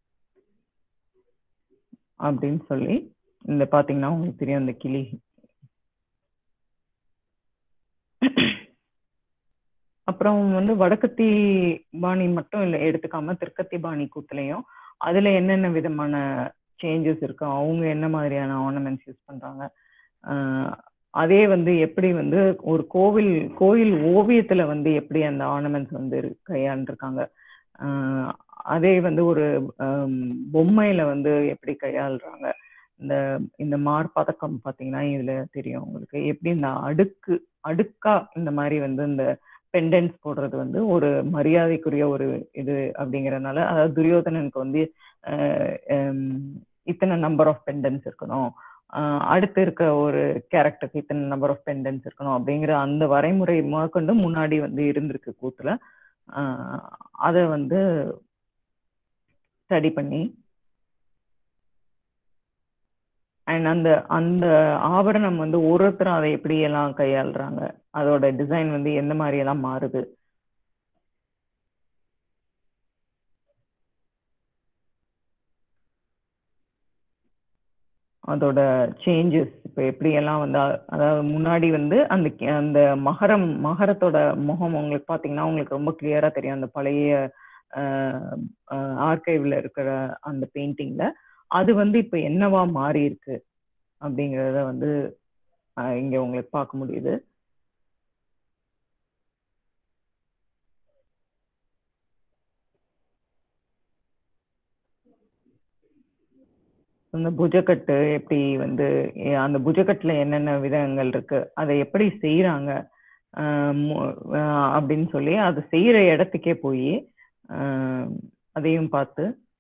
அப்படின்னு சொல்லி இந்த பாத்தீங்கன்னா உங்களுக்கு தெரியும் இந்த கிளி அப்புறம் வந்து வடக்கத்தி பாணி மட்டும் இல்லை எடுத்துக்காம தெற்கத்தி பாணி கூத்துலையும் அதுல என்னென்ன விதமான சேஞ்சஸ் இருக்கு அவங்க என்ன மாதிரியான ஆர்னமெண்ட்ஸ் யூஸ் பண்றாங்க ஆஹ் அதே வந்து எப்படி வந்து ஒரு கோவில் கோயில் ஓவியத்துல வந்து எப்படி அந்த ஆர்னமெண்ட்ஸ் வந்து இரு- கையாண்டிருக்காங்க ஆஹ் அதே வந்து ஒரு ஆம், பொம்மையில வந்து எப்படி கையாளுறாங்க இந்த இந்த மார்பதக்கம் பாத்தீங்கன்னா இதுல தெரியும் உங்களுக்கு எப்படி இந்த அடுக்கு அடுக்கா இந்த மாதிரி வந்து இந்த பெண்டன்ஸ் போடுறது வந்து ஒரு மரியாதைக்குரிய ஒரு இது அப்படிங்கறதுனால அதாவது துரியோதனனுக்கு வந்து ஆஹ் ஹம், இத்தனை நம்பர் ஆஃப் பெண்டன்ஸ் இருக்கணும் ஆஹ் அடுத்து இருக்க ஒரு கேரக்டருக்கு இத்தனை நம்பர் ஆஃப் பெண்டன்ஸ் இருக்கணும் அப்படிங்கிற அந்த வரைமுறை முதற்கொண்டு முன்னாடி வந்து இருந்திருக்கு கூத்துல ஆஹ் அதை வந்து ஸ்டடி பண்ணி அண்ட் அந்த அந்த ஆபரணம் வந்து ஒருத்தரும் அதை எப்படி எல்லாம் கையாளுறாங்க அதோட டிசைன் வந்து எந்த மாதிரி எல்லாம் மாறுது அதோட சேஞ்சஸ் இப்போ எப்படியெல்லாம் வந்து அ- அதாவது முன்னாடி வந்து அந்த கி- அந்த மகரம் மகரத்தோட முகம் உங்களுக்கு பார்த்தீங்கன்னா உங்களுக்கு ரொம்ப கிளியரா தெரியும் அந்த பழைய ஆர்கைவ்ல இருக்கிற அந்த பெயிண்டிங்ல அது வந்து இப்போ என்னவா மாறி இருக்கு அப்படிங்கிறத வந்து அஹ், இங்க உங்களுக்கு பார்க்க முடியுது அந்த புஜக்கட்டு எப்படி வந்து எ- அந்த புஜக்கட்டுல என்னென்ன விதங்கள் இருக்கு அதை எப்படி செய்யறாங்க அப்படின்னு சொல்லி அது செய்யற இடத்துக்கே போய் அதையும் பார்த்து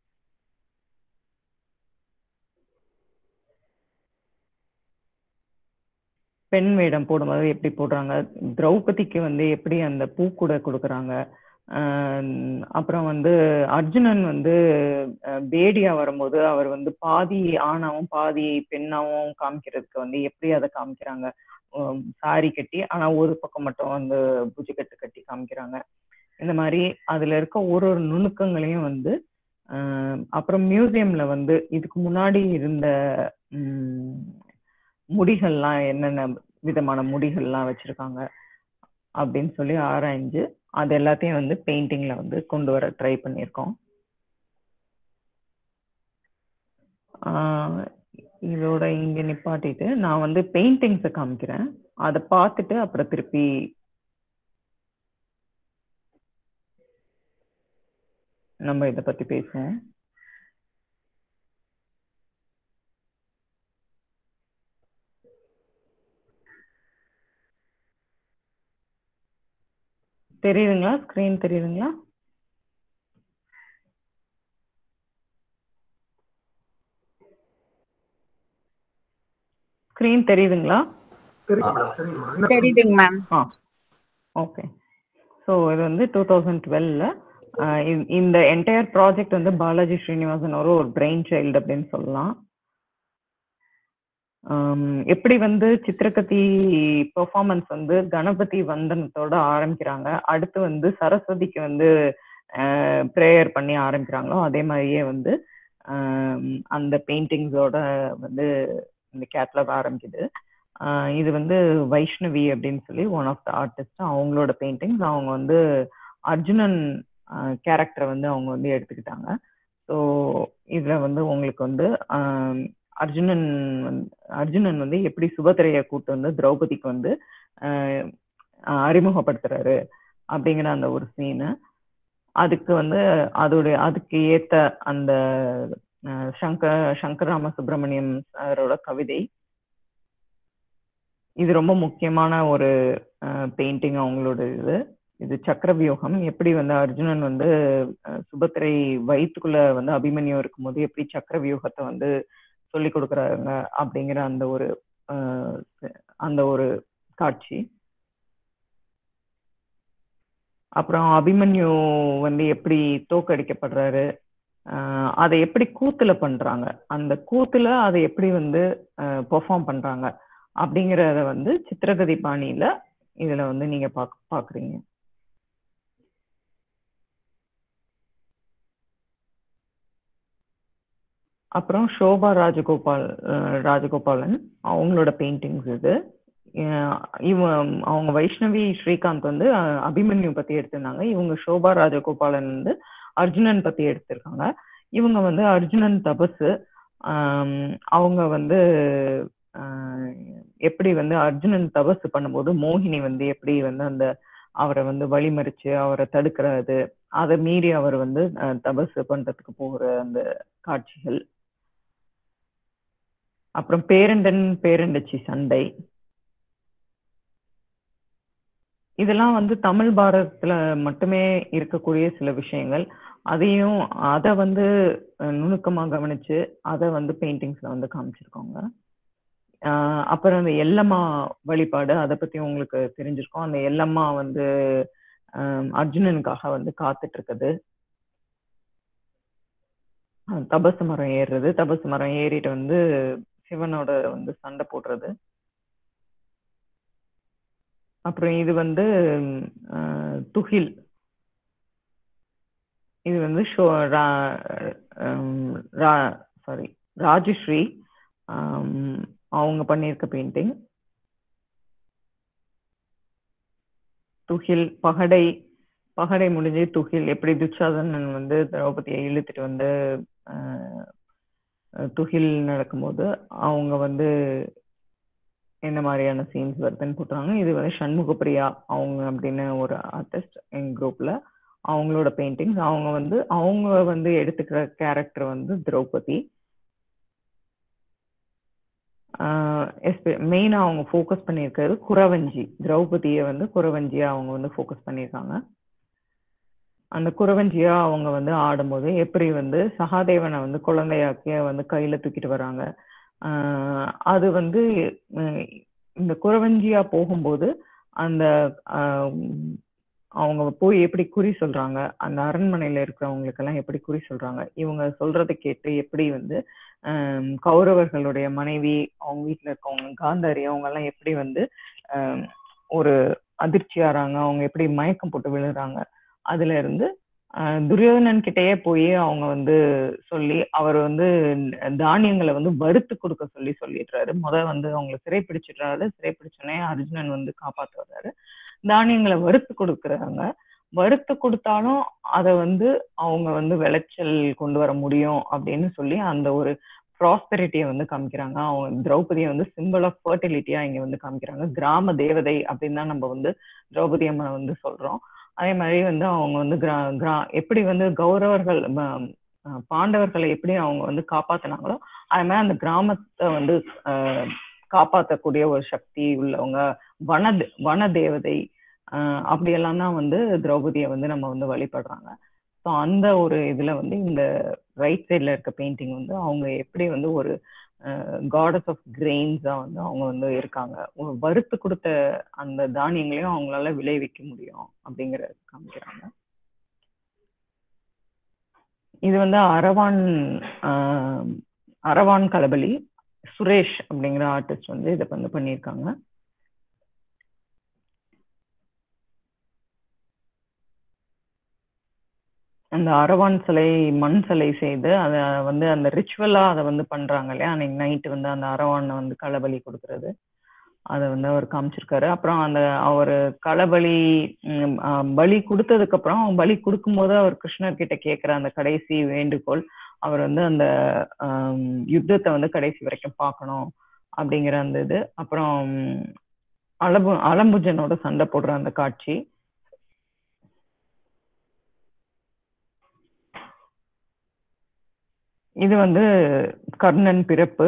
பெண் வேடம் போடும்போது எப்படி போடுறாங்க திரௌபதிக்கு வந்து எப்படி அந்த பூக்கூடை கொடுக்குறாங்க ஆஹ் அப்புறம் வந்து அர்ஜுனன் வந்து அஹ் பேடியா வரும்போது அவர் வந்து பாதி ஆணாவும் பாதி பெண்ணாவும் காமிக்கிறதுக்கு வந்து எப்படி அதை காமிக்கிறாங்க சாரி கட்டி ஆனா ஒரு பக்கம் மட்டும் வந்து புஜிக்கட்டு கட்டி காமிக்கிறாங்க இந்த மாதிரி அதுல இருக்க ஒரு ஒரு நுணுக்கங்களையும் வந்து ஆஹ் அப்புறம் மியூசியம்ல வந்து இதுக்கு முன்னாடி இருந்த உம் முடிகள்லாம் என்னென்ன விதமான முடிகள்லாம் வச்சிருக்காங்க அப்படின்னு சொல்லி ஆராய்ஞ்சு அது எல்லாத்தையும் வந்து பெயிண்டிங்ல வந்து கொண்டு வர ட்ரை பண்ணியிருக்கோம் ஆஹ் இதோட இங்க நிப்பாட்டிட்டு நான் வந்து பெயிண்டிங்ஸை காமிக்கிறேன் அதை பார்த்துட்டு அப்புறம் திருப்பி நம்ம இதை பத்தி பேசுவோம் தெரியுதுங்களா ஸ்க்ரீன் தெரியுதுங்களா ஸ்க்ரீன் தெரியுதுங்களா தெரியும் மேடம் தெரியும் மேடம் என்ன தெரியுதுங்க மேம் ஆ ஓகே ஸோ இது வந்து டூ தௌசண்ட் டுவெல்ல இந்த என்டையர் ப்ராஜெக்ட் வந்து பாலாஜி ஸ்ரீனிவாசன் ஒரு ஒரு பிரெயின் சைல்டு அப்படின்னு சொல்லலாம் ஆம், எப்படி வந்து சித்திரகதி பெர்ஃபார்மன்ஸ் வந்து கணபதி வந்தனத்தோட ஆரம்பிக்கிறாங்க அடுத்து வந்து சரஸ்வதிக்கு வந்து ப்ரேயர் பண்ணி ஆரம்பிக்கிறாங்களோ அதே மாதிரியே வந்து ஆம், அந்த பெயிண்டிங்ஸோட வந்து இந்த கேட்லாக் ஆரம்பிக்குது ஆஹ் இது வந்து வைஷ்ணவி அப்படின்னு சொல்லி ஒன் ஆஃப் த ஆர்டிஸ்ட் அவங்களோட பெயிண்டிங்ஸ் அவங்க வந்து அர்ஜுனன் கேரக்டரை வந்து அவங்க வந்து எடுத்துக்கிட்டாங்க ஸோ இதுல வந்து உங்களுக்கு வந்து ஆஹ் அர்ஜுனன் வந்து அர்ஜுனன் வந்து எப்படி சுபத்திரையை கூட்டு வந்து திரௌபதிக்கு வந்து ஆஹ் ஆஹ் அறிமுகப்படுத்துறாரு அப்படிங்கிற அந்த ஒரு சீனு அதுக்கு வந்து அதோடைய அதுக்கு ஏத்த அந்த ஆஹ் சங்கர் சங்கராம சுப்பிரமணியம் சாரோட கவிதை இது ரொம்ப முக்கியமான ஒரு பெயிண்டிங் அவங்களோட இது இது சக்கரவியூகம் எப்படி வந்து அர்ஜுனன் வந்து அஹ், சுபத்திரை வயிற்றுக்குள்ள வந்து அபிமன்யு இருக்கும்போது எப்படி சக்கரவியூகத்தை வந்து சொல்லி கொடுக்குறாங்க அப்படிங்கிற அந்த ஒரு அஹ், அந்த ஒரு காட்சி அப்புறம் அபிமன்யு வந்து எப்படி தோக்கடிக்கப்படுறாரு ஆஹ் அதை எப்படி கூத்துல பண்றாங்க அந்த கூத்துல அதை எப்படி வந்து பெர்ஃபார்ம் பண்றாங்க அப்படிங்கறத வந்து சித்திரகதி பாணியில இதுல வந்து நீங்க பாக் பாக்குறீங்க அப்புறம் ஷோபா ராஜகோபால் அஹ் ராஜகோபாலன் அவங்களோட பெயிண்டிங்ஸ் இது அஹ் இவன் அவங்க வைஷ்ணவி ஸ்ரீகாந்த் வந்து அஹ், அபிமன்யு பத்தி எடுத்திருந்தாங்க இவங்க ஷோபா ராஜகோபாலன் வந்து அர்ஜுனன் பத்தி எடுத்திருக்காங்க இவங்க வந்து அர்ஜுனன் தபசு ஆம், அவங்க வந்து ஆஹ், எப்படி வந்து அர்ஜுனன் தபசு பண்ணும்போது மோகினி வந்து எப்படி வந்து அந்த அவரை வந்து வழிமறிச்சு அவரை தடுக்கிறது அதை மீறி அவர் வந்து அஹ், தபசு பண்றதுக்கு போகிற அந்த காட்சிகள் அப்புறம் பேரண்டன் பேரண்டச்சி சண்டை இதெல்லாம் வந்து தமிழ் பாரதத்துல மட்டுமே இருக்கக்கூடிய சில விஷயங்கள் அதையும் அதை வந்து அஹ், நுணுக்கமா கவனிச்சு அதை வந்து பெயிண்டிங்ஸ்ல வந்து காமிச்சிருக்கோங்க ஆஹ் அப்புறம் அந்த எல்லம்மா வழிபாடு அதை பத்தி உங்களுக்கு தெரிஞ்சிருக்கும் அந்த எல்லம்மா வந்து ஆஹ் அர்ஜுனனுக்காக வந்து காத்துட்டு இருக்குது அஹ் தபசு மரம் ஏறுறது தபசு மரம் ஏறிட்டு வந்து சிவனோட வந்து சண்டை போடுறது அப்புறம் இது வந்து ஆஹ் துகில் இது வந்து ஷோ சாரி ராஜஸ்ரீ ஆம், அவங்க பண்ணியிருக்க பெயிண்டிங் துகில் பகடை பகடை முடிஞ்சு துகில் எப்படி துச்சாதனன் வந்து திரௌபதியை இழுத்துட்டு வந்து ஆஹ், துகில் நடக்கும்போது அவங்க வந்து என்ன மாதிரியான சீன்ஸ் வருதுன்னு போட்டுறாங்க இது வந்து சண்முகப்பிரியா அவங்க அப்படின்னு ஒரு ஆர்டிஸ்ட் எங்க குரூப்ல அவங்களோட பெயிண்டிங்ஸ் அவங்க வந்து அவங்க வந்து எடுத்துக்கிற கேரக்டர் வந்து திரௌபதி மெயினா அவங்க ஃபோக்கஸ் பண்ணியிருக்கிறது குறவஞ்சி திரௌபதியை வந்து குறவஞ்சியா அவங்க வந்து ஃபோக்கஸ் பண்ணியிருக்காங்க அந்த குறவஞ்சியா அவங்க வந்து ஆடும்போது எப்படி வந்து சகாதேவனை வந்து குழந்தையாக்கி வந்து கையில தூக்கிட்டு வராங்க ஆஹ் அது வந்து அஹ் இந்த குறவஞ்சியா போகும்போது அந்த ஆஹ் அவங்க போய் எப்படி குறி சொல்றாங்க அந்த அரண்மனையில இருக்கிறவங்களுக்கெல்லாம் எப்படி குறி சொல்றாங்க இவங்க சொல்றதை கேட்டு எப்படி வந்து ஆஹ் கௌரவர்களுடைய மனைவி அவங்க வீட்டுல இருக்கவங்க காந்தாரி அவங்க எல்லாம் எப்படி வந்து ஆஹ் ஒரு அதிர்ச்சி ஆறாங்க அவங்க எப்படி மயக்கம் போட்டு விழுறாங்க அதுல இருந்து ஆஹ் துரியோதனன் கிட்டயே போய் அவங்க வந்து சொல்லி அவர் வந்து தானியங்களை வந்து வறுத்து கொடுக்க சொல்லி சொல்லிடுறாரு முத வந்து அவங்களை சிறைப்பிடிச்சிடுறாரு சிறைப்பிடிச்சோடனே அர்ஜுனன் வந்து காப்பாத்து வர்றாரு தானியங்களை வறுத்து கொடுக்குறாங்க வறுத்து கொடுத்தாலும் அதை வந்து அவங்க வந்து விளைச்சல் கொண்டு வர முடியும் அப்படின்னு சொல்லி அந்த ஒரு ப்ராஸ்பெரிட்டியை வந்து காமிக்கிறாங்க அவங்க திரௌபதியை வந்து சிம்பிள் ஆஃப் ஃபர்டிலிட்டியா இங்க வந்து காமிக்கிறாங்க கிராம தேவதை அப்படின்னு தான் நம்ம வந்து திரௌபதி அம்மனை வந்து சொல்றோம் அதே மாதிரி வந்து அவங்க வந்து கிரா கிரா எப்படி வந்து கௌரவர்கள் ம, அஹ், பாண்டவர்களை எப்படி அவங்க வந்து காப்பாத்தினாங்களோ அது மாதிரி அந்த கிராமத்தை வந்து ஆஹ், காப்பாத்தக்கூடிய ஒரு சக்தி உள்ளவங்க வன வன தேவதை ஆஹ், அப்படியெல்லாம் தான் வந்து திரௌபதியை வந்து நம்ம வந்து வழிபடுறாங்க ஸோ அந்த ஒரு இதுல வந்து இந்த ரைட் சைட்ல இருக்க பெயிண்டிங் வந்து அவங்க எப்படி வந்து ஒரு காடஸ் ஆஃப் கிரெயின்ஸா வந்து அவங்க வந்து இருக்காங்க ஒரு வறுத்து கொடுத்த அந்த தானியங்களையும் அவங்களால விளைவிக்க முடியும் அப்படிங்கிற காமிக்கிறாங்க இது வந்து அரவான் ஆஹ், அரவான் கலபலி சுரேஷ் அப்படிங்கிற ஆர்டிஸ்ட் வந்து இதை வந்து பண்ணியிருக்காங்க அந்த அரவான் சிலை மண் சிலை செய்து அதை வந்து அந்த ரிச்சுவலா அதை வந்து பண்றாங்க இல்லையா அன்னைக்கு நைட்டு வந்து அந்த அரவானை வந்து களபலி கொடுக்கறது அதை வந்து அவர் காமிச்சிருக்காரு அப்புறம் அந்த அவர் களபலி ம், ஆ, பலி கொடுத்ததுக்கு அப்புறம் பலி கொடுக்கும்போது அவர் கிருஷ்ணர் கிட்ட கேட்கிற அந்த கடைசி வேண்டுகோள் அவர் வந்து அந்த ஆம், யுத்தத்தை வந்து கடைசி வரைக்கும் பார்க்கணும் அப்படிங்கிற அந்த இது அப்புறம் அலபு அலம்புஜனோட சண்டை போடுற அந்த காட்சி இது வந்து கர்ணன் பிறப்பு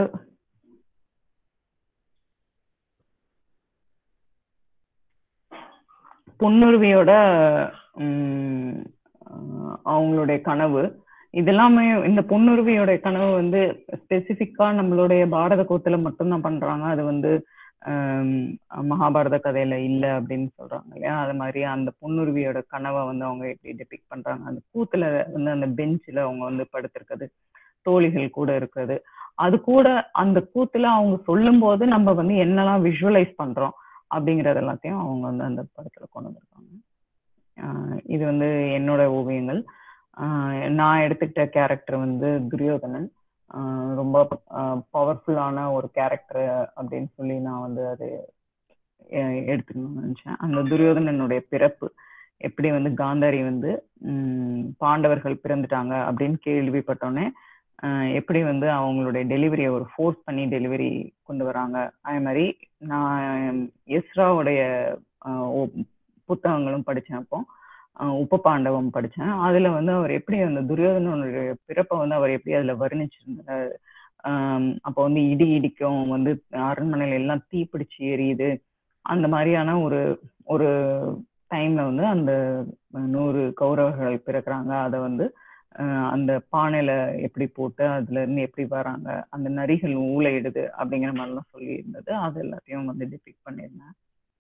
பொன்னுருவியோட உம், ஆஹ், அவங்களுடைய கனவு இதெல்லாமே இந்த பொன்னுருவியோட கனவு வந்து ஸ்பெசிஃபிக்கா நம்மளுடைய பாரத கோத்துல மட்டும்தான் பண்றாங்க அது வந்து ஆம், மகாபாரத கதையில இல்ல அப்படின்னு சொல்றாங்க இல்லையா அது மாதிரி அந்த பொன்னுருவியோட கனவை வந்து அவங்க எப்படி டெபிக் பண்றாங்க அந்த கூத்துல வந்து அந்த பெஞ்சில் அவங்க வந்து படுத்திருக்கிறது தோழிகள் கூட இருக்கிறது அது கூட அந்த கூத்துல அவங்க சொல்லும் போது நம்ம வந்து என்னெல்லாம் விஷுவலைஸ் பண்றோம் அப்படிங்கறது எல்லாத்தையும் அவங்க வந்து அந்த படத்துல கொண்டு வந்திருக்காங்க ஆஹ் இது வந்து என்னோட ஓவியங்கள் ஆஹ் நான் எடுத்துக்கிட்ட கேரக்டர் வந்து துரியோதனன் ஆஹ் ரொம்ப பவர்ஃபுல்லான ஒரு கேரக்டர் அப்படின்னு சொல்லி நான் வந்து அது எ- எடுத்துக்கணும்னு நினைச்சேன் அந்த துரியோதனனுடைய பிறப்பு எப்படி வந்து காந்தாரி வந்து உம் பாண்டவர்கள் பிறந்துட்டாங்க அப்படின்னு கேள்விப்பட்டோன்னே ஆஹ் எப்படி வந்து அவங்களுடைய டெலிவரியை ஒரு ஃபோர்ஸ் பண்ணி டெலிவரி கொண்டு வராங்க அதே மாதிரி நான் எஸ்ராவுடைய ஆஹ் ஒ- புத்தகங்களும் படிச்சேன் அப்போ ஆஹ் உப பாண்டவம் படிச்சேன் அதுல வந்து அவர் எப்படி அந்த துரியோதனனுடைய பிறப்பை வந்து அவர் எப்படி அதுல வர்ணிச்சிருந்தாரு ஆஹ் அப்போ வந்து இடி இடிக்கும் வந்து அரண்மனையில எல்லாம் தீப்பிடிச்சு எரியுது அந்த மாதிரியான ஒரு ஒரு டைம்ல வந்து அந்த நூறு கௌரவர்கள் பிறக்குறாங்க அதை வந்து ஆஹ் அந்த பானையில எப்படி போட்டு அதுல இருந்து எப்படி வராங்க அந்த நரிகள் ஊழையிடுது அப்படிங்கிற மாதிரிலாம் சொல்லி இருந்தது அது எல்லாத்தையும் வந்து டிபிக் பண்ணியிருந்தேன்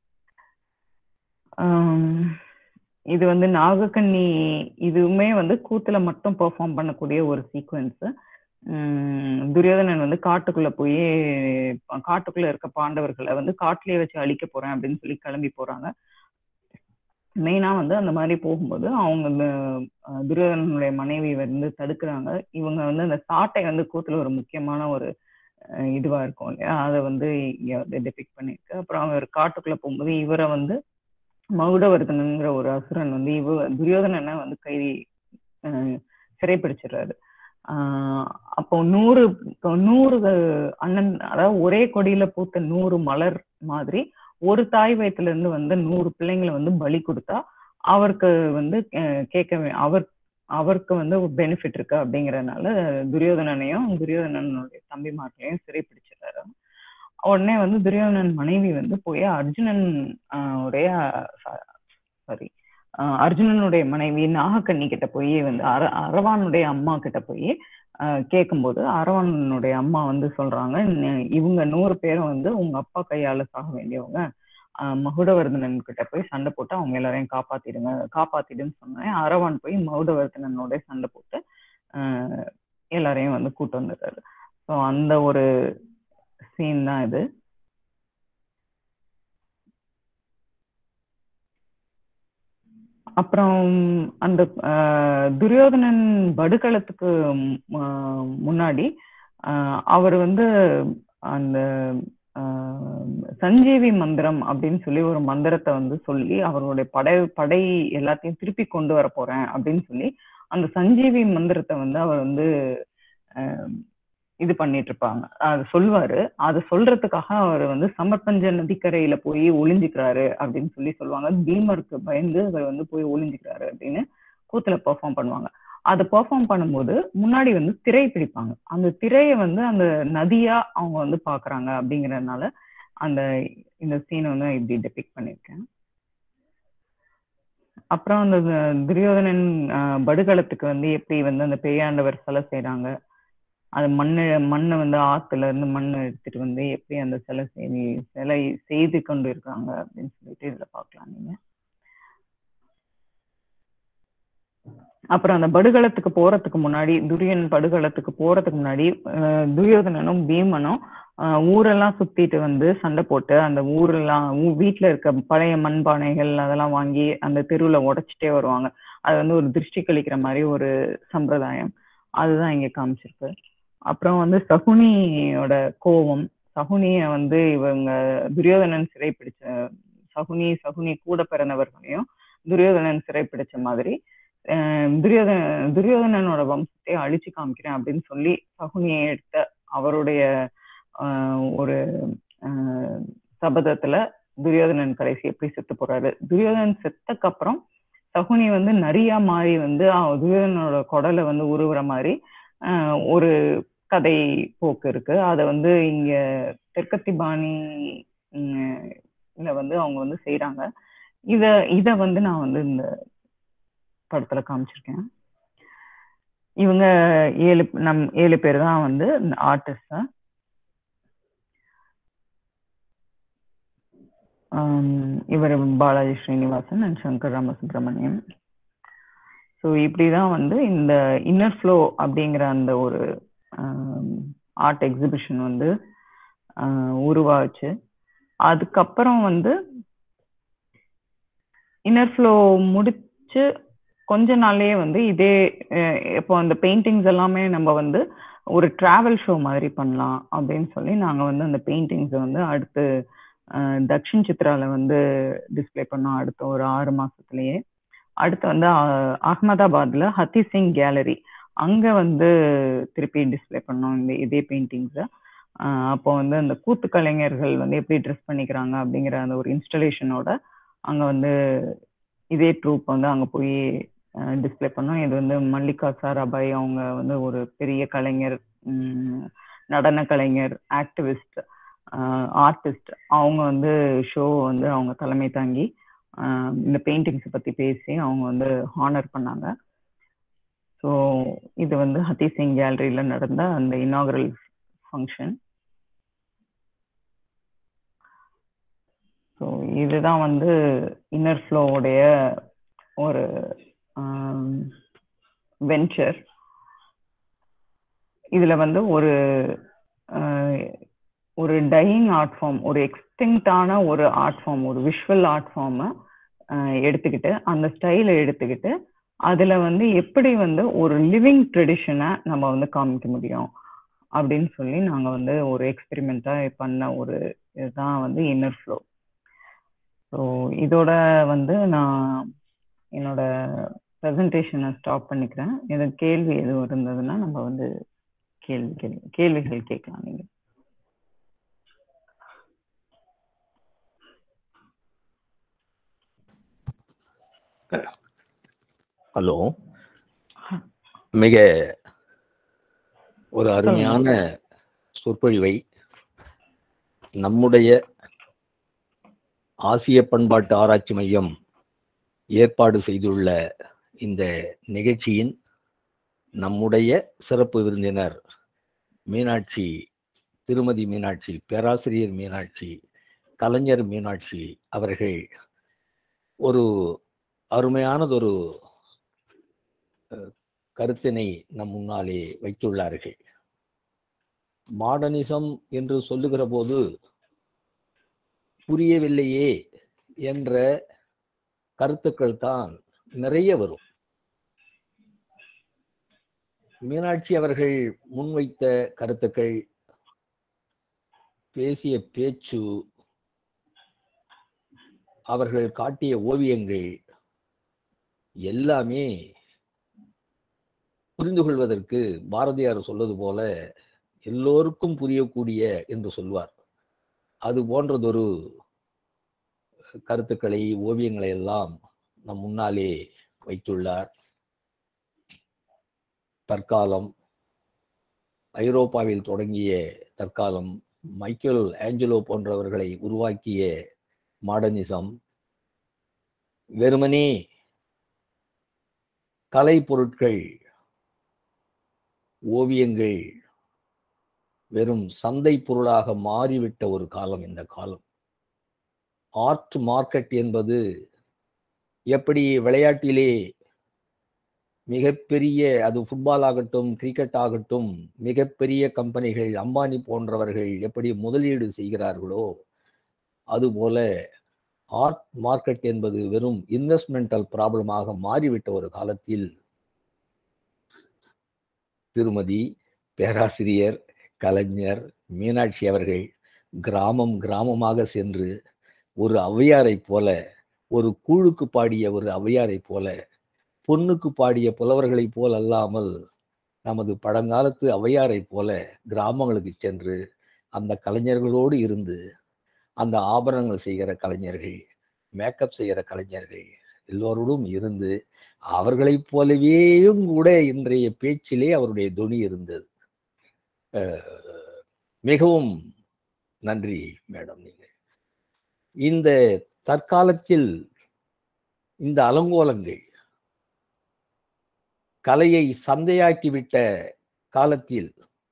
ஆம், இது வந்து நாகக்கண்ணி இதுவுமே வந்து கூத்துல மட்டும் பெர்ஃபார்ம் பண்ணக்கூடிய ஒரு சீக்வன்ஸ் துரியோதனன் வந்து காட்டுக்குள்ள போய் காட்டுக்குள்ள இருக்க பாண்டவர்களை வந்து காட்டிலேயே வச்சு அழிக்க போறேன் அப்படின்னு சொல்லி கிளம்பி போறாங்க மெயினா வந்து அந்த மாதிரி போகும்போது அவங்க இந்த அஹ், துரியோதனனுடைய மனைவி வந்து தடுக்கிறாங்க இவங்க வந்து அந்த சாட்டை வந்து கூத்துல ஒரு முக்கியமான ஒரு அஹ், இதுவா இருக்கும் இல்லையா அதை வந்து இங்க வந்து டெபிக் பண்ணிருக்கு அப்புறம் அவர் காட்டுக்குள்ள போகும்போது இவரை வந்து மகுடவர்தனங்கிற ஒரு அசுரன் வந்து இவ துரியோதனனை வந்து கைதி அஹ், சிறைப்பிடிச்சிடுறாரு ஆஹ் அப்போ நூறு இப்போ நூறு அண்ணன் அதாவது ஒரே கொடியில பூத்த நூறு மலர் மாதிரி ஒரு தாய் வயித்துல இருந்து வந்து நூறு பிள்ளைங்களை வந்து பலி கொடுத்தா அவருக்கு வந்து அஹ், கேட்க வே- அவர் அவருக்கு வந்து பெனிஃபிட் இருக்கு அப்படிங்கறதுனால துரியோதனனையும் துரியோதனனுடைய தம்பிமார்களையும் சிறைப்பிடிச்சிடுறாரு உடனே வந்து துரியோதனன் மனைவி வந்து போய் அர்ஜுனன் ஆஹ், உடைய சாரி அர்ஜுனனுடைய மனைவி நாகக்கண்ணி கிட்ட போய் வந்து அர அரவானுடைய அம்மா கிட்ட போய் ஆஹ், கேட்கும்போது அரவானுடைய அம்மா வந்து சொல்றாங்க "ந- இவங்க நூறு பேரும் வந்து உங்க அப்பா கையால சாக வேண்டியவங்க ஆஹ், மகுடவர்தனன் கிட்ட போய் சண்டை போட்டு அவங்க எல்லாரையும் காப்பாத்திடுங்க காப்பாத்திடுன்னு சொன்னேன் அரவான் போய் மகுடவர்தனனோட சண்டை போட்டு ஆஹ், எல்லாரையும் வந்து கூட்டு வந்துடுறாரு ஸோ அந்த ஒரு சீன் தான் இது அப்புறம் அந்த ஆஹ், துரியோதனன் படுகளத்துக்கு ம், ஆஹ், முன்னாடி ஆஹ், அவர் வந்து அந்த ஆஹ், சஞ்சீவி மந்திரம் அப்படின்னு சொல்லி ஒரு மந்திரத்தை வந்து சொல்லி அவருடைய படை படை எல்லாத்தையும் திருப்பி கொண்டு வர போறேன் அப்படின்னு சொல்லி அந்த சஞ்சீவி மந்திரத்தை வந்து அவர் வந்து ஆஹ், இது பண்ணிட்டு இருப்பாங்க அது சொல்லுவாரு அதை சொல்றதுக்காக அவர் வந்து சமர்பஞ்ச நதிக்கரையில போய் ஒளிஞ்சுக்கிறாரு அப்படின்னு சொல்லி சொல்லுவாங்க பீமருக்கு பயந்து அவர் வந்து போய் ஒளிஞ்சுக்கிறாரு அப்படின்னு கூத்துல பெர்ஃபார்ம் பண்ணுவாங்க அதை பெர்ஃபார்ம் பண்ணும்போது முன்னாடி வந்து திரை பிடிப்பாங்க அந்த திரையை வந்து அந்த நதியா அவங்க வந்து பாக்குறாங்க அப்படிங்கறதுனால அந்த இந்த சீனை வந்து நான் இப்படி டெபிக் பண்ணியிருக்கேன் அப்புறம் அந்த துரியோதனன் ஆஹ், படுகளத்துக்கு வந்து எப்படி வந்து அந்த பெரியாண்டவர் சிலை செய்றாங்க அது மண்ணு மண்ணை வந்து ஆத்துல இருந்து மண் எடுத்துட்டு வந்து எப்படி அந்த சிலை செய்தி சிலை செய்து கொண்டு இருக்காங்க அப்படின்னு சொல்லிட்டு இதுல பார்க்கலாம் நீங்க அப்புறம் அந்த படுகளத்துக்கு போறதுக்கு முன்னாடி துரியன் படுகளத்துக்கு போறதுக்கு முன்னாடி அஹ், துரியோதனனும் பீமனும் அஹ், ஊரெல்லாம் சுத்திட்டு வந்து சண்டை போட்டு அந்த ஊரெல்லாம் ஊ- வீட்ல இருக்க பழைய மண்பானைகள் அதெல்லாம் வாங்கி அந்த தெருவுல உடைச்சிட்டே வருவாங்க அது வந்து ஒரு திருஷ்டி கழிக்கிற மாதிரி ஒரு சம்பிரதாயம் அதுதான் இங்க காமிச்சிருக்கு அப்புறம் வந்து சகுனியோட கோபம் சகுனிய வந்து இவங்க துரியோதனன் சிறை பிடிச்ச சகுனி சகுனி கூட பிறந்தவர்களையும் துரியோதனன் சிறை பிடிச்ச மாதிரி அஹ் துரியோதன துரியோதனனோட வம்சத்தை அழிச்சு காமிக்கிறேன் அப்படின்னு சொல்லி சகுனியை எடுத்த அவருடைய ஆஹ் ஒரு ஆஹ் சபதத்துல துரியோதனன் கடைசி எப்படி செத்து போறாரு துரியோதனன் செத்தக்கு அப்புறம் சகுனி வந்து நரியா மாறி வந்து அவன் துரியோதனனோட குடலை வந்து உருவுற மாதிரி ஆஹ் ஒரு கதை போக்கு இருக்கு அதை வந்து இங்க தெற்கத்தி பாணி உம், இதுல வந்து அவங்க வந்து செய்றாங்க இத இத வந்து நான் வந்து இந்த படத்துல காமிச்சிருக்கேன் இவங்க ஏழு நம் ஏழு பேர் தான் வந்து ஆர்டிஸ்ட் இவர் பாலாஜி ஸ்ரீனிவாசன் அண்ட் சங்கர் ராமசுப்ரமணியம் ஸோ இப்படிதான் வந்து இந்த இன்னர் ஃப்ளோ அப்படிங்கிற அந்த ஒரு ஆர்ட் எக்ஸிபிஷன் வந்து ஆஹ் உருவாச்சு அதுக்கப்புறம் வந்து இன்னர் ஃப்ளோ முடிச்சு கொஞ்ச நாள்லயே வந்து இதே அஹ் இப்போ அந்த பெயிண்டிங்ஸ் எல்லாமே நம்ம வந்து ஒரு டிராவல் ஷோ மாதிரி பண்ணலாம் அப்படின்னு சொல்லி நாங்க வந்து அந்த பெயிண்டிங்ஸை வந்து அடுத்து அஹ், தக்ஷின் சித்ரால வந்து டிஸ்ப்ளே பண்ணோம் அடுத்த ஒரு ஆறு மாசத்துலயே அடுத்து வந்து அஹ், அகமதாபாத்ல ஹத்தி சிங் கேலரி அங்க வந்து திருப்பி டிஸ்ப்ளே பண்ணோம் இந்த இதே பெயிண்டிங்ஸை அப்போ வந்து அந்த கூத்து கலைஞர்கள் வந்து எப்படி ட்ரெஸ் பண்ணிக்கிறாங்க அப்படிங்கிற அந்த ஒரு இன்ஸ்டலேஷனோட அங்க வந்து இதே ட்ரூப் வந்து அங்க போய் டிஸ்ப்ளே பண்ணோம் இது வந்து மல்லிகா சாராபாய் அவங்க வந்து ஒரு பெரிய கலைஞர் உம், நடன கலைஞர் ஆக்டிவிஸ்ட் ஆர்டிஸ்ட் அவங்க வந்து ஷோ வந்து அவங்க தலைமை தாங்கி ஆஹ் இந்த பெயிண்டிங்ஸ் பத்தி பேசி அவங்க வந்து ஹானர் பண்ணாங்க ஸோ இது வந்து ஹத்தி சிங் கேலரியில நடந்த அந்த இனாகரல் ஃபங்க்ஷன் ஸோ இதுதான் வந்து இன்னர் ஃப்ளோவுடைய ஒரு வெஞ்சர் இதுல வந்து ஒரு ஆஹ், ஒரு டையிங் ஆர்ட் ஃபார்ம் ஒரு எக்ஸ்டிங்டான ஒரு ஆர்ட் ஃபார்ம் ஒரு விஷுவல் ஆர்ட் ஃபார்மை எடுத்துக்கிட்டு அந்த ஸ்டைலை எடுத்துக்கிட்டு அதுல வந்து எப்படி வந்து ஒரு லிவிங் ட்ரெடிஷனை நம்ம வந்து காமிக்க முடியும் அப்படின்னு சொல்லி நாங்க வந்து ஒரு எக்ஸ்பெரிமெண்டா பண்ண ஒரு இதுதான் வந்து இன்னர் ஃப்ளோ ஸோ இதோட வந்து நான் என்னோட ப்ரெசன்டேஷனை ஸ்டாப் பண்ணிக்கிறேன் எதுவும் கேள்வி எதுவும் இருந்ததுன்னா நம்ம வந்து கேள்வி கேள்வி கேள்விகள் கேட்கலாம் நீங்க ஹலோ மிக ஒரு அருமையான சொற்பொழிவை நம்முடைய ஆசிய பண்பாட்டு ஆராய்ச்சி மையம் ஏற்பாடு செய்துள்ள இந்த நிகழ்ச்சியின் நம்முடைய சிறப்பு விருந்தினர் மீனாட்சி திருமதி மீனாட்சி பேராசிரியர் மீனாட்சி கலைஞர் மீனாட்சி அவர்கள் ஒரு அருமையானதொரு அஹ், கருத்தினை நம் முன்னாலே வைத்துள்ளார்கள் மாடர்னிசம் என்று சொல்லுகிற போது புரியவில்லையே என்ற கருத்துக்கள் தான் நிறைய வரும் மீனாட்சி அவர்கள் முன்வைத்த கருத்துக்கள் பேசிய பேச்சு அவர்கள் காட்டிய ஓவியங்கள் எல்லாமே புரிந்து கொள்வதற்கு பாரதியார் சொல்வது போல எல்லோருக்கும் புரியக்கூடிய என்று சொல்வார் அது போன்றதொரு கருத்துக்களை ஓவியங்களை எல்லாம் நம் முன்னாலே வைத்துள்ளார் தற்காலம் ஐரோப்பாவில் தொடங்கிய தற்காலம் மைக்கேல் ஆஞ்சலோ போன்றவர்களை உருவாக்கிய மாடர்னிசம் வெறுமனே கலை பொருட்கள் ஓவியங்கள் வெறும் சந்தை பொருளாக மாறிவிட்ட ஒரு காலம் இந்த காலம் ஆர்ட் மார்க்கெட் என்பது எப்படி விளையாட்டிலே மிகப்பெரிய அது ஃபுட்பால் ஆகட்டும் கிரிக்கெட் ஆகட்டும் மிகப்பெரிய கம்பெனிகள் அம்பானி போன்றவர்கள் எப்படி முதலீடு செய்கிறார்களோ அதுபோல ஆர்ட் மார்க்கெட் என்பது வெறும் இன்வெஸ்ட்மெண்டல் ப்ராப்ளமாக மாறிவிட்ட ஒரு காலத்தில் திருமதி பேராசிரியர் கலைஞர் மீனாட்சி அவர்கள் கிராமம் கிராமமாக சென்று ஒரு ஔவையாரைப் போல ஒரு கூழுக்கு பாடிய ஒரு ஔவையாரைப் போல பொண்ணுக்கு பாடிய புலவர்களைப் போல் அல்லாமல் நமது பழங்காலத்து ஔவையாரைப் போல கிராமங்களுக்கு சென்று அந்த கலைஞர்களோடு இருந்து அந்த ஆபரணங்கள் செய்கிற கலைஞர்கள் மேக்கப் செய்கிற கலைஞர்கள் எல்லோரோடும் இருந்து அவர்களைப் போலவேயும் கூட இன்றைய பேச்சிலே அவருடைய தொனி இருந்தது அஹ், மிகவும் நன்றி மேடம் நீங்கள் இந்த தற்காலத்தில் இந்த அலங்கோலங்கள் கலையை சந்தையாக்கிவிட்ட காலத்தில்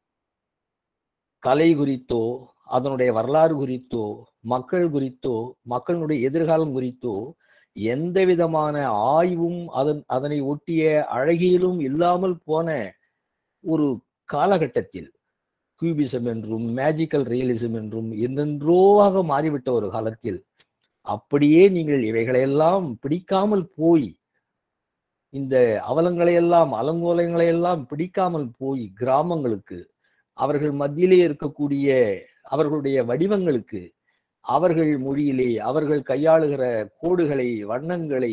கலை குறித்தோ அதனுடைய வரலாறு குறித்தோ மக்கள் குறித்தோ மக்களுடைய எதிர்காலம் குறித்தோ எந்த விதமான ஆய்வும் அதன் அதனை ஒட்டிய அழகியலும் இல்லாமல் போன ஒரு காலகட்டத்தில் கியூபிசம் என்றும் மேஜிக்கல் ரியலிசம் என்றும் என்னென்றோவாக மாறிவிட்ட ஒரு காலத்தில் அப்படியே நீங்கள் இவைகளையெல்லாம் பிடிக்காமல் போய் இந்த அவலங்களையெல்லாம் அலங்கோலங்களையெல்லாம் பிடிக்காமல் போய் கிராமங்களுக்கு அவர்கள் மத்தியிலே இருக்கக்கூடிய அவர்களுடைய வடிவங்களுக்கு அவர்கள் மொழியிலே அவர்கள் கையாளுகிற கோடுகளை வண்ணங்களை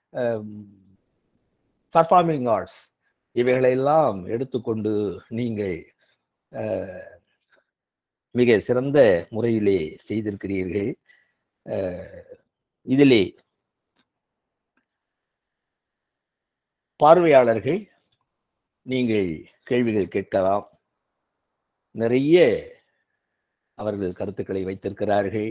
பர்ஃபார்மிங் ஆர்ட்ஸ் இவைகளையெல்லாம் எடுத்துக்கொண்டு நீங்கள் அஹ், மிக சிறந்த முறையிலே செய்திருக்கிறீர்கள் அஹ், இதிலே பார்வையாளர்கள் நீங்கள் கேள்விகள் கேட்கலாம் நிறைய அவர்கள் கருத்துக்களை வைத்திருக்கிறார்கள்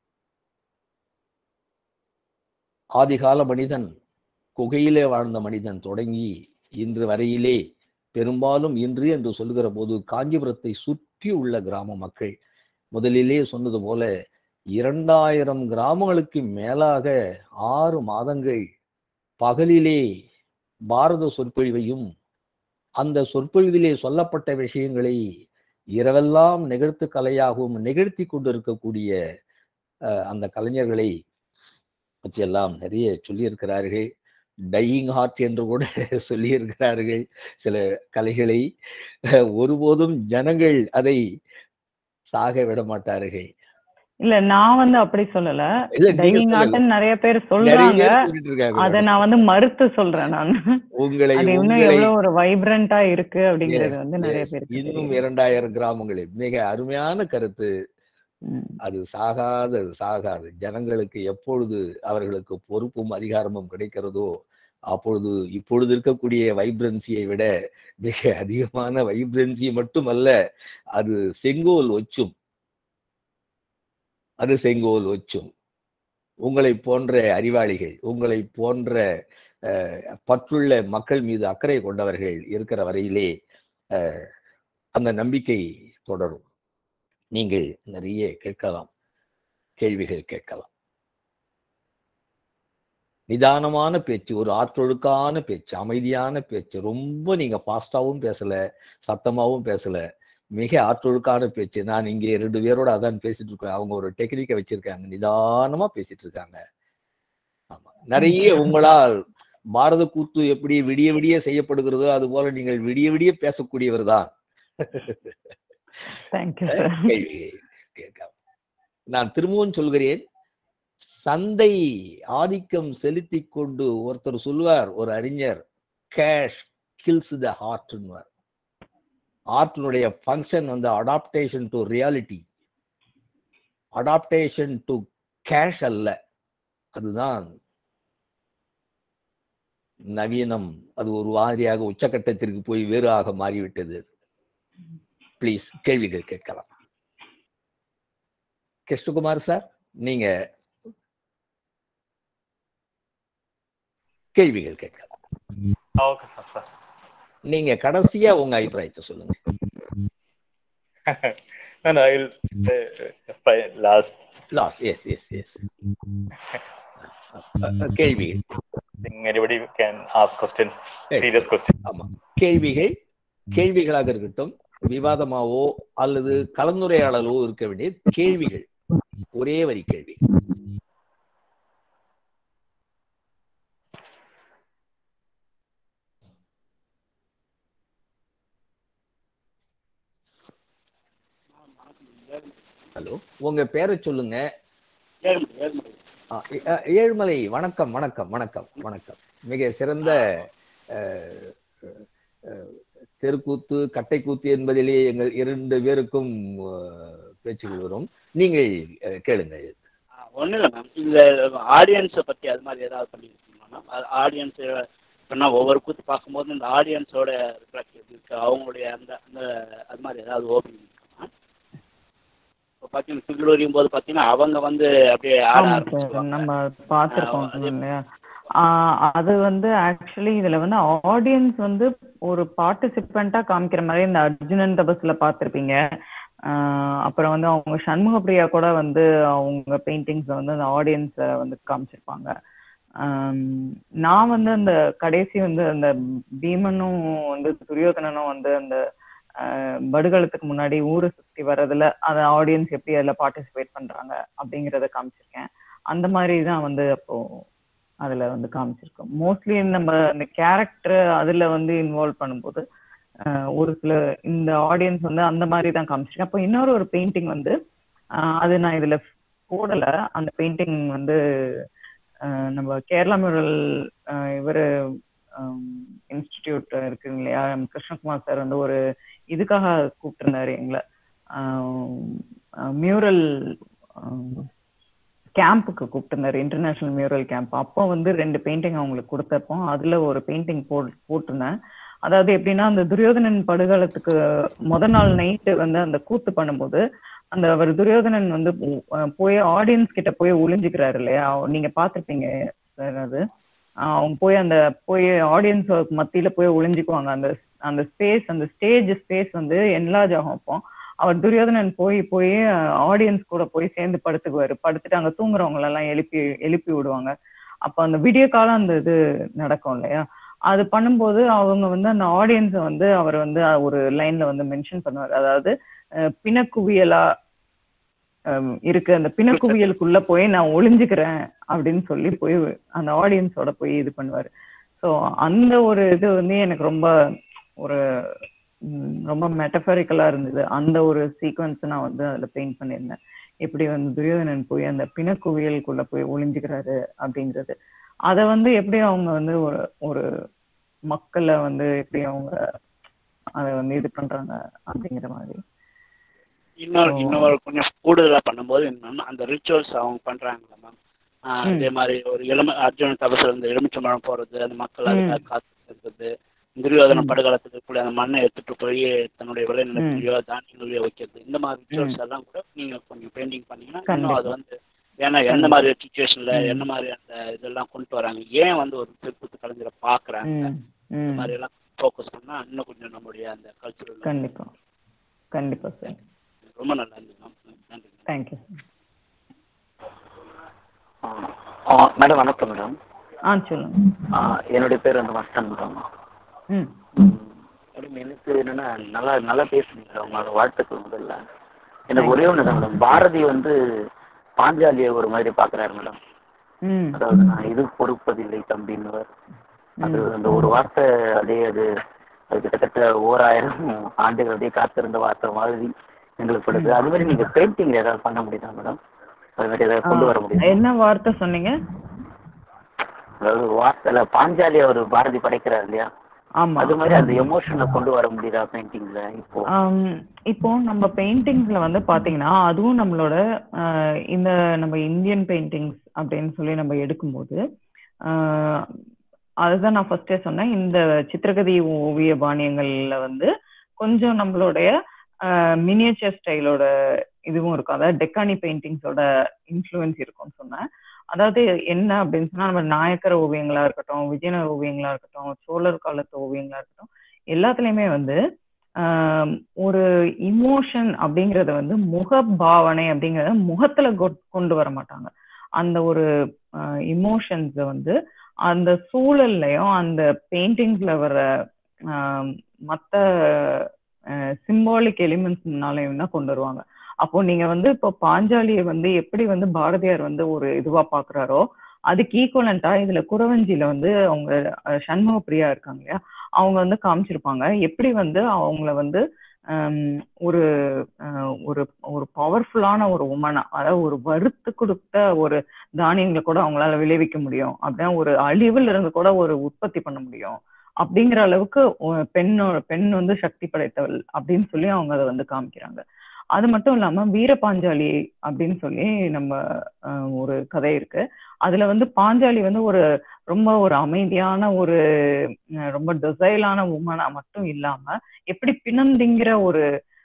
ஆதிகால மனிதன் குகையிலே வாழ்ந்த மனிதன் தொடங்கி இன்று வரையிலே பெரும்பாலும் இன்று என்று சொல்லுகிற போது காஞ்சிபுரத்தை சுற்றி உள்ள கிராம மக்கள் முதலிலே சொன்னது போல இரண்டாயிரம் கிராமங்களுக்கு மேலாக ஆறு மாதங்கள் பகலிலே பாரத சொற்பொழிவையும் அந்த சொற்பொழிவிலே சொல்லப்பட்ட விஷயங்களை இரவெல்லாம் நிகழ்த்து கலையாகவும் நிகழ்த்தி கொண்டிருக்கக்கூடிய அஹ், அந்த கலைஞர்களை பற்றியெல்லாம் நிறைய சொல்லியிருக்கிறார்கள் டையிங் ஹார்ட் என்று கூட சொல்லியிருக்கிறார்கள் சில கலைகளை அஹ், ஒருபோதும் ஜனங்கள் அதை சாக விட மாட்டார்கள் இல்ல நான் வந்து அப்படி சொல்லல இல்ல, நீங்க டையிங் சொல்லல. ஆர்ட்னு நிறைய பேர் நிறைய சொல்றாங்க பேர் சொல்லிட்டு இருக்காங்க அத madam. நான் வந்து மறுத்து சொல்றேன் நான் உங்களை அது இன்னும் உங்களை எவ்வளவு ஒரு வைப்ரண்டா இருக்கு அப்படிங்கிறது வந்து நிறைய yes, பேருக்கு இன்னும் தெரியும். இரண்டாயிரம் கிராமங்களில் மிக அருமையான கருத்து ம். அது சாகாது அது சாகாது ஜனங்களுக்கு எப்பொழுது அவர்களுக்கு பொறுப்பும் அதிகாரமும் கிடைக்கிறதோ அப்பொழுது இப்பொழுது இருக்கக்கூடிய வைப்ரன்சியை விட மிக அதிகமான வைப்ரன்சி மட்டுமல்ல அது செங்கோல் ஒச்சும் அது செங்கோல் ஒச்சும் உங்களை போன்ற அறிவாளிகள் உங்களை போன்ற அஹ், பற்றுள்ள மக்கள் மீது அக்கறை கொண்டவர்கள் இருக்கிற வரையிலே அஹ், அந்த நம்பிக்கை தொடரும் நீங்கள் நிறைய கேட்கலாம் கேள்விகள் கேட்கலாம் நிதானமான பேச்சு ஒரு ஆற்றொழுக்கான பேச்சு அமைதியான பேச்சு ரொம்ப நீங்க ஃபாஸ்டாவும் பேசல சத்தமாவும் பேசல மிக ஆற்றொழுக்கான பேச்சு நான் இங்கே ரெண்டு பேரோட அதான் பேசிட்டு இருக்கேன் அவங்க ஒரு டெக்னிக்கை வச்சிருக்காங்க நிதானமா பேசிட்டு இருக்காங்க ஆமா நிறைய உங்களால் பாரத கூத்து எப்படி விடிய விடிய செய்யப்படுகிறதோ அது போல நீங்கள் விடிய விடிய பேசக்கூடியவர் தான் தேங்க்யூ சார் கேள்வி கேட்க நான் திரும்பவும் சொல்கிறேன் சந்தை ஆதிக்கம் செலுத்தி கொண்டு ஒருத்தர் சொல்லுவார் ஒரு அறிஞர் கேஷ் கில்ஸ் த ஹார்ட்னுவார் ஆர்ட்டினுடைய ஃபங்க்ஷன் வந்து adaptation to reality adaptation to cash அல்ல அதுதான் நவீனம் அது ஒரு மாதிரியாக உச்சக்கட்டத்திற்கு போய் வேறாக மாறிவிட்டது ப்ளீஸ் கேள்விகள் கேட்கலாம் கிருஷ்ணகுமார் சார் நீங்க கேள்விகள் கேட்கலாம் ஓகே சார் சார் நீங்க கடைசியா உங்க அபிப்பிராயத்தை சொல்லுங்க No, no, I'll uh, last last yes yes yes கேள்விகள் thing. Anybody can ask questions, Yes. serious questions. ஆமா கேள்விகள் கேள்விகளாக இருக்கட்டும் விவாதமாவோ அல்லது கலந்துரையாடலோ இருக்க வேண்டிய கேள்விகள் ஒரே வரி கேள்வி ஹலோ உங்க பேரை சொல்லுங்க ஆ, ஏ- ஆ, ஏழுமலை வணக்கம் வணக்கம் வணக்கம் வணக்கம் மிக சிறந்த அஹ், அஹ், தெருக்கூத்து கட்டைக்கூத்து என்பதிலே எங்கள் இரண்டு பேருக்கும் அஹ், பேச்சுகள் வரும் நீங்கள் அஹ், கேளுங்க ஒன்றும் இல்லை மேம் இந்த ஆடியன்ஸை பற்றி அது மாதிரி ஏதாவது பண்ணியிருக்கீங்களா மேம் ஆடியன்ஸ் இப்போனா ஒவ்வொரு கூத்து பார்க்கும்போது இந்த ஆடியன்ஸோட ரிஃப்ளெக்ட் எப்படி இருக்கு அவங்களுடைய அந்த அந்த அது மாதிரி ஏதாவது ஓப்பனிங் இருக்குமா இப்போ பார்த்தீங்கன்னா சிங்களூரியும் போது பார்த்தீங்கன்னா அவங்க வந்து அப்படியே ஆட ஆமா சார் ஆரம்பிச்சிருவாங்க நம்ம பார்த்துருக்கோம் ஆ, அது- இல்லையா ஆஹ் அது வந்து ஆக்சுவலி இதுல வந்து ஆடியன்ஸ் வந்து ஒரு பார்ட்டிசிபெண்டா காமிக்கிற மாதிரி இந்த அர்ஜுனன் தபஸ்ல பார்த்திருப்பீங்க ஆஹ் அப்புறம் வந்து அவங்க சண்முக பிரியா கூட வந்து அவங்க பெயிண்டிங்ஸ் வந்து அந்த ஆடியன்ஸை வந்து காமிச்சிருப்பாங்க ஆம், நான் வந்து அந்த கடைசி வந்து அந்த பீமனும் வந்து துரியோதனனும் வந்து அந்த ஆஹ், படுகளத்துக்கு முன்னாடி ஊரை சுத்தி வர்றதுல அந்த ஆடியன்ஸ் எப்படி அதுல பார்ட்டிசிபேட் பண்றாங்க அப்படிங்கறத காமிச்சிருக்கேன் அந்த மாதிரி தான் வந்து அப்போ அதுல வந்து காமிச்சிருக்கோம் மோஸ்ட்லி நம்ம இந்த கேரக்டர் அதுல வந்து இன்வால்வ் பண்ணும்போது ஆஹ், ஒரு சில இந்த ஆடியன்ஸ் வந்து அந்த மாதிரி தான் காமிச்சிருக்கேன் அப்போ இன்னொரு ஒரு பெயிண்டிங் வந்து ஆஹ், அது நான் இதுல போடல அந்த பெயிண்டிங் வந்து ஆஹ், நம்ம கேரளா மியூரல் இவர் இன்ஸ்டிடியூட் இருக்குங்க இல்லையா கிருஷ்ணகுமார் சார் வந்து ஒரு இதுக்காக கூப்பிட்டிருந்தாரு எங்களை மியூரல் கேம்புக்கு கூப்பிட்டிருந்தாரு இன்டர்நேஷனல் மியூரல் கேம்ப் அப்போ வந்து ரெண்டு பெயிண்டிங் அவங்களுக்கு கொடுத்தப்போ அதுல ஒரு பெயிண்டிங் போ போட்டிருந்தேன் அதாவது எப்படின்னா அந்த துரியோதனன் படுகாலத்துக்கு முத நாள் நைட்டு வந்து அந்த கூத்து பண்ணும்போது அந்த அவர் துரியோதனன் வந்து அஹ், போய் ஆடியன்ஸ் கிட்ட போய் ஒளிஞ்சுக்கிறாரு இல்லையா அவ- நீங்க பார்த்திருப்பீங்க சார் அது ஆஹ் அவங்க போய் அந்த போய் ஆடியன்ஸ் மத்தியில போய் ஒளிஞ்சுக்குவாங்க அந்த அந்த ஸ்பேஸ் அந்த ஸ்டேஜ் ஸ்பேஸ் வந்து என்லார்ஜ் ஆகும் அப்போ அவர் துரியோதனன் போய் போய் ஆடியன்ஸ் கூட போய் சேர்ந்து படுத்துக்குவாரு படுத்துட்டு அங்க தூங்குறவங்க எல்லாம் எழுப்பி எழுப்பி விடுவாங்க அப்ப அந்த விடிய காலம் அந்த இது நடக்கும் இல்லையா அது பண்ணும்போது அவங்க வந்து அந்த ஆடியன்ஸை வந்து அவர் வந்து ஒரு லைன்ல வந்து மென்ஷன் பண்ணுவார் அதாவது அஹ், பிணக்குவியலா ஹம், இருக்கு அந்த பிணக்குவியலுக்குள்ள போய் நான் ஒளிஞ்சுக்கிறேன் அப்படின்னு சொல்லி போய் அந்த ஆடியன்ஸோட போய் இது பண்ணுவாரு ஸோ அந்த ஒரு இது வந்து எனக்கு ரொம்ப ஒரு ம், ரொம்ப மெட்டபரிக்கலா இருந்தது அந்த ஒரு சீக்வன்ஸ் நான் வந்து அதுல பெயிண்ட் பண்ணியிருந்தேன் எப்படி வந்து துரியோதனன் போய் அந்த பிணக்குவியலுக்குள்ள போய் ஒளிஞ்சுக்கிறாரு அப்படிங்கிறது அதை வந்து எப்படி அவங்க வந்து ஒரு ஒரு மக்களை வந்து எப்படி அவங்க அதை வந்து இது பண்றாங்க அப்படிங்கிற மாதிரி இன்னொரு ஓ. இன்னொரு கொஞ்சம் கூடுதலா பண்ணும்போது என்னன்னா அந்த ரிச்சுவல்ஸ் அவங்க பண்றாங்கல்ல மேம் ம். அதே மாதிரி ஒரு எலும அர்ஜுன தபசுல இருந்து எலுமிச்சம்பழம் போறது அந்த மக்கள் ம். அதுக்காக காத்து இருக்கிறது துரியோதன ம். படுகாலத்துக்கு கூட அந்த மண்ணை எடுத்துட்டு போய் தன்னுடைய விளைநிலத்திலேயோ தானியங்களையோ வைக்கிறது இந்த மாதிரி ரிச்சுவல்ஸ் எல்லாம் கூட நீங்க கொஞ்சம் பெயிண்டிங் பண்ணீங்கன்னா இன்னும் அது வந்து ஏன்னா எந்த கண்டிப்பா. மாதிரி சுச்சுவேஷன்ல ம். என்ன மாதிரி அந்த இதெல்லாம் கொண்டு வராங்க ஏன் வந்து ஒரு திருப்பத்து கலைஞரை பாக்குறாங்க ம் இந்த ம் மாதிரி எல்லாம் ஃபோக்கஸ் பண்ணா இன்னும் கொஞ்சம் நம்மளுடைய அந்த கல்ச்சுரல் கண்டிப்பா கண்டிப்பா சார் ரொம்ப நல்லா இருந்தது மேம் நன்றி தேங்க்யூ மேடம் வணக்கம் மேடம் ஆ சொல்லுங்க என்னுடைய பேர் வந்து வசன் மேடம் ம் மேடம் எனக்கு என்னன்னா நல்லா நல்லா பேசுனீங்க உங்களோட வாழ்த்துக்கள் முதல்ல எனக்கு ஒரே ஒன்று தான் மேடம் பாரதி வந்து பாஞ்சாலியை ஒரு மாதிரி பார்க்குறாரு மேடம் ம் அதாவது நான் இது பொறுப்பதில்லை தம்பின்னுவர் அது அந்த ஒரு வார்த்தை அப்படியே அது அது கிட்டத்தட்ட ஓராயிரம் ஆண்டுகள் அப்படியே காத்திருந்த வார்த்தை மாதிரி எங்களுக்கு படுது அது மாதிரி நீங்க பெயிண்டிங் ஏதாவது பண்ண முடியுதா மேடம் அது மாதிரி ஏதாவது கொண்டு வர முடியுமா என்ன வார்த்தை சொன்னீங்க அதாவது வார்த்தையில பாஞ்சாலி அவர் பாரதி படைக்கிறார் இல்லையா ஆமா அது மாதிரி அந்த எமோஷனை கொண்டு வர முடியுதா பெயிண்டிங்ல இப்போ ஆம், இப்போ நம்ம பெயிண்டிங்ஸ்ல வந்து பாத்தீங்கன்னா அதுவும் நம்மளோட ஆஹ், இந்த நம்ம இந்தியன் பெயிண்டிங்ஸ் அப்படின்னு சொல்லி நம்ம எடுக்கும்போது ஆஹ், அதுதான் நான் ஃபர்ஸ்டே சொன்னேன் இந்த சித்திரகதை ஓவிய பாணியங்கள்ல வந்து கொஞ்சம் நம்மளுடைய மினியேச்சர் ஸ்டைலோட இதுவும் இருக்கும் அதாவது டெக்கானி பெயிண்டிங்ஸோட இன்ஃப்ளூயன்ஸ் இருக்கும்னு சொன்னேன் அதாவது என்ன அப்படின்னு சொன்னா நம்ம நாயக்கர் ஓவியங்களா இருக்கட்டும் விஜயநகர ஓவியங்களா இருக்கட்டும் சோழர் காலத்து ஓவியங்களா இருக்கட்டும் எல்லாத்துலயுமே வந்து ஆஹ் ஒரு இமோஷன் அப்படிங்கறத வந்து முக பாவனை அப்படிங்கறத முகத்துல கொ- கொண்டு வர மாட்டாங்க அந்த ஒரு இமோஷன்ஸ் வந்து அந்த சூழல்லையும் அந்த பெயிண்டிங்ஸ்ல வர ஆஹ் மத்த சிம்பாலிக் எலிமெண்ட்ஸ்னாலையும் தான் கொண்டு வருவாங்க அப்போ நீங்க வந்து இப்போ பாஞ்சாலியை வந்து எப்படி வந்து பாரதியார் வந்து ஒரு இதுவா பாக்குறாரோ அதுக்கு ஈக்குவலண்டா இதுல குறவஞ்சியில வந்து அவங்க அஹ், சண்முக பிரியா இருக்காங்க இல்லையா அவங்க வந்து காமிச்சிருப்பாங்க எப்படி வந்து அவங்கள வந்து ஹம், ஒரு அஹ், ஒரு ஒரு பவர்ஃபுல்லான ஒரு உமனா அதாவது ஒரு வறுத்து கொடுத்த ஒரு தானியங்களை கூட அவங்களால விளைவிக்க முடியும் அப்படின்னா ஒரு அழிவில் இருந்து கூட ஒரு உற்பத்தி பண்ண முடியும் அப்படிங்கிற அளவுக்கு ஒ- பெண்ணோட பெண் வந்து சக்தி படைத்தவள் அப்படின்னு சொல்லி அவங்க அதை வந்து காமிக்கிறாங்க அது மட்டும் இல்லாம வீரபாஞ்சாலி அப்படின்னு சொல்லி நம்ம அஹ், ஒரு கதை இருக்கு அதுல வந்து பாஞ்சாலி வந்து ஒரு ரொம்ப ஒரு அமைதியான ஒரு அஹ், ரொம்ப டொசைலான உமனா மட்டும் இல்லாம எப்படி பிணந்திங்கிற ஒரு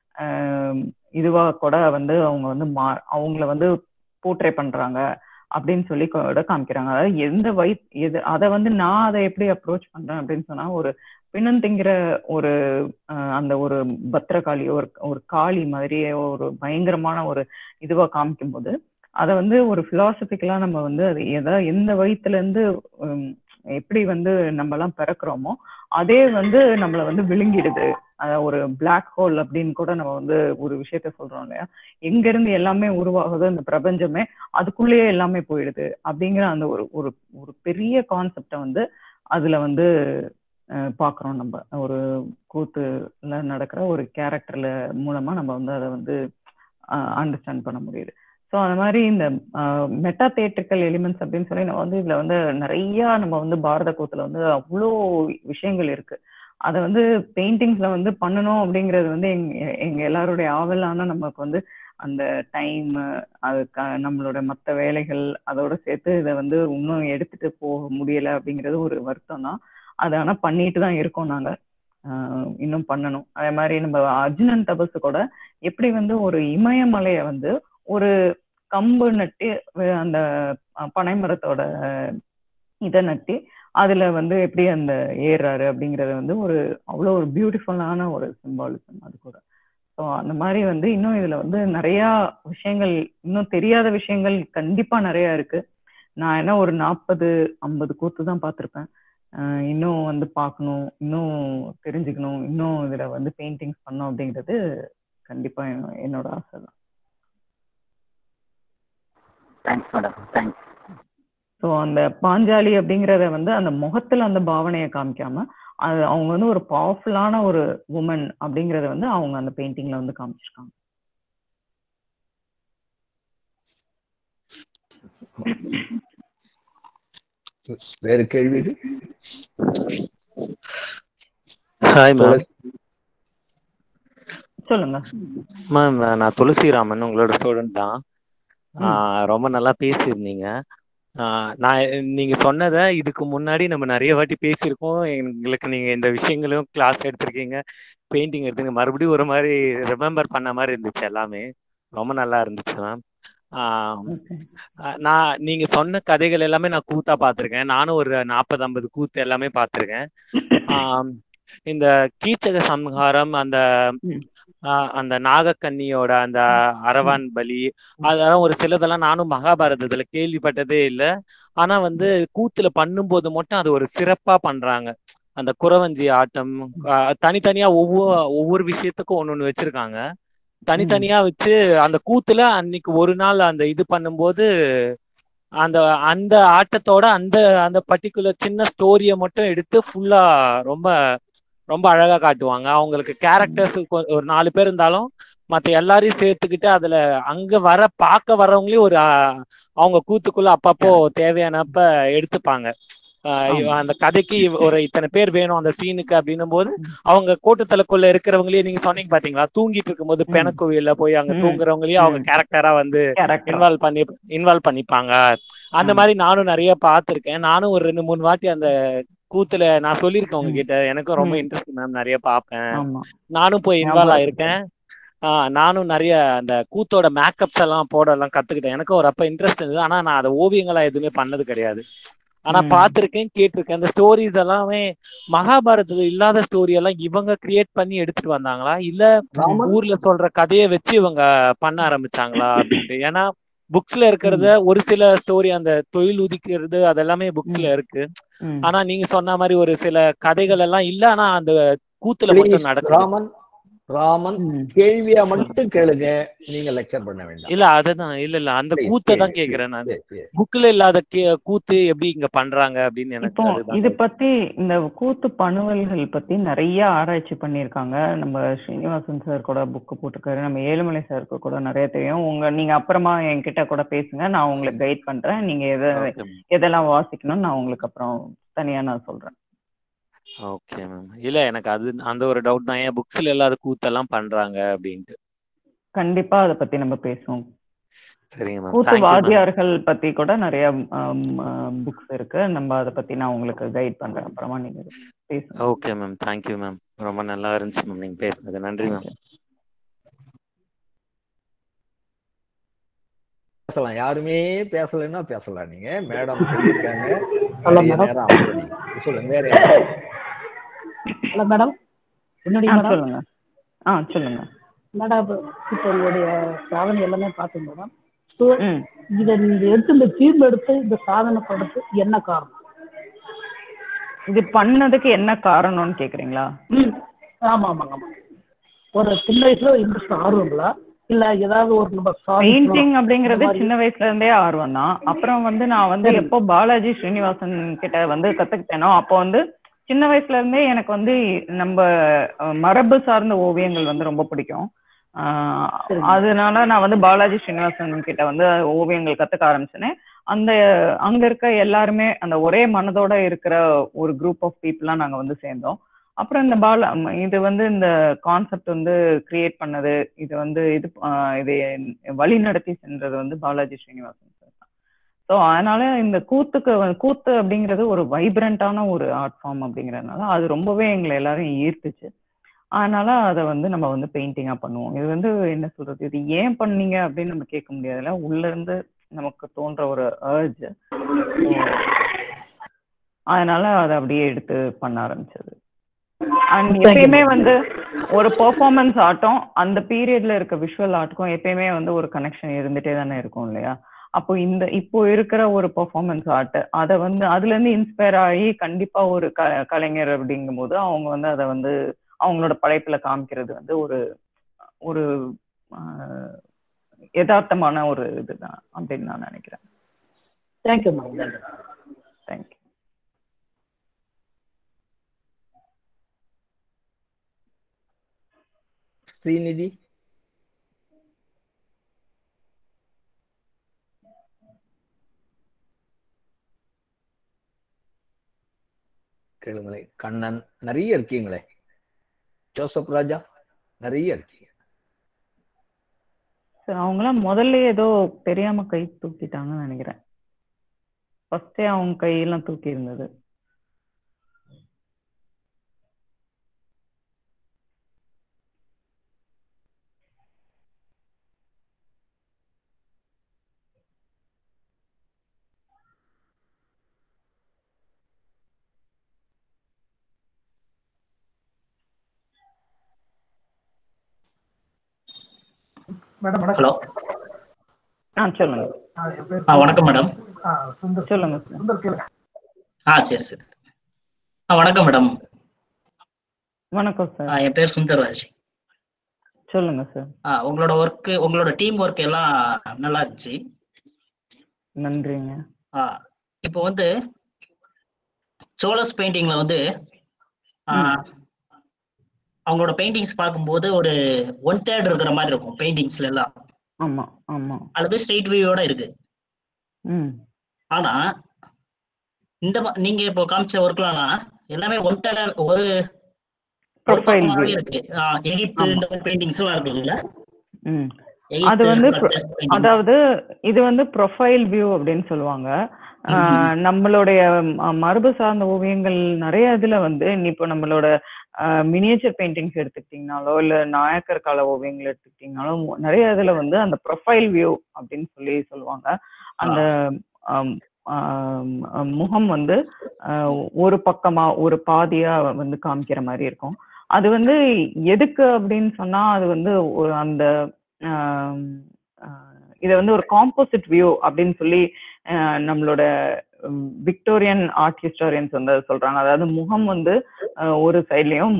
ஆஹ், இதுவா கூட வந்து அவங்க வந்து மா அவங்கள வந்து போர்ட்ரே பண்றாங்க அப்படின்னு சொல்லி கூட காமிக்கிறாங்க அதாவது எந்த வய எது அதை வந்து நான் அதை எப்படி அப்ரோச் பண்றேன் அப்படின்னு சொன்னா ஒரு பிணந்திங்கிற ஒரு ஆஹ், அந்த ஒரு பத்திரகாளி ஒரு ஒரு காளி மாதிரியே ஒரு பயங்கரமான ஒரு இதுவா காமிக்கும் போது அதை வந்து ஒரு பிலாசபிக்கலா நம்ம வந்து அது எதா எந்த வயித்துல இருந்து உம், எப்படி வந்து நம்ம எல்லாம் பிறக்கிறோமோ அதே வந்து நம்மள வந்து விழுங்கிடுது அஹ் ஒரு பிளாக் ஹோல் அப்படின்னு கூட நம்ம வந்து ஒரு விஷயத்த சொல்றோம் இல்லையா எங்க இருந்து எல்லாமே உருவாகுதோ இந்த பிரபஞ்சமே அதுக்குள்ளேயே எல்லாமே போயிடுது அப்படிங்கிற அந்த ஒரு ஒரு ஒரு பெரிய கான்செப்டை வந்து அதுல வந்து அஹ், பார்க்கிறோம் நம்ம ஒரு கூத்துல நடக்கிற ஒரு கேரக்டர்ல மூலமா நம்ம வந்து அதை வந்து அண்டர்ஸ்டாண்ட் பண்ண முடியுது ஸோ அந்த மாதிரி இந்த மெட்டா தேட்ரிக்கல் எலிமெண்ட்ஸ் அப்படின்னு சொல்லி நம்ம வந்து இதுல வந்து நிறைய நம்ம வந்து பாரத கூத்துல வந்து அவ்வளோ விஷயங்கள் இருக்கு அதை வந்து பெயிண்டிங்ஸ்ல வந்து பண்ணணும் அப்படிங்கிறது வந்து எங்க எங்க எல்லாருடைய ஆவலான நமக்கு வந்து அந்த டைம் அது க- நம்மளோட மற்ற வேலைகள் அதோட சேர்த்து இதை வந்து இன்னும் எடுத்துட்டு போக முடியல அப்படிங்கிறது ஒரு வருத்தம் தான் அதை ஆனா பண்ணிட்டு தான் இருக்கோம் நாங்க ஆஹ் இன்னும் பண்ணணும் அதே மாதிரி நம்ம அர்ஜுனன் தபசு கூட எப்படி வந்து ஒரு இமயமலையை வந்து ஒரு கம்பு நட்டு வே- அந்த அஹ், பனைமரத்தோட இதை நட்டி அதுல வந்து எப்படி அந்த ஏறுறாரு அப்படிங்கறது வந்து ஒரு அவ்வளோ ஒரு பியூட்டிஃபுல்லான ஒரு சிம்பாலிசம் அது கூட ஸோ அந்த மாதிரி வந்து இன்னும் இதுல வந்து நிறைய விஷயங்கள் இன்னும் தெரியாத விஷயங்கள் கண்டிப்பா நிறைய இருக்கு நான் என்ன ஒரு நாற்பது ஐம்பது கூத்து தான் பார்த்துருப்பேன் இன்னும் வந்து பார்க்கணும் இன்னும் தெரிஞ்சுக்கணும் இன்னும் இதுல வந்து பெயிண்டிங்ஸ் பண்ணணும் அப்படிங்கிறது கண்டிப்பா என்ன- என்னோட ஆசை தான் தேங்க்ஸ் மேடம் தேங்க்ஸ் ஸோ அந்த பாஞ்சாலி அப்படிங்கிறத வந்து அந்த முகத்துல அந்த பாவனையை காமிக்காம அது அவங்க வந்து ஒரு பவர்ஃபுல்லான ஒரு உமன் அப்படிங்கறத வந்து அவங்க அந்த பெயிண்டிங்ல வந்து காமிச்சிருக்காங்க வேறு கேள்வி ஹாய் மேம் சொல்லுங்க மேம் நான் துளசிராமன் உங்களோட ஸ்டூடெண்ட் தான் ஆஹ் ரொம்ப நல்லா பேசியிருந்தீங்க ஆஹ் நான் நீங்க சொன்னதை இதுக்கு முன்னாடி நம்ம நிறைய வாட்டி பேசியிருக்கோம் எங்களுக்கு நீங்க இந்த விஷயங்களும் கிளாஸ் எடுத்திருக்கீங்க பெயிண்டிங் எடுத்துங்க மறுபடியும் ஒரு மாதிரி ரிமெம்பர் பண்ண மாதிரி இருந்துச்சு எல்லாமே ரொம்ப நல்லா இருந்துச்சு மேம் நான் நீங்க சொன்ன கதைகள் எல்லாமே நான் கூத்தா பார்த்திருக்கேன் நானும் ஒரு நாற்பது ஐம்பது கூத்து எல்லாமே பார்த்திருக்கேன் ஆம், இந்த கீச்சக சம்ஹாரம் அந்த ஆஹ் அந்த நாகக்கன்னியோட அந்த அரவான் பலி அதெல்லாம் ஒரு சிலதெல்லாம் நானும் மகாபாரதத்துல கேள்விப்பட்டதே இல்லை ஆனா வந்து கூத்துல பண்ணும்போது மட்டும் அது ஒரு சிறப்பா பண்றாங்க அந்த குறவஞ்சி ஆட்டம் ஆஹ் தனித்தனியா ஒவ்வொரு ஒவ்வொரு விஷயத்துக்கும் ஒண்ணு ஒண்ணு வச்சிருக்காங்க தனித்தனியா வச்சு அந்த கூத்துல அன்னைக்கு ஒரு நாள் அந்த இது பண்ணும்போது அந்த அந்த ஆட்டத்தோட அந்த அந்த பர்டிகுலர் சின்ன ஸ்டோரியை மட்டும் எடுத்து ஃபுல்லா ரொம்ப ரொம்ப அழகா காட்டுவாங்க அவங்களுக்கு கேரக்டர்ஸ் ஒரு நாலு பேர் இருந்தாலும் மத்த எல்லாரையும் சேர்த்துக்கிட்டு அதுல அங்க வர பார்க்க வர்றவங்களையும் ஒரு ஆஹ், அவங்க கூத்துக்குள்ள அப்பப்போ தேவையானப்ப எடுத்துப்பாங்க ஆஹ் இவ- ஆமா. அந்த கதைக்கு இவ- ஒரு இத்தனை பேர் வேணும் அந்த சீனுக்கு அப்படின்னும் போது அவங்க கோட்டுத்தலைக்குள்ள இருக்கிறவங்களே நீங்க சொன்னீங்க பாத்தீங்களா தூங்கிட்டு இருக்கும்போது ம். பெணக்கோவில்ல போய் அங்க ம். தூங்குறவங்களையும் அவங்க ம். கேரக்டரா வந்து கேரக்டர் இன்வால்வ் பண்ணி இன்வால்வ் பண்ணிப்பாங்க அந்த ம். மாதிரி நானும் நிறைய பார்த்திருக்கேன் நானும் ஒரு ரெண்டு மூணு வாட்டி அந்த கூத்துல நான் சொல்லியிருக்கேன் ம். உங்ககிட்ட எனக்கும் ரொம்ப ம். இன்ட்ரெஸ்ட் மேம் நிறைய பார்ப்பேன் ஆமா நானும் போய் ஞாபகம் இன்வால்வ் இருக்கு. ஆயிருக்கேன் ஆஹ் நானும் நிறைய அந்த கூத்தோட மேக்கப்ஸ் எல்லாம் போட எல்லாம் கத்துக்கிட்டேன் எனக்கும் ஒரு அப்ப இன்ட்ரெஸ்ட் இருந்தது ஆனா நான் அதை ஓவியங்களா எதுவுமே பண்ணது கிடையாது ஆனா ம். பார்த்திருக்கேன் கேட்டிருக்கேன் அந்த ஸ்டோரிஸ் எல்லாமே மகாபாரதத்துல இல்லாத ஸ்டோரி எல்லாம் இவங்க கிரியேட் பண்ணி எடுத்துட்டு வந்தாங்களா இல்ல ராமன் ஊர்ல சொல்ற கதையை வச்சு இவங்க பண்ண ஆரம்பிச்சாங்களா அப்படின்ட்டு ஏன்னா புக்ஸ்ல இருக்கிறத ஒரு சில ஸ்டோரி அந்த தொழில் உதிக்கிறது அதெல்லாமே புக்ஸ்ல இருக்கு ம். ஆனா நீங்க சொன்ன மாதிரி ஒரு சில கதைகள் எல்லாம் இல்ல ஆனா அந்த கூத்துல ப்ளீஸ் மட்டும் நடக்குது ராமன் ராமன் ம். கேள்வியா மட்டும் கேளுங்க நீங்க லெக்சர் பண்ண வேண்டாம் இல்ல அதுதான் இல்ல இல்ல அந்த Please, கூத்தை தான் please, கேக்குறேன் நான் please, please. புக்ல இல்லாத கே- கூத்து எப்படி இங்க பண்றாங்க அப்படின்னு எனக்கு இப்போ அதுதான் இது பத்தி இந்த கூத்து பணுவல்கள் பத்தி நிறைய ஆராய்ச்சி பண்ணியிருக்காங்க நம்ம ஸ்ரீனிவாசன் சார் கூட புக் போட்டிருக்காரு நம்ம ஏழுமலை சாருக்கு கூட நிறைய தெரியும் உங்க நீங்க அப்புறமா என்கிட்ட கூட பேசுங்க நான் உங்களுக்கு கைட் பண்றேன் நீங்க எதை ஓகே எதெல்லாம் வாசிக்கணும்னு நான் உங்களுக்கு அப்புறம் தனியா நான் சொல்றேன் ஓகே மேம் இல்ல எனக்கு அது அந்த ஒரு டவுட் தான் ஏன் புக்ஸ்ல இல்லாத கூத்தெல்லாம் பண்றாங்க அப்படின்ட்டு கண்டிப்பா அதை பத்தி நம்ம பேசுவோம் சரிங்க மேம் கூத்து தேங்க்யூ மேம் வாத்தியார்கள் பத்தி கூட நிறைய புக்ஸ் இருக்கு நம்ம அதை பத்தி நான் உங்களுக்கு கைட் பண்றேன் அப்புறமா நீங்க பேசுங்க ஓகே மேம் தேங்க்யூ மேம் ரொம்ப நல்லா இருந்துச்சு மேம் நீங்க பேசுனது நன்றி மேம் பேசலாம் யாருமே பேசலைன்னா பேசலாம் நீங்க மேடம் சொல்லியிருக்காங்க ஹலோ நிறைய மேடம் நேரம் ஆகும் நீங்க சொல்லுங்க வேற யாரும் ஹலோ மேடம் என்னுடைய ஆ மேடம் சொல்லுங்க ஆ சொல்லுங்க மேடம் இப்போ உங்களுடைய சாதனை எல்லாமே பார்த்தேன் மேடம் ஸோ ம் இதை நீங்க எடுத்து இந்த தீர்வு எடுத்து இந்த சாதனை பண்றது என்ன காரணம் இது பண்ணதுக்கு என்ன காரணம்னு கேக்குறீங்களா ம் ஆமா ஆமாங்க ஆமா ஒரு சின்ன வயசுல இன்ட்ரெஸ்ட் ஆர்வங்களா இல்ல ஏதாவது ஒரு நம்ம சாதிக்கணும் பெயிண்டிங் அந்த அப்படிங்கிறது மாதிரி சின்ன வயசுல இருந்தே ஆர்வம் தான் அப்புறம் வந்து நான் வந்து சரி எப்போ பாலாஜி ஸ்ரீனிவாசன் கிட்ட வந்து கத்துக்கிட்டேனோ அப்போ வந்து சின்ன வயசுல இருந்தே எனக்கு வந்து நம்ம அஹ், மரபு சார்ந்த ஓவியங்கள் வந்து ரொம்ப பிடிக்கும் ஆஹ் சரிங்க அதனால நான் வந்து பாலாஜி ஸ்ரீனிவாசன் கிட்ட வந்து ஓவியங்கள் கத்துக்க ஆரம்பிச்சேன் அந்த அங்க இருக்க எல்லாருமே அந்த ஒரே மனதோட இருக்கிற ஒரு குரூப் ஆஃப் பீப்புளா நாங்க வந்து சேர்ந்தோம் அப்புறம் இந்த பால ம், இது வந்து இந்த கான்செப்ட் வந்து கிரியேட் பண்ணது இது வந்து இது ஆஹ் இது வழி நடத்தி சென்றது வந்து பாலாஜி ஸ்ரீனிவாசன் சார் தான் ஸோ அதனால இந்த கூத்துக்கு வந்து- கூத்து அப்படிங்கிறது ஒரு வைப்ரண்டான ஒரு ஆர்ட் ஃபார்ம் அப்படிங்கிறதுனால அது ரொம்பவே எங்களை எல்லாரும் ஈர்த்துச்சு அதனால அதை வந்து நம்ம வந்து பெயிண்டிங்கா பண்ணுவோம் இது வந்து என்ன சொல்றது இது ஏன் பண்ணீங்க அப்படின்னு நம்ம கேட்க முடியாதுல்ல உள்ள இருந்து நமக்கு தோன்ற ஒரு அர்ஜ் அதனால அதை அப்படியே எடுத்து பண்ண ஆரம்பிச்சது அண்ட் Thank you, எப்பயுமே ma'am. வந்து ஒரு பெர்ஃபார்மன்ஸ் ஆட்டும் அந்த பீரியட்ல இருக்க விஷுவல் ஆர்ட்டுக்கும் எப்பயுமே வந்து ஒரு கனெக்ஷன் இருந்துட்டே தானே இருக்கும் இல்லையா அப்போ இந்த இப்போ இருக்கிற ஒரு பெர்ஃபார்மன்ஸ் ஆர்ட் அதை வந்து அதுல இருந்து இன்ஸ்பயர் ஆகி கண்டிப்பா ஒரு க கலைஞர் அப்படிங்கும்போது அவங்க வந்து அதை வந்து அவங்களோட படைப்புல காமிக்கிறது வந்து ஒரு ஒரு ஆஹ், யதார்த்தமான ஒரு இதுதான் அப்படின்னு நான் நினைக்கிறேன் தேங்க்யூ மேடம் தேங்க்யூ ஸ்ரீநிதி கேளுங்களேன் கண்ணன் நிறைய இருக்கீங்களே ஜோசப் ராஜா நிறைய இருக்கீங்க சார் அவங்களாம் முதல்ல ஏதோ தெரியாம கை தூக்கிட்டாங்கன்னு நினைக்கிறேன் ஃபர்ஸ்டே அவங்க கையெல்லாம் தூக்கி இருந்தது மேடம் வணக்கம் ஹலோ ஆ சொல்லுங்க ஆ, என் பேர் ஆ வணக்கம் மேடம் ஆ, சுந்தர் சொல்லுங்க சார் சுந்தர் கேளு ஆ சரி சரி ஆ வணக்கம் மேடம் வணக்கம் ஆ, சார் என் பேர் சுந்தர்ராஜ் சொல்லுங்க சார் ஆ உங்களோட ஒர்க்கு உங்களோட டீம் ஒர்க் எல்லாம் நல்லா இருந்துச்சு நன்றிங்க ஆ, இப்போ வந்து சோலஸ் பெயிண்டிங்ல வந்து ஆ, அவங்களோட பெயிண்டிங்ஸ் பார்க்கும்போது ஒரு ஒன் தேர்ட் இருக்கிற மாதிரி இருக்கும் பெயிண்டிங்ஸ்ல எல்லாம் ஆமா ஆமா அல்லது ஸ்ட்ரெயிட் வியூவோட இருக்கு ம் ஆனா இந்த மா- நீங்க இப்போ காமிச்ச ஒர்க்லாம் எல்லாமே ஒன் தேர்ட் ஒரு ஒரு Profile பக்கமாவே view. இருக்கு ஆ, எகிப்து இந்த மாதிரி பெயிண்டிங்ஸ் எல்லாம் இருக்குல்ல ம் எகிப்து அது வந்து இருக்கிற pro- test paintings. அதாவது இது வந்து ப்ரொஃபைல் வியூ அப்படின்னு சொல்லுவாங்க ஆஹ் நம்மளுடைய ம- மரபு சார்ந்த ஓவியங்கள் நிறைய இதுல வந்து நீ இப்போ நம்மளோட மினியேச்சர் பெயிண்டிங்ஸ் எடுத்துக்கிட்டீங்கனாலோ இல்ல நாயக்கர் கால ஓவியங்கள் எடுத்துக்கிட்டீங்கனாலோ மு- நிறைய இதுல வந்து அந்த ப்ரொஃபைல் வியூ அப்படின்னு சொல்லி சொல்லுவாங்க அந்த ஆம், ஆம், ஆம், முகம் வந்து ஆஹ், ஒரு பக்கமா ஒரு பாதியா வந்து காமிக்கிற மாதிரி இருக்கும் அது வந்து எதுக்கு அப்படின்னு சொன்னா அது வந்து ஒரு அந்த ஆம், ஆஹ், இதை வந்து ஒரு காம்போசிட் வியூ அப்படின்னு சொல்லி ஆஹ், நம்மளோட விக்டோரியன் ஆர்ட் ஹிஸ்டாரியன்ஸ் வந்து அதை சொல்றாங்க அதாவது முகம் வந்து ஆஹ், ஒரு சைட்லயும்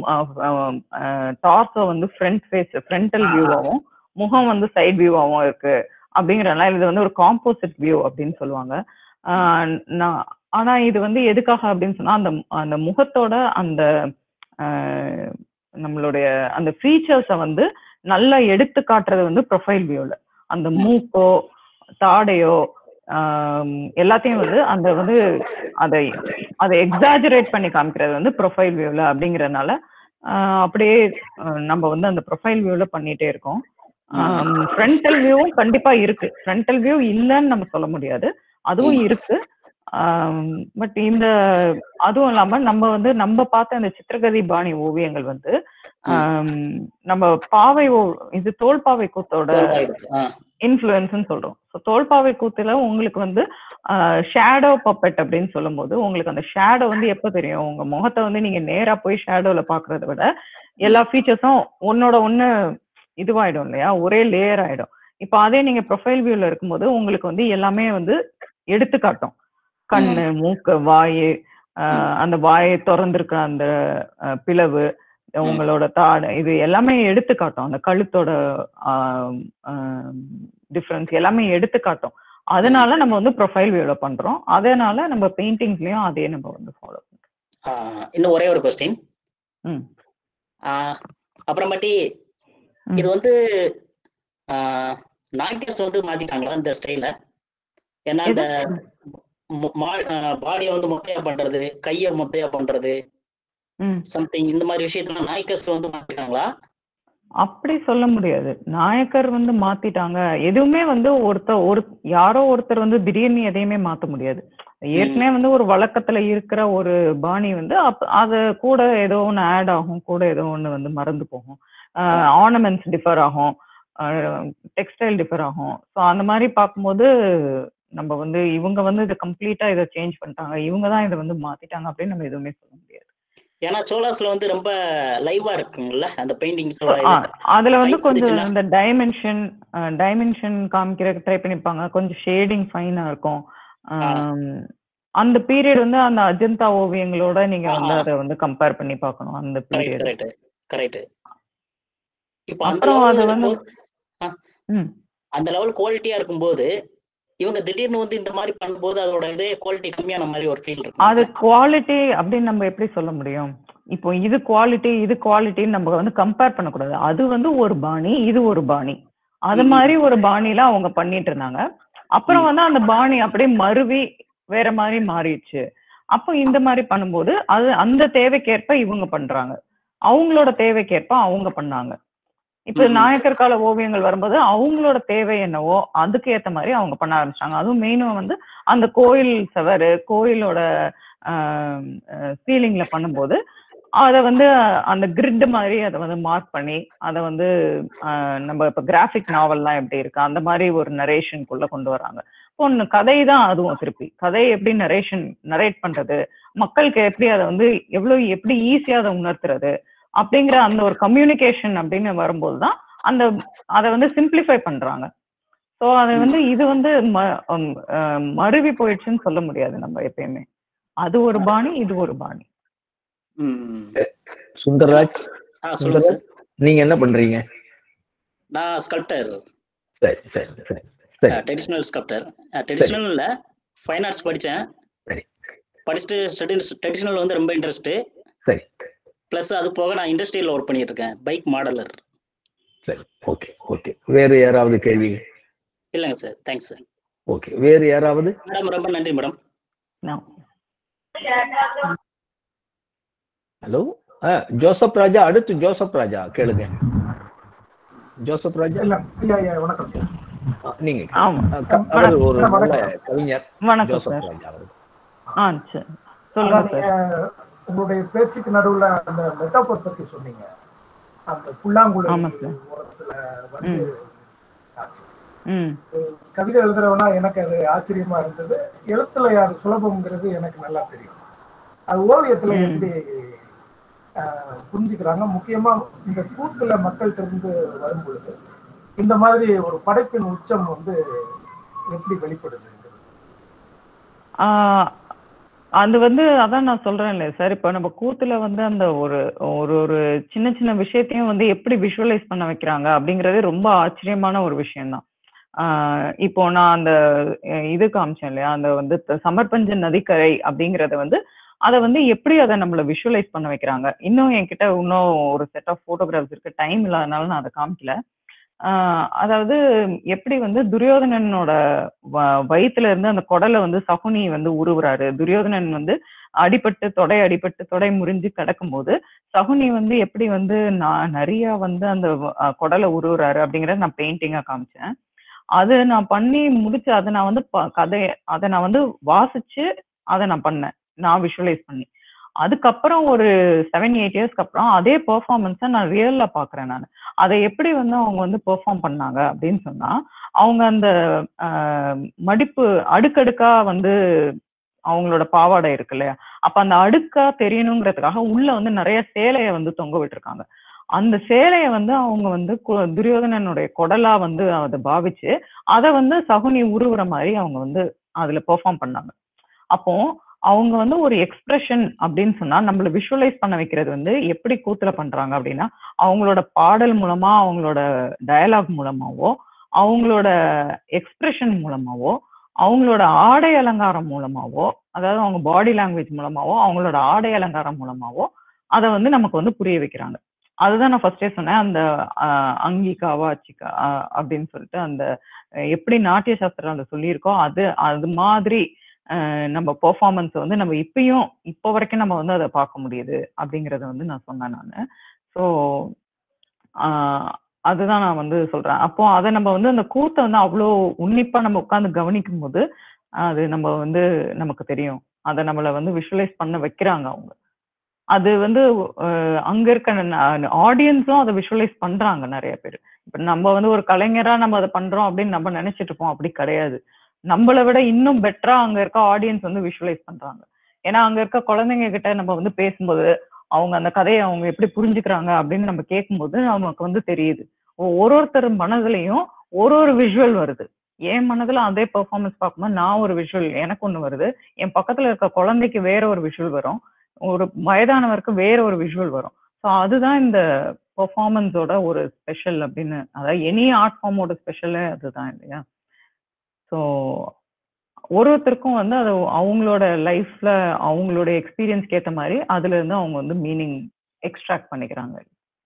டார்ஸோ வந்து ஃப்ரண்ட் ஃபேஸ் ஃப்ரண்டல் வியூவாகவும் முகம் வந்து சைட் வியூவாகவும் இருக்கு அப்படிங்கிறனால இது வந்து ஒரு காம்போசிட் வியூ அப்படின்னு சொல்லுவாங்க ஆஹ் நான் ஆனா இது வந்து எதுக்காக அப்படின்னு சொன்னா அந்த அந்த முகத்தோட அந்த ஆஹ் நம்மளுடைய அந்த ஃபீச்சர்ஸை வந்து நல்லா எடுத்து காட்டுறது வந்து ப்ரொஃபைல் வியூல அந்த மூக்கோ தாடையோ ஆஹ் எல்லாத்தையும் வந்து அந்த வந்து அதை அதை எக்ஸாஜரேட் பண்ணி காமிக்கிறது வந்து ப்ரொஃபைல் வியூல அப்படிங்கறதுனால ஆஹ் அப்படியே ஆஹ் நம்ம வந்து அந்த ப்ரொஃபைல் வியூல பண்ணிட்டே இருக்கோம் ஃப்ரண்டல் வியூவும் கண்டிப்பா இருக்கு ஃப்ரண்டல் வியூ இல்லைன்னு நம்ம சொல்ல முடியாது அதுவும் இருக்கு பட் இந்த அதுவும் இல்லாம நம்ம வந்து நம்ம பார்த்த அந்த சித்திரகதி பாணி ஓவியங்கள் வந்து ஆம், நம்ம பாவை ஓ இது தோல்பாவை கூத்தோட இன்ஃப்ளூயன்ஸ்னு சொல்றோம் ஸோ தோல்பாவை கூத்துல உங்களுக்கு வந்து ஷேடோ பப்பெட் அப்படின்னு சொல்லும்போது உங்களுக்கு அந்த ஷேடோ வந்து எப்போ தெரியும் உங்க முகத்தை வந்து நீங்க நேரா போய் ஷேடோல பாக்குறத விட எல்லா ஃபீச்சர்ஸும் ஒன்னோட ஒண்ணு இதுவாயிடும் இல்லையா ஒரே லேயர் ஆயிடும் இப்போ அதே நீங்க ப்ரொஃபைல் வியூல இருக்கும்போது உங்களுக்கு வந்து எல்லாமே வந்து எடுத்து காட்டும் கண்ணு மூக்கு வாய் ஆஹ் அந்த வாயை திறந்திருக்க அந்த ஆஹ் பிளவு உங்களோட தாடை இது எல்லாமே எடுத்து காட்டும் அந்த கழுத்தோட டிஃப்ரென்ஸ் எல்லாமே எடுத்து காட்டும் அதனால நம்ம வந்து ப்ரொஃபைல் வியூல பண்றோம் அதனால நம்ம பெயிண்டிங்ஸ்லயும் அதே நம்ம வந்து ஃபாலோ ஆஹ் இன்னும் ஒரே ஒரு கொஸ்டின் ம் அப்புறமாட்டி இது வந்து நாய்க்கர்ஸ் வந்து மாத்திட்டாங்களா இந்த ஸ்டைல ஏன்னா இந்த பாடியை வந்து மொட்டையா பண்றது கைய மொட்டையா பண்றது ம் சம்திங் இந்த மாதிரி விஷயத்துல நாய்க்கர்ஸ் வந்து மாத்திட்டாங்களா அப்படி சொல்ல முடியாது நாயக்கர் வந்து மாத்திட்டாங்க எதுவுமே வந்து ஒருத்தர் ஒரு யாரோ ஒருத்தர் வந்து திடீர்னு எதையுமே மாத்த முடியாது ஏற்கனவே வந்து ஒரு வழக்கத்துல இருக்கிற ஒரு பாணி வந்து அப் அது கூட ஏதோ ஒன்று ஆட் ஆகும் கூட ஏதோ ஒன்று வந்து மறந்து போகும் ஆர்னமெண்ட்ஸ் டிஃபர் ஆகும் டெக்ஸ்டைல் டிஃபர் ஆகும் ஸோ அந்த மாதிரி பார்க்கும்போது நம்ம வந்து இவங்க வந்து இதை கம்ப்ளீட்டா இதை சேஞ்ச் பண்ணிட்டாங்க இவங்க தான் இதை வந்து மாத்திட்டாங்க அப்படின்னு நம்ம எதுவுமே சொல்ல முடியாது ஏன்னா சோலாஸ்ல வந்து ரொம்ப லைவா இருக்குங்கல்ல அந்த பெயிண்டிங்ஸ் ஆ, அதுல வந்து கொஞ்சம் இந்த டைமென்ஷன் டைமென்ஷன் காமிக்கிற ட்ரை பண்ணிருப்பாங்க கொஞ்சம் ஷேடிங் ஃபைனா இருக்கும் ஆம், அந்த பீரியட் வந்து அந்த அஜந்தா ஓவியங்களோட நீங்க வந்து அதை வந்து கம்பேர் பண்ணி பார்க்கணும் அந்த கரெக்ட் பீரியட் கரெக்ட் கரெக்ட் இப்போ அந்த அப்புறம் அது லெவல் வந்து இருக்கும்போது ஆ, ம் அந்த லெவல் குவாலிட்டியா இருக்கும்போது இவங்க திடீர்னு வந்து இந்த மாதிரி பண்ணும்போது அதோட இதே குவாலிட்டி கம்மியான மாதிரி ஒரு ஃபீல் இருக்கு அது குவாலிட்டி அப்படின்னு நம்ம எப்படி சொல்ல முடியும் இப்போ இது குவாலிட்டி இது குவாலிட்டின்னு நம்ம வந்து கம்பேர் பண்ணக்கூடாது அது வந்து ஒரு பாணி இது ஒரு பாணி அது மாதிரி ஒரு பாணியில அவங்க பண்ணிட்டு இருந்தாங்க அப்புறம் வந்து அந்த பாணி அப்படியே மருவி வேற மாதிரி மாறிடுச்சு அப்போ இந்த மாதிரி பண்ணும்போது அது அந்த தேவைக்கேற்ப இவங்க பண்றாங்க அவங்களோட தேவைக்கேற்ப அவங்க பண்ணாங்க இப்ப நாயக்கர் கால ஓவியங்கள் வரும்போது அவங்களோட தேவை என்னவோ அதுக்கு ஏத்த மாதிரி அவங்க பண்ண ஆரம்பிச்சாங்க அதுவும் மெயினும் வந்து அந்த கோயில் செவரு கோயிலோட சீலிங்ல பண்ணும்போது அதை வந்து அந்த கிரிட் மாதிரி அதை வந்து மார்க் பண்ணி அதை வந்து ஆஹ் நம்ம இப்ப கிராஃபிக் நாவல்லாம் எப்படி இருக்கு அந்த மாதிரி ஒரு நரேஷனுக்குள்ள கொண்டு வராங்க ஒன்று கதை தான் அதுவும் திருப்பி கதை எப்படி நரேஷன் நரேட் பண்றது மக்களுக்கு எப்படி அதை வந்து எவ்வளவு எப்படி ஈஸியா அதை உணர்த்துறது அப்படிங்கிற அந்த ஒரு கம்யூனிகேஷன் அப்படின்னு வரும்போது தான் அந்த அதை வந்து சிம்பிளிஃபை பண்றாங்க ஸோ அது வந்து இது வந்து ம- ஹம், அஹ், மருவி போயிடுச்சுன்னு சொல்ல முடியாது நம்ம எப்பயுமே அது ஒரு பாணி இது ஒரு பாணி சுந்தர்ராஜ் ஆ சொல்லுங்க சார் நீங்க என்ன பண்றீங்க நான் ஸ்கல்ப்டர் சரி சரி சரி சரி ட்ரெடிஷ்னல் ஸ்கல்ப்டர் ட்ரெடிஷ்னல்ல ஃபைன் ஆர்ட்ஸ் படித்தேன் சரி படிச்சுட்டு ட்ரெடிஷ்னல் வந்து ரொம்ப இன்ட்ரெஸ்ட்டு சரி ப்ளஸ் அது போக நான் இண்டஸ்ட்ரியில் ஒர்க் பண்ணிட்டு இருக்கேன் பைக் மாடலர் சரி ஓகே ஓகே வேறு யாராவது கேள்வி இல்லைங்க சார் தேங்க்ஸ் சார் ஓகே வேறு யாராவது மேடம் ரொம்ப நன்றி மேடம் ஹலோ ஆ ஜோசப் ராஜா அடுத்து ஜோசப் ராஜா கேளுங்க ஜோசப் ராஜா இல்ல ஐயா ஐயா வணக்கம் ஆ, நீங்க ஆமா. ஆ, க- அவர் ஒரு வணக்கம். நல்ல கவிஞர் வணக்கம் ஜோசப் சார். ராஜா அவர்கள் ஆ சரி சொல்லுங்க அதான் சார் நீங்க உங்களுடைய பேச்சுக்கு நடுவுல அந்த மெட்டாபோர் பத்தி சொன்னீங்க அந்த புல்லாங்குழல் ஆமா சார். ஓரத்துல வந்து ம் கவிதை எழுதுறவனா எனக்கு அது ஆச்சரியமா இருந்தது எழுத்துல அது சுலபம்ங்கிறது எனக்கு நல்லா தெரியும் அது ஓவியத்துல ம். எப்படி ஆஹ், புரிஞ்சுக்கிறாங்க முக்கியமா இந்த கூத்துல மக்கள்கிட்ட இருந்து வரும் பொழுது இந்த மாதிரி ஒரு படைப்பின் உச்சம் வந்து எப்படி வெளிப்படுது ஆஹ் அது வந்து அதான் நான் சொல்றேன்ல சார் இப்போ நம்ம கூத்துல வந்து அந்த ஒரு ஒரு ஒரு சின்ன சின்ன விஷயத்தையும் வந்து எப்படி விஷுவலைஸ் பண்ண வைக்கிறாங்க அப்படிங்கறதே ரொம்ப ஆச்சரியமான ஒரு விஷயம்தான் ஆஹ் இப்போ நான் அந்த அஹ் இது காமிச்சேன் இல்லையா அந்த வந்து த- சமர்பஞ்ச நதிக்கரை அப்படிங்கறத வந்து அதை வந்து எப்படி அதை நம்மள விஷுவலைஸ் பண்ண வைக்கிறாங்க இன்னும் என்கிட்ட இன்னும் ஒரு செட் ஆஃப் போட்டோகிராஃப்ஸ் இருக்கு டைம் இல்லாதனால நான் அதை காமிக்கல ஆஹ் அதாவது எப்படி வந்து துரியோதனனோட வ- வயித்துல இருந்து அந்த குடலை வந்து சகுனி வந்து உருவுறாரு துரியோதனன் வந்து அடிபட்டு தொடை அடிபட்டு தொடை முறிஞ்சு கிடக்கும்போது சகுனி வந்து எப்படி வந்து நான் நிறைய வந்து அந்த அஹ், குடலை உருவுறாரு அப்படிங்கறத நான் பெயிண்டிங்கா காமிச்சேன் அது நான் பண்ணி முடிச்சு அதை நான் வந்து ப- கதை அதை நான் வந்து வாசிச்சு அதை நான் பண்ணேன் நான் விஷுவலைஸ் பண்ணி அதுக்கப்புறம் ஒரு செவன் எயிட் இயர்ஸ்க்கு அப்புறம் அதே பெர்ஃபார்மன்ஸை நான் ரியல்ல பாக்குறேன் நான் அதை எப்படி வந்து அவங்க வந்து பெர்ஃபார்ம் பண்ணாங்க அப்படின்னு சொன்னா அவங்க அந்த ஆஹ், மடிப்பு அடுக்கடுக்கா வந்து அவங்களோட பாவாடை இருக்கு இல்லையா அப்ப அந்த அடுக்கா தெரியணுங்கிறதுக்காக உள்ள வந்து நிறைய சேலைய வந்து தொங்க விட்டுருக்காங்க அந்த சேலைய வந்து அவங்க வந்து கு- துரியோதனனுடைய குடலா வந்து அதை பாவிச்சு அதை வந்து சகுனி உருவுற மாதிரி அவங்க வந்து அதுல பெர்ஃபார்ம் பண்ணாங்க அப்போ அவங்க வந்து ஒரு எக்ஸ்பிரஷன் அப்படின்னு சொன்னா நம்மள விஷுவலைஸ் பண்ண வைக்கிறது வந்து எப்படி கூத்துல பண்றாங்க அப்படின்னா அவங்களோட பாடல் மூலமா அவங்களோட டயலாக் மூலமாவோ அவங்களோட எக்ஸ்பிரஷன் மூலமாவோ அவங்களோட ஆடை அலங்காரம் மூலமாவோ அதாவது அவங்க பாடி லாங்குவேஜ் மூலமாவோ அவங்களோட ஆடை அலங்காரம் மூலமாவோ அதை வந்து நமக்கு வந்து புரிய வைக்கிறாங்க அதுதான் நான் ஃபர்ஸ்டே சொன்னேன் அந்த ஆஹ், அங்கிகாவா அச்சிகா ஆஹ், அப்படின்னு சொல்லிட்டு அந்த அஹ், எப்படி நாட்டிய சாஸ்திரம் அதை சொல்லியிருக்கோ அது அது மாதிரி அஹ், நம்ம பெர்ஃபார்மன்ஸ் வந்து நம்ம இப்பயும் இப்போ வரைக்கும் நம்ம வந்து அதை பார்க்க முடியுது அப்படிங்கறத வந்து நான் சொன்னேன் நான் ஸோ அதுதான் நான் வந்து சொல்றேன் அப்போ அதை நம்ம வந்து அந்த கூத்தை வந்து அவ்வளோ உன்னிப்பா நம்ம உட்காந்து கவனிக்கும் போது அது நம்ம வந்து நமக்கு தெரியும் அதை நம்மளை வந்து விஷுவலைஸ் பண்ண வைக்கிறாங்க அவங்க அது வந்து அஹ், அங்க இருக்க ஆடியன்ஸும் அதை விஷுவலைஸ் பண்றாங்க நிறைய பேர் இப்ப நம்ம வந்து ஒரு கலைஞரா நம்ம அதை பண்றோம் அப்படின்னு நம்ம நினைச்சிட்டு இருப்போம் அப்படி கிடையாது நம்மளை விட இன்னும் பெட்டரா அங்க இருக்க ஆடியன்ஸ் வந்து விஷுவலைஸ் பண்றாங்க ஏன்னா அங்க இருக்க குழந்தைங்க கிட்ட நம்ம வந்து பேசும்போது அவங்க அந்த கதையை அவங்க எப்படி புரிஞ்சுக்கிறாங்க அப்படின்னு நம்ம கேட்கும்போது நமக்கு வந்து தெரியுது ஒ- ஒரு ஒருத்தர் மனதுலயும் ஒரு ஒரு விஷுவல் வருது என் மனதுல அதே பெர்ஃபார்மன்ஸ் பார்க்கும்போது நான் ஒரு விஷுவல் எனக்கு ஒண்ணு வருது என் பக்கத்துல இருக்க குழந்தைக்கு வேற ஒரு விஷுவல் வரும் ஒரு வயதானவருக்கு வேற ஒரு விஷுவல் வரும் ஸோ அதுதான் இந்த பெர்ஃபார்மன்ஸோட ஒரு ஸ்பெஷல் அப்படின்னு அதாவது எனி ஆர்ட் ஃபார்மோட ஸ்பெஷலே அதுதான் இல்லையா ஸோ ஒரு ஒருத்தருக்கும் வந்து அது அவங்களோட லைஃப்ல அவங்களோட எக்ஸ்பீரியன்ஸ்க்கு ஏற்ற மாதிரி அதுல இருந்து அவங்க வந்து மீனிங் எக்ஸ்ட்ராக்ட் பண்ணிக்கிறாங்க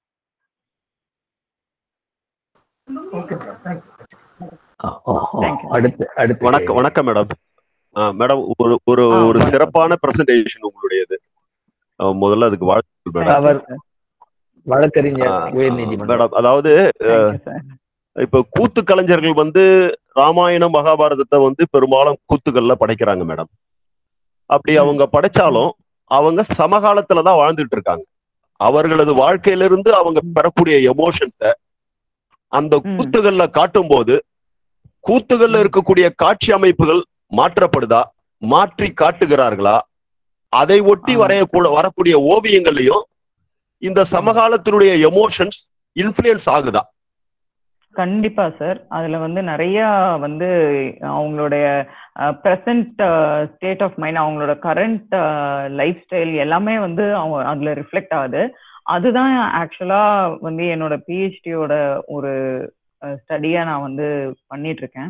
ஓகே மேடம் தேங்க்யூ ஆ, ஆ, ஆ. அடுத்து அடுத்து வணக்கம் வணக்கம் மேடம் மேடம் ஒரு ஒரு ஆ, ஒரு வணக்கம். சிறப்பான பிரசன்டேஷன் உங்களுடையது ஆ, முதல்ல அதுக்கு வாழ்த்துக்கள் மேடம் அவர் வழக்கறிஞர் ஆ, உயர்நீதிமன்றம் மேடம் அதாவது அஹ், இப்ப கூத்து கலைஞர்கள் வந்து ராமாயணம் மகாபாரதத்தை வந்து பெரும்பாலும் கூத்துக்கள்ல படைக்கிறாங்க மேடம் அப்படி அவங்க படைச்சாலும் அவங்க சமகாலத்துல தான் வாழ்ந்துட்டு இருக்காங்க அவர்களது வாழ்க்கையிலிருந்து அவங்க பெறக்கூடிய எமோஷன்ஸ அந்த கூத்துகள்ல காட்டும் போது கூத்துகள்ல இருக்கக்கூடிய காட்சி அமைப்புகள் மாற்றப்படுதா மாற்றி காட்டுகிறார்களா அதை ஒட்டி வரையக்கூட வரக்கூடிய ஓவியங்கள்லயும் இந்த சமகாலத்தினுடைய எமோஷன்ஸ் இன்ஃபுளுயன்ஸ் ஆகுதா கண்டிப்பா சார் அதுல வந்து நிறைய வந்து அவங்களுடைய ப்ரெசன்ட் ஸ்டேட் ஆஃப் மைண்ட் அவங்களோட கரண்ட் லைஃப் ஸ்டைல் எல்லாமே வந்து அவங்க அதுல ரிஃப்ளெக்ட் ஆகுது அதுதான் ஆக்சுவலா வந்து என்னோட பிஹெச்டியோட ஒரு ஸ்டடியா நான் வந்து பண்ணிட்டு இருக்கேன்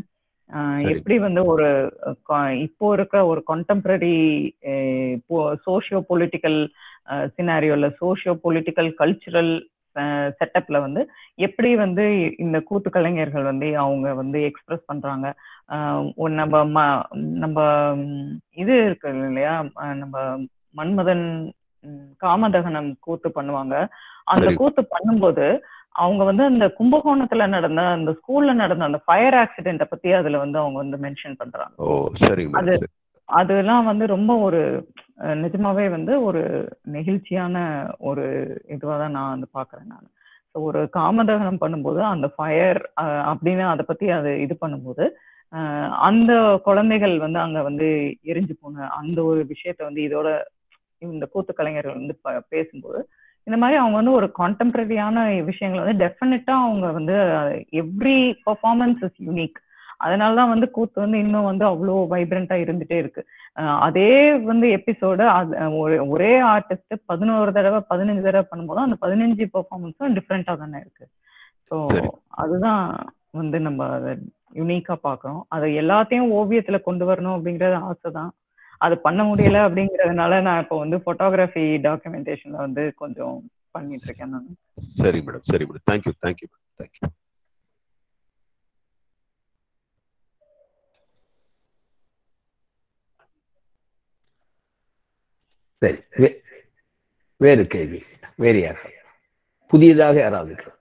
ஆஹ் சரி. எப்படி வந்து ஒரு அஹ், co- இப்போ இருக்கிற ஒரு கான்டெம்பரரி சோஷியோ பொலிட்டிக்கல் சினாரியோல சோஷியோ பொலிட்டிக்கல் கல்ச்சுரல் செட்டப்ல வந்து எப்படி வந்து இந்த கூத்து கலைஞர்கள் வந்து அவங்க வந்து எக்ஸ்பிரஸ் பண்றாங்க ஆஹ் ஒரு நம்ம ம- நம்ம ம், இது இருக்கு இல்லையா அஹ் நம்ம மன்மதன் ம், காமதகனம் கூத்து பண்ணுவாங்க அந்த சரி. கூத்து பண்ணும்போது அவங்க வந்து அந்த கும்பகோணத்துல நடந்த அந்த ஸ்கூல்ல நடந்த அந்த ஃபயர் ஆக்சிடென்ட பத்தி அதுல வந்து அவங்க வந்து மென்ஷன் பண்றாங்க ஓ சரிங்க அது மேடம் சரி. அதெல்லாம் வந்து ரொம்ப ஒரு அஹ், நிஜமாவே வந்து ஒரு நெகிழ்ச்சியான ஒரு இதுவா தான் நான் வந்து பாக்குறேன் நான் ஸோ ஒரு காமதகனம் பண்ணும்போது அந்த ஃபயர் அப்படின்னு அதை பத்தி அது இது பண்ணும்போது அஹ், அந்த குழந்தைகள் வந்து அங்க வந்து எரிஞ்சு போன அந்த ஒரு விஷயத்த வந்து இதோட இந்த கூத்து கலைஞர்கள் வந்து ப- பேசும்போது இந்த மாதிரி அவங்க வந்து ஒரு கான்டெம்பரரியான விஷயங்களை வந்து டெஃபினட்டா அவங்க வந்து எவ்ரி பர்ஃபார்மன்ஸ் இஸ் யூனிக் அதனால தான் வந்து கூத்து வந்து இன்னும் வந்து அவ்வளோ வைப்ரண்டா இருந்துட்டே இருக்கு அஹ் அதே வந்து எபிசோடு ஒரு ஒரே ஆர்டிஸ்ட் பதினோரு தடவை பதினஞ்சு தடவை பண்ணும்போது அந்த பதினஞ்சு பெர்ஃபார்மன்ஸும் டிஃப்ரெண்டா தானே இருக்கு ஸோ சரி. அதுதான் வந்து நம்ம அதை யூனிக்கா பார்க்கறோம் அதை எல்லாத்தையும் ஓவியத்துல கொண்டு வரணும் அப்படிங்கறது ஆசை தான் அது பண்ண முடியல அப்படிங்கறதுனால நான் இப்போ வந்து போட்டோகிராஃபி டாக்குமெண்டேஷன்ல வந்து கொஞ்சம் பண்ணிட்டு இருக்கேன் நான் சரி மேடம் சரி மேடம் தேங்க்யூ தேங்க்யூ தேங்க்யூ சரி வே- வேறு கேள்வி வேறு யார் புதியதாக யாராவது இருக்கா?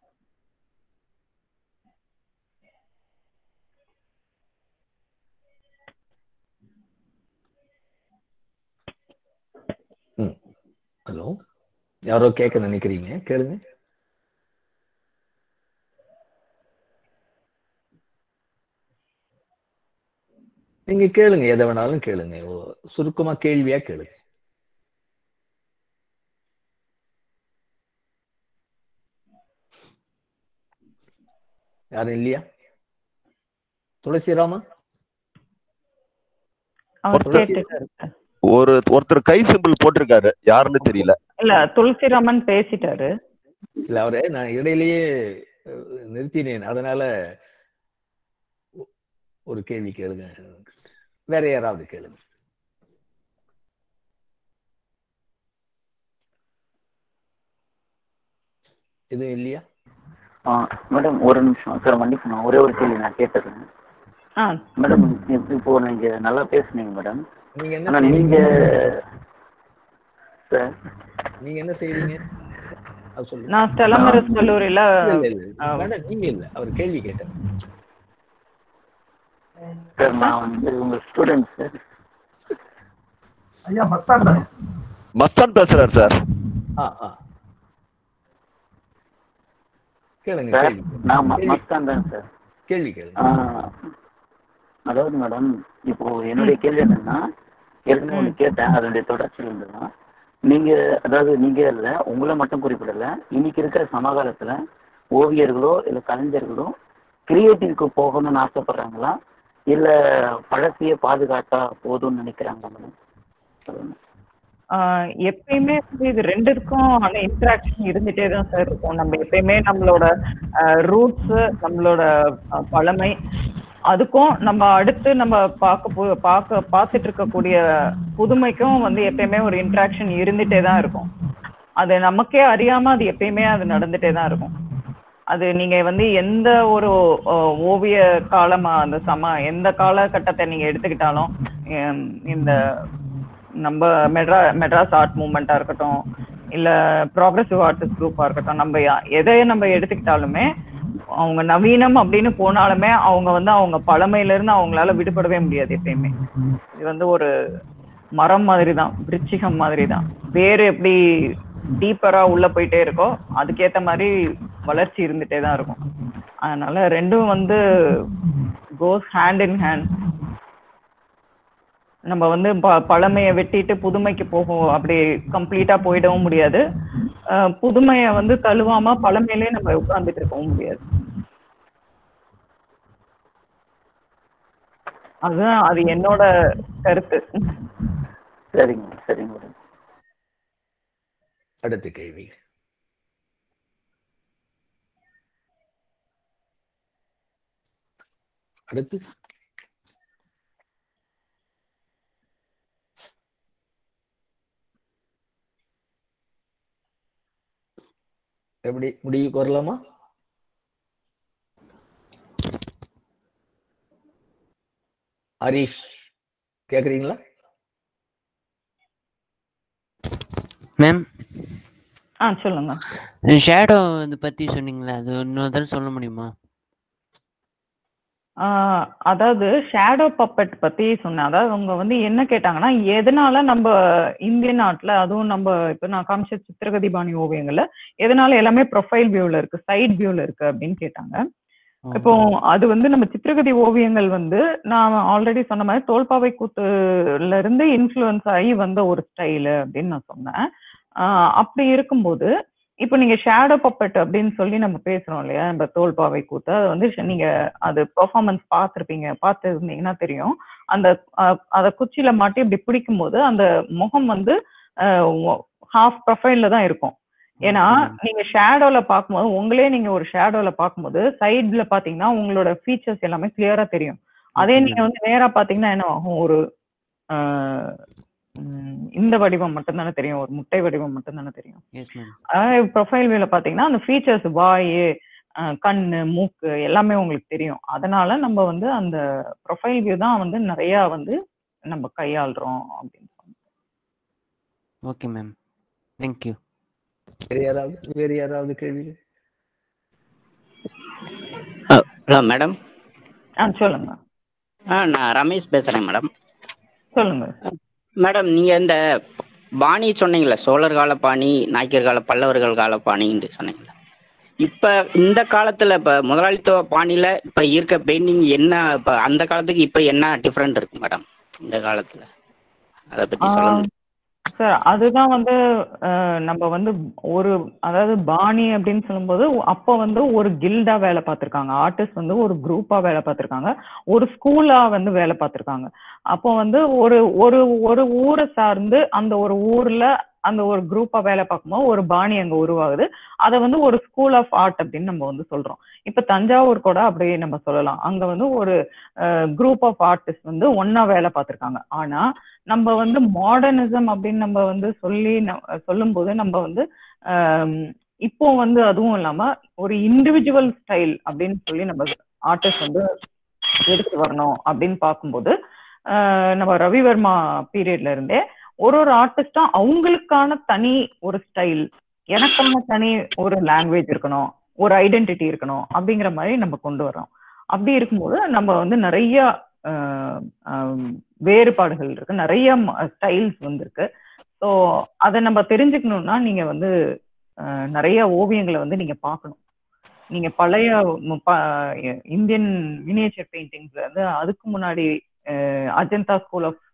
ம் ஹலோ யாரோ கேட்க நினைக்கிறீங்க கேளுங்க நீங்க கேளுங்க எதை வேணாலும் கேளுங்க ஓ, சுருக்கமா கேள்வியா கேளுங்க யாரும் இல்லையா துளசிராமா அவர் துளசி- கேட்டுட்டாரு சார். ஒரு ஒருத்தர் கை சிம்பிள் போட்டிருக்காரு யாருன்னு தெரியல இல்ல துளசிராமன் பேசிட்டாரு இல்ல அவரு நான் இடையிலேயே அஹ், நிறுத்தினேன் அதனால ஒ- ஒரு கேள்வி கேளுங்க வேற யாராவது கேளுங்க எதுவும் இல்லையா மேடம் ஒரு நிமிஷம் சார் மன்னிக்கணும் ஒரே ஒரு கேள்வி நான் கேட்டுறேன் ஆ மேடம் இப்போ நீங்க நல்லா பேசுனீங்க மேடம் நீங்க என்ன ஆனா நீங்க சார் நீங்க என்ன செய்றீங்க அது சொல்லுங்க நான் ஸ்டெலமரஸ் கல்லூரியில இல்ல, இல்ல, இல்ல. மேடம் நீங்க இல்ல அவர் கேள்வி கேட்டார் சார் நான் வந்து உங்க ஸ்டூடெண்ட் சார் ஐயா மஸ்தான் தானே மஸ்தான் பேசுறாரு சார் ஆ ஆ கேளுங்க சார் கேள்வி நான் ம- கேள்வி. மஸ்தான் தான் சார் கேள்வி கேளுங்க ஆஹ், அதாவது மேடம் இப்போ என்னுடைய கேள்வி என்னன்னா ஏற்கனவே ஒன்று கேட்டேன் அதனுடைய தொடர்ச்சியில் இருந்துதான் நீங்க அதாவது நீங்க இல்ல உங்களை மட்டும் குறிப்பிடல இன்னைக்கு இருக்கிற சமகாலத்துல ஓவியர்களோ இல்ல கலைஞர்களோ கிரியேட்டிவ்க்கு போகணும்னு ஆசைப்படுறாங்களா இல்ல பழசையே பாதுகாத்தா போதும்னு நினைக்கிறாங்களா மேடம் சொல்லுங்க ஆஹ் எப்பயுமே வந்து இது ரெண்டுக்கும் ஆன இன்டராக்ஷன் இருந்துட்டே தான் சார் இருக்கும் நம்ம எப்பயுமே நம்மளோட ரூட்ஸ் நம்மளோட அஹ், பழமை அதுக்கும் நம்ம அடுத்து நம்ம பார்க்க போ பார்க்க பார்த்துட்டு இருக்கக்கூடிய புதுமைக்கும் வந்து எப்பயுமே ஒரு இன்டராக்ஷன் இருந்துட்டே தான் இருக்கும் அது நமக்கே அறியாம அது எப்பயுமே அது நடந்துட்டே தான் இருக்கும் அது நீங்க வந்து எந்த ஒரு அஹ், ஓவிய காலமா அந்த சம எந்த காலகட்டத்தை நீங்க எடுத்துக்கிட்டாலும் ஹம், இந்த நம்ம மெட்ரா மெட்ராஸ் ஆர்ட் மூமெண்ட்டாக இருக்கட்டும் இல்லை ப்ராக்ரஸிவ் ஆர்டிஸ்ட் குரூப்பாக இருக்கட்டும் நம்ம யா- எதை நம்ம எடுத்துக்கிட்டாலுமே அவங்க நவீனம் அப்படின்னு போனாலுமே அவங்க வந்து அவங்க பழமையிலேருந்து அவங்களால விடுபடவே முடியாது எப்பயுமே இது வந்து ஒரு மரம் மாதிரி தான் விருச்சிகம் மாதிரி தான் வேர் எப்படி டீப்பராக உள்ளே போயிட்டே இருக்கோ அதுக்கேற்ற மாதிரி வளர்ச்சி இருந்துகிட்டே தான் இருக்கும் அதனால ரெண்டும் வந்து கோஸ் ஹேண்ட் இன் ஹேண்ட் நம்ம வந்து ப- பழமையை வெட்டிட்டு புதுமைக்கு போகும் அப்படி கம்ப்ளீட்டா போயிடவும் முடியாது அஹ் புதுமையை வந்து தழுவாம பழமையிலே நம்ம உட்கார்ந்துட்டு இருக்கவும் முடியாது அதுதான் அது என்னோட கருத்து சரிங்க சரிங்க மேடம் அடுத்த கேள்வி அடுத்து எப்படி முடிவுக்கு வரலாமா ஹரிஷ் கேக்குறீங்களா மேம் ஆ சொல்லுங்க ஷேடோ இது பத்தி சொன்னீங்களே அது இன்னொரு தடவை சொல்ல முடியுமா ஆஹ் அதாவது ஷேடோ பப்பட் பத்தி சொன்னேன் அதாவது அவங்க வந்து என்ன கேட்டாங்கன்னா எதனால நம்ம இந்திய நாட்டுல அதுவும் நம்ம இப்ப நான் காமிச்ச சித்திரகதி பாணி ஓவியங்கள்ல எதனால எல்லாமே ப்ரொஃபைல் வியூல இருக்கு சைட் வியூல இருக்கு அப்படின்னு கேட்டாங்க இப்போ அது வந்து நம்ம சித்திரகதி ஓவியங்கள் வந்து நான் ஆல்ரெடி சொன்ன மாதிரி தோல்பாவை கூத்துல இருந்து இன்ஃப்ளூயன்ஸ் ஆகி வந்த ஒரு ஸ்டைலு அப்படின்னு நான் சொன்னேன் ஆஹ் அப்படி இருக்கும்போது இப்போ நீங்க ஷேடோ பப்பட் அப்படின்னு சொல்லி நம்ம பேசுறோம் இல்லையா நம்ம தோல்பாவை கூத்து அது வந்து ஷ- நீங்க அது பெர்ஃபார்மன்ஸ் பார்த்துருப்பீங்க பார்த்துருந்தீங்கன்னா தெரியும் அந்த அஹ், அத குச்சியில மாட்டி இப்படி பிடிக்கும் போது அந்த முகம் வந்து ஹாஃப் ப்ரொஃபைல்ல தான் இருக்கும் ஏன்னா நீங்க ஷேடோல பார்க்கும்போது உங்களே நீங்க ஒரு ஷேடோல பார்க்கும்போது சைடுல பாத்தீங்கன்னா உங்களோட ஃபீச்சர்ஸ் எல்லாமே கிளியரா தெரியும் அதே நீங்க வந்து நேரா பாத்தீங்கன்னா என்ன ஆகும் ஒரு ஆஹ், உம், இந்த வடிவம் மட்டும் தானே தெரியும் ஒரு முட்டை வடிவம் மட்டும் தானே தெரியும் எஸ் மேம் ப்ரொஃபைல் வியூல பாத்தீங்கன்னா அந்த ஃபீச்சர்ஸ் வாய் அஹ் கண்ணு மூக்கு எல்லாமே உங்களுக்கு தெரியும் அதனால நம்ம வந்து அந்த ப்ரொஃபைல் வியூ தான் வந்து நிறைய வந்து நம்ம கையாளுறோம் அப்படின்னு ஓகே மேம் தேங்க்யூ வேற யாராவது வேற யாராவது கேள்வி ஹலோ மேடம் ஆ சொல்லுங்க ஆ நான் ரமேஷ் பேசுகிறேன் மேடம் சொல்லுங்க மேடம் நீங்கள் இந்த பாணி சொன்னீங்களே சோழர் கால பாணி நாயக்கர் கால பல்லவர்கள் கால பாணின்னு சொன்னீங்களே இப்போ இந்த காலத்தில் இப்போ முதலாளித்துவ பாணியில் இப்போ இருக்க பெயிண்டிங் என்ன இப்போ அந்த காலத்துக்கு இப்போ என்ன டிஃப்ரெண்ட் இருக்கு மேடம் இந்த காலத்தில் அதை பற்றி சொல்லுங்க சார் அதுதான் வந்து அஹ், நம்ம வந்து ஒரு அதாவது பாணி அப்படின்னு சொல்லும்போது அப்போ வந்து ஒரு கில்டா வேலை பார்த்திருக்காங்க ஆர்டிஸ்ட் வந்து ஒரு குரூப்பா வேலை பார்த்திருக்காங்க ஒரு ஸ்கூலா வந்து வேலை பார்த்திருக்காங்க அப்போ வந்து ஒரு ஒரு ஒரு ஊரை சார்ந்து அந்த ஒரு ஊர்ல அந்த ஒரு குரூப்பா வேலை பார்க்கும்போது ஒரு பாணி அங்க உருவாகுது அதை வந்து ஒரு ஸ்கூல் ஆஃப் ஆர்ட் அப்படின்னு நம்ம வந்து சொல்றோம் இப்ப தஞ்சாவூர் கூட அப்படியே நம்ம சொல்லலாம் அங்க வந்து ஒரு குரூப் ஆஃப் ஆர்டிஸ்ட் வந்து ஒன்னா வேலை பார்த்திருக்காங்க ஆனா நம்ம வந்து மாடர்னிசம் அப்படின்னு நம்ம வந்து சொல்லி ந- சொல்லும்போது நம்ம வந்து ஆம், இப்போ வந்து அதுவும் இல்லாம ஒரு இண்டிவிஜுவல் ஸ்டைல் அப்படின்னு சொல்லி நம்ம ஆர்டிஸ்ட் வந்து எடுத்து வரணும் அப்படின்னு பார்க்கும்போது ஆஹ், நம்ம ரவிவர்மா பீரியட்ல இருந்தே ஒரு ஒரு ஆர்டிஸ்டும் அவங்களுக்கான தனி ஒரு ஸ்டைல் எனக்கான தனி ஒரு லாங்குவேஜ் இருக்கணும் ஒரு ஐடென்டிட்டி இருக்கணும் அப்படிங்கிற மாதிரி நம்ம கொண்டு வரோம் அப்படி இருக்கும்போது நம்ம வந்து நிறைய ஆஹ், ஆம், வேறுபாடுகள் இருக்கு நிறைய ஸ்டைல்ஸ் வந்திருக்கு ஸோ அதை நம்ம தெரிஞ்சுக்கணும்னா நீங்க வந்து ஆஹ், நிறைய ஓவியங்களை வந்து நீங்க பார்க்கணும் நீங்க பழைய ம- ப- இந்தியன் மினியேச்சர் பெயிண்டிங்ஸ்ல இருந்து அதுக்கு முன்னாடி அஹ், அஜந்தா ஸ்கூல் ஆஃப்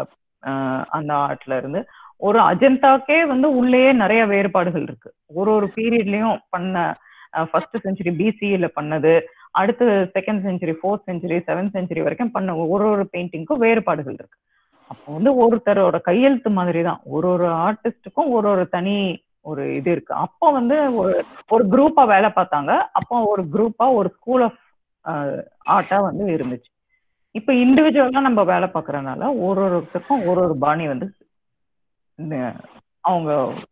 அந்த ஆர்ட்ல இருந்து ஒரு அஜந்தாக்கே வந்து உள்ளேயே நிறைய வேறுபாடுகள் இருக்கு ஒரு ஒரு பீரியட்லயும் பண்ண ஃபர்ஸ்ட் செஞ்சுரி பிசிஇல பண்ணது அடுத்து second century fourth century seventh century வரைக்கும் பண்ண ஒரு ஒரு பெயிண்டிங்க்கும் வேறுபாடுகள் இருக்கு அப்போ வந்து ஒருத்தரோட கையெழுத்து மாதிரி தான் ஒரு ஒரு ஆர்டிஸ்டுக்கும் ஒரு ஒரு தனி ஒரு இது இருக்கு அப்போ வந்து ஒரு ஒரு குரூப்பா வேலை பார்த்தாங்க அப்போ ஒரு குரூப்பா ஒரு ஸ்கூல் ஆஃப் ஆர்ட்டா வந்து இருந்துச்சு இப்போ இண்டிவிஜுவலா நம்ம வேலை பார்க்கறதுனால ஒரு ஒருத்தருக்கும் ஒரு ஒரு பாணி வந்து இந்த அவங்க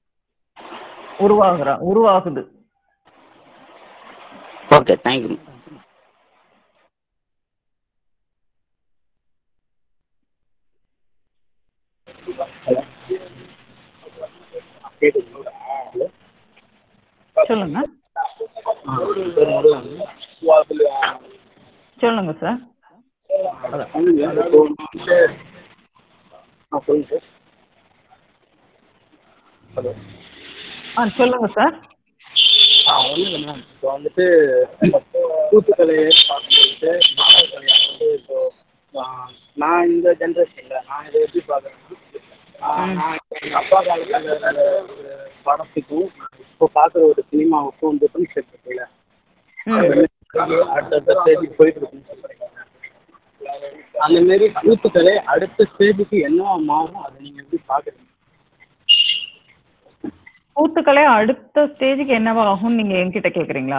உருவாகுற உருவாகுது ஓகே தேங்க்யூ சொல்லுங்க சொல்லுங்க சார் ஆ சொல்லுங்க சார் ஒன்றும் இல்லை மேம் இப்போ வந்துட்டு கூத்துக்கலையை பார்க்கும்போது நாடகக்கலையை வந்து இப்போ ஆ, நான் இந்த ஜென்ரேஷனில் நான் இதை எப்படி பார்க்குறேன்னா நான் இப்போ எங்கள் அப்பா காலத்தில் இருந்த ஒரு படத்துக்கும் இப்போ பார்க்குற ஒரு சினிமாவுக்கும் வந்து டிஃப்ரென்ஸ் இருக்குல்ல அடுத்தடுத்த ஸ்டேஜுக்கு போயிட்டு இருக்குன்னு சொல்கிறீங்க அந்த மாரி கூத்துக்கலை அடுத்த ஸ்டேஜுக்கு என்ன மாறும் அதை நீங்கள் எப்படி பார்க்குறீங்க கூத்துக்களே அடுத்த ஸ்டேஜுக்கு என்னவாகும் நீங்க என்கிட்ட கேக்குறீங்களா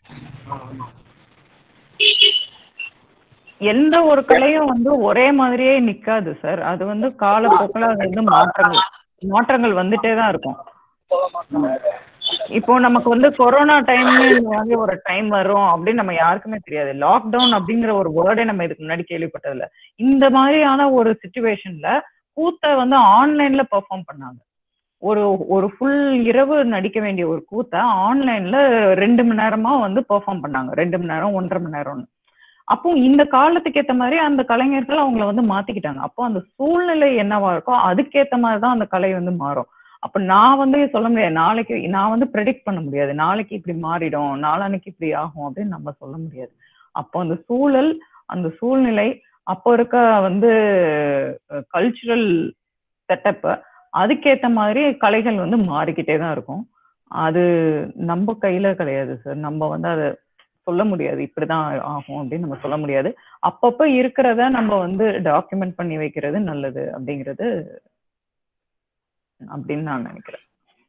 எந்த ஒரு கலையும் வந்து ஒரே மாதிரியே நிக்காது சார் அது வந்து காலப்போக்கில் அது வந்து மாற்றங்கள் மாற்றங்கள் வந்துட்டே தான் இருக்கும் இப்போ நமக்கு வந்து கொரோனா டைம்ல இந்த மாதிரி ஒரு டைம் வரும் அப்படின்னு நம்ம யாருக்குமே தெரியாது லாக்டவுன் அப்படிங்கிற ஒரு வேர்டே நம்ம இதுக்கு முன்னாடி கேள்விப்பட்டதில்ல இந்த மாதிரியான ஒரு சுச்சுவேஷன்ல கூத்த வந்து ஆன்லைன்ல பெர்ஃபார்ம் பண்ணாங்க ஒரு ஒரு ஃபுல் இரவு நடிக்க வேண்டிய ஒரு கூத்த ஆன்லைன்ல ரெண்டு மணி நேரமா வந்து பெர்ஃபார்ம் பண்ணாங்க ரெண்டு மணி நேரம் ஒன்றரை மணி நேரம்னு அப்போ இந்த காலத்துக்கு ஏத்த மாதிரி அந்த கலைஞர்கள் அவங்கள வந்து மாத்திக்கிட்டாங்க அப்போ அந்த சூழ்நிலை என்னவா இருக்கோ அதுக்கேத்த மாதிரி தான் அந்த கலை வந்து மாறும் அப்ப நான் வந்து சொல்ல முடியாது நாளைக்கு நான் வந்து ப்ரெடிக்ட் பண்ண முடியாது நாளைக்கு இப்படி மாறிடும் நாளானைக்கு இப்படி ஆகும் அப்படின்னு நம்ம சொல்ல முடியாது அப்போ அந்த சூழல் அந்த சூழ்நிலை அப்போ இருக்க வந்து கல்ச்சுரல் செட்டப்பை அதுக்கேத்த மாதிரி கலைகள் வந்து மாறிக்கிட்டே தான் இருக்கும் அது நம்ம கையில கிடையாது சார் நம்ம வந்து அதை சொல்ல முடியாது இப்படிதான் ஆகும் அப்படின்னு நம்ம சொல்ல முடியாது அப்பப்ப இருக்கிறத நம்ம வந்து டாக்குமெண்ட் பண்ணி வைக்கிறது நல்லது அப்படிங்கிறது அப்படின்னு நான் நினைக்கிறேன்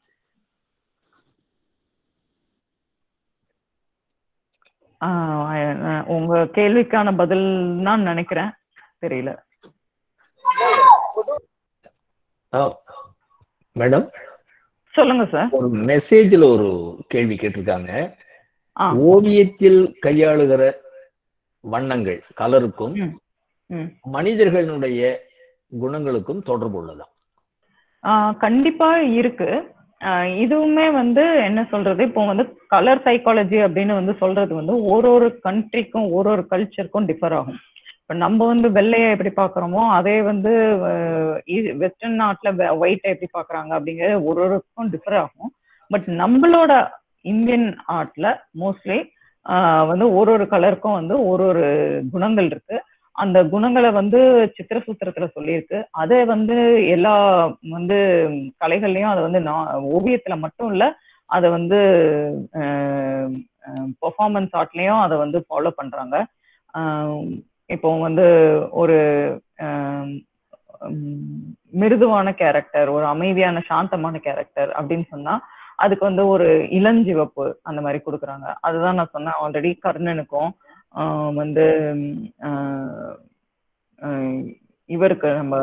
ஆஹ் அஹ் உங்க கேள்விக்கான பதில் தான் நினைக்கிறேன் தெரியல மேடம் சொல்லுங்க சார் ஒரு மெசேஜ்ல ஒரு கேள்வி கேட்டிருக்காங்க ஆ. ஓவியத்தில் கையாளுகிற வண்ணங்கள் கலருக்கும் ம். மனிதர்களுடைய குணங்களுக்கும் தொடர்பு உள்ளதா ஆஹ் கண்டிப்பா இருக்கு ஆஹ் இதுவுமே வந்து என்ன சொல்றது இப்போ வந்து கலர் சைக்காலஜி அப்படின்னு வந்து சொல்றது வந்து ஒரு ஒரு கண்ட்ரிக்கும் ஒரு ஒரு கல்ச்சருக்கும் டிஃபர் ஆகும் இப்போ நம்ம வந்து வெள்ளையை எப்படி பார்க்குறோமோ அதே வந்து வெஸ்டர்ன் நாட்டில் ஒயிட்டை எப்படி பார்க்குறாங்க அப்படிங்கிறது ஒரு ஒருக்கும் டிஃபர் ஆகும் பட் நம்மளோட இந்தியன் ஆர்ட்ல மோஸ்ட்லி வந்து ஒரு ஒரு கலருக்கும் வந்து ஒரு ஒரு குணங்கள் இருக்கு அந்த குணங்களை வந்து சித்திரசூத்திரத்துல சொல்லியிருக்கு அதே வந்து எல்லா வந்து கலைகள்லயும் அதை வந்து நான் ஓவியத்துல மட்டும் இல்ல அதை வந்து பெர்ஃபார்மன்ஸ் ஆர்ட்லயும் அதை வந்து ஃபாலோ பண்றாங்க ஆஹ் இப்போ வந்து ஒரு ஆஹ் உம் மிருதுவான கேரக்டர் ஒரு அமைதியான சாந்தமான கேரக்டர் அப்படின்னு சொன்னா அதுக்கு வந்து ஒரு இளஞ்சிவப்பு அந்த மாதிரி கொடுக்குறாங்க அதுதான் நான் சொன்னேன் ஆல்ரெடி கர்ணனுக்கும் ஆஹ் வந்து ஆஹ் ஆஹ் இவருக்கு நம்ம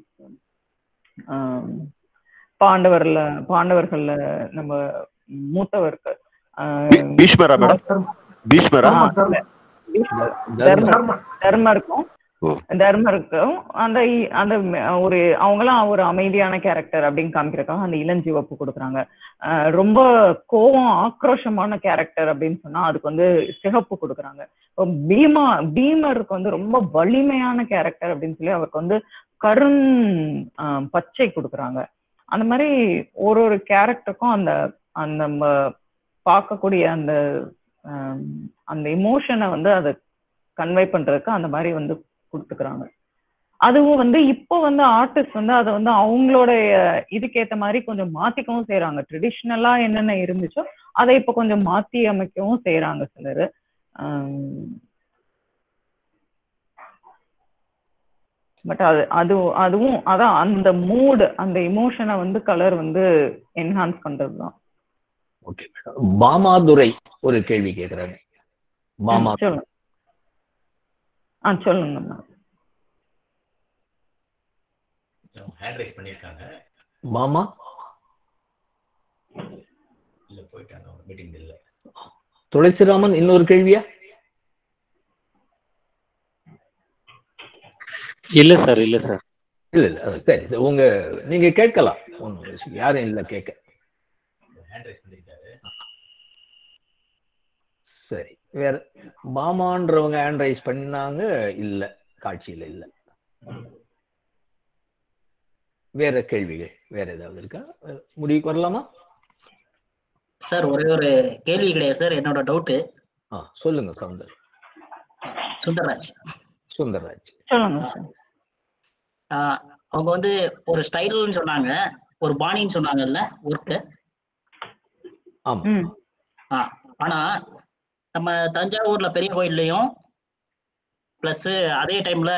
ஆஹ் பாண்டவர்ல பாண்டவர்கள்ல நம்ம மூத்தவருக்கு ஆஹ் பீஷ்மரா மேடம் பீஷ்மரா ஆஹ் தர்மர் தர்மருக்கும் தர்மருக்கும் அந்த இ- அந்த ம- ஒரு அவங்களாம் ஒரு அமைதியான கேரக்டர் அப்படின்னு காமிக்கிறக்காக அந்த இளஞ்சிவப்பு கொடுக்குறாங்க ஆஹ் ரொம்ப கோவம் ஆக்ரோஷமான கேரக்டர் அப்படின்னு சொன்னா அதுக்கு வந்து சிகப்பு கொடுக்குறாங்க இப்போ பீமா பீமருக்கு வந்து ரொம்ப வலிமையான கேரக்டர் அப்படின்னு சொல்லி அவருக்கு வந்து கருண் ஆஹ் பச்சை கொடுக்குறாங்க அந்த மாதிரி ஒரு ஒரு கேரக்டருக்கும் அந்த அந்த நம்ம பார்க்கக்கூடிய அந்த ஆஹ் அந்த இமோஷனை வந்து அதை கன்வே பண்றதுக்கு அந்த மாதிரி வந்து கொடுத்துக்கிறாங்க அதுவும் வந்து இப்போ வந்து ஆர்டிஸ்ட் வந்து அதை வந்து அவங்களுடைய இதுக்கேத்த மாதிரி கொஞ்சம் மாத்திக்கவும் செய்றாங்க ட்ரெடிஷ்னலா என்னென்ன இருந்துச்சோ அதை இப்போ கொஞ்சம் மாத்தி அமைக்கவும் செய்றாங்க சிலர் பட் அது அது அதுவும் அதான் அந்த மூடு அந்த இமோஷனை வந்து கலர் வந்து என்ஹான்ஸ் பண்றது தான் ஓகே பாமாதுரை ஒரு கேள்வி கேக்குறாங்க பாமா சொல்லுங்க ஆ சொல்லுங்க ஹேண்ட் ரைஸ் பண்ணியிருக்காங்க மாமா இல்ல போயிட்டாங்க அவங்க மீட்டிங் இல்ல துளசிராமன் இன்னொரு கேள்வியா இல்ல சார் இல்ல சார் இல்ல இல்ல அது சரி சரி. உங்க நீங்க கேட்கலாம் ஒண்ணும் யாரும் இல்ல கேட்க ஹேண்ட் ரைஸ் பண்ணியிருக்காரு சரி வேற பாமான்றவங்க ஹேண்ட் ரைஸ் பண்ணாங்க இல்ல காட்சியில இல்ல வேற கேள்விகள் வேற ஏதாவது இருக்கா அஹ் முடிவுக்கு வரலாமா சார் ஒரே ஒரு கேள்வி கிடையாது சார் என்னோட டவுட்டு ஆ சொல்லுங்க சவுந்தர் சுந்தர்ராஜ் சுந்தர்ராஜ் சொல்லுங்க ஆஹ் அவங்க வந்து ஒரு ஸ்டைல்னு சொன்னாங்க ஒரு பாணின்னு சொன்னாங்கல்ல ஒர்க்கு ஆமா ஆ ஆனா நம்ம தஞ்சாவூர்ல பெரிய கோயில்லையும் ப்ளஸ் அதே டைம்ல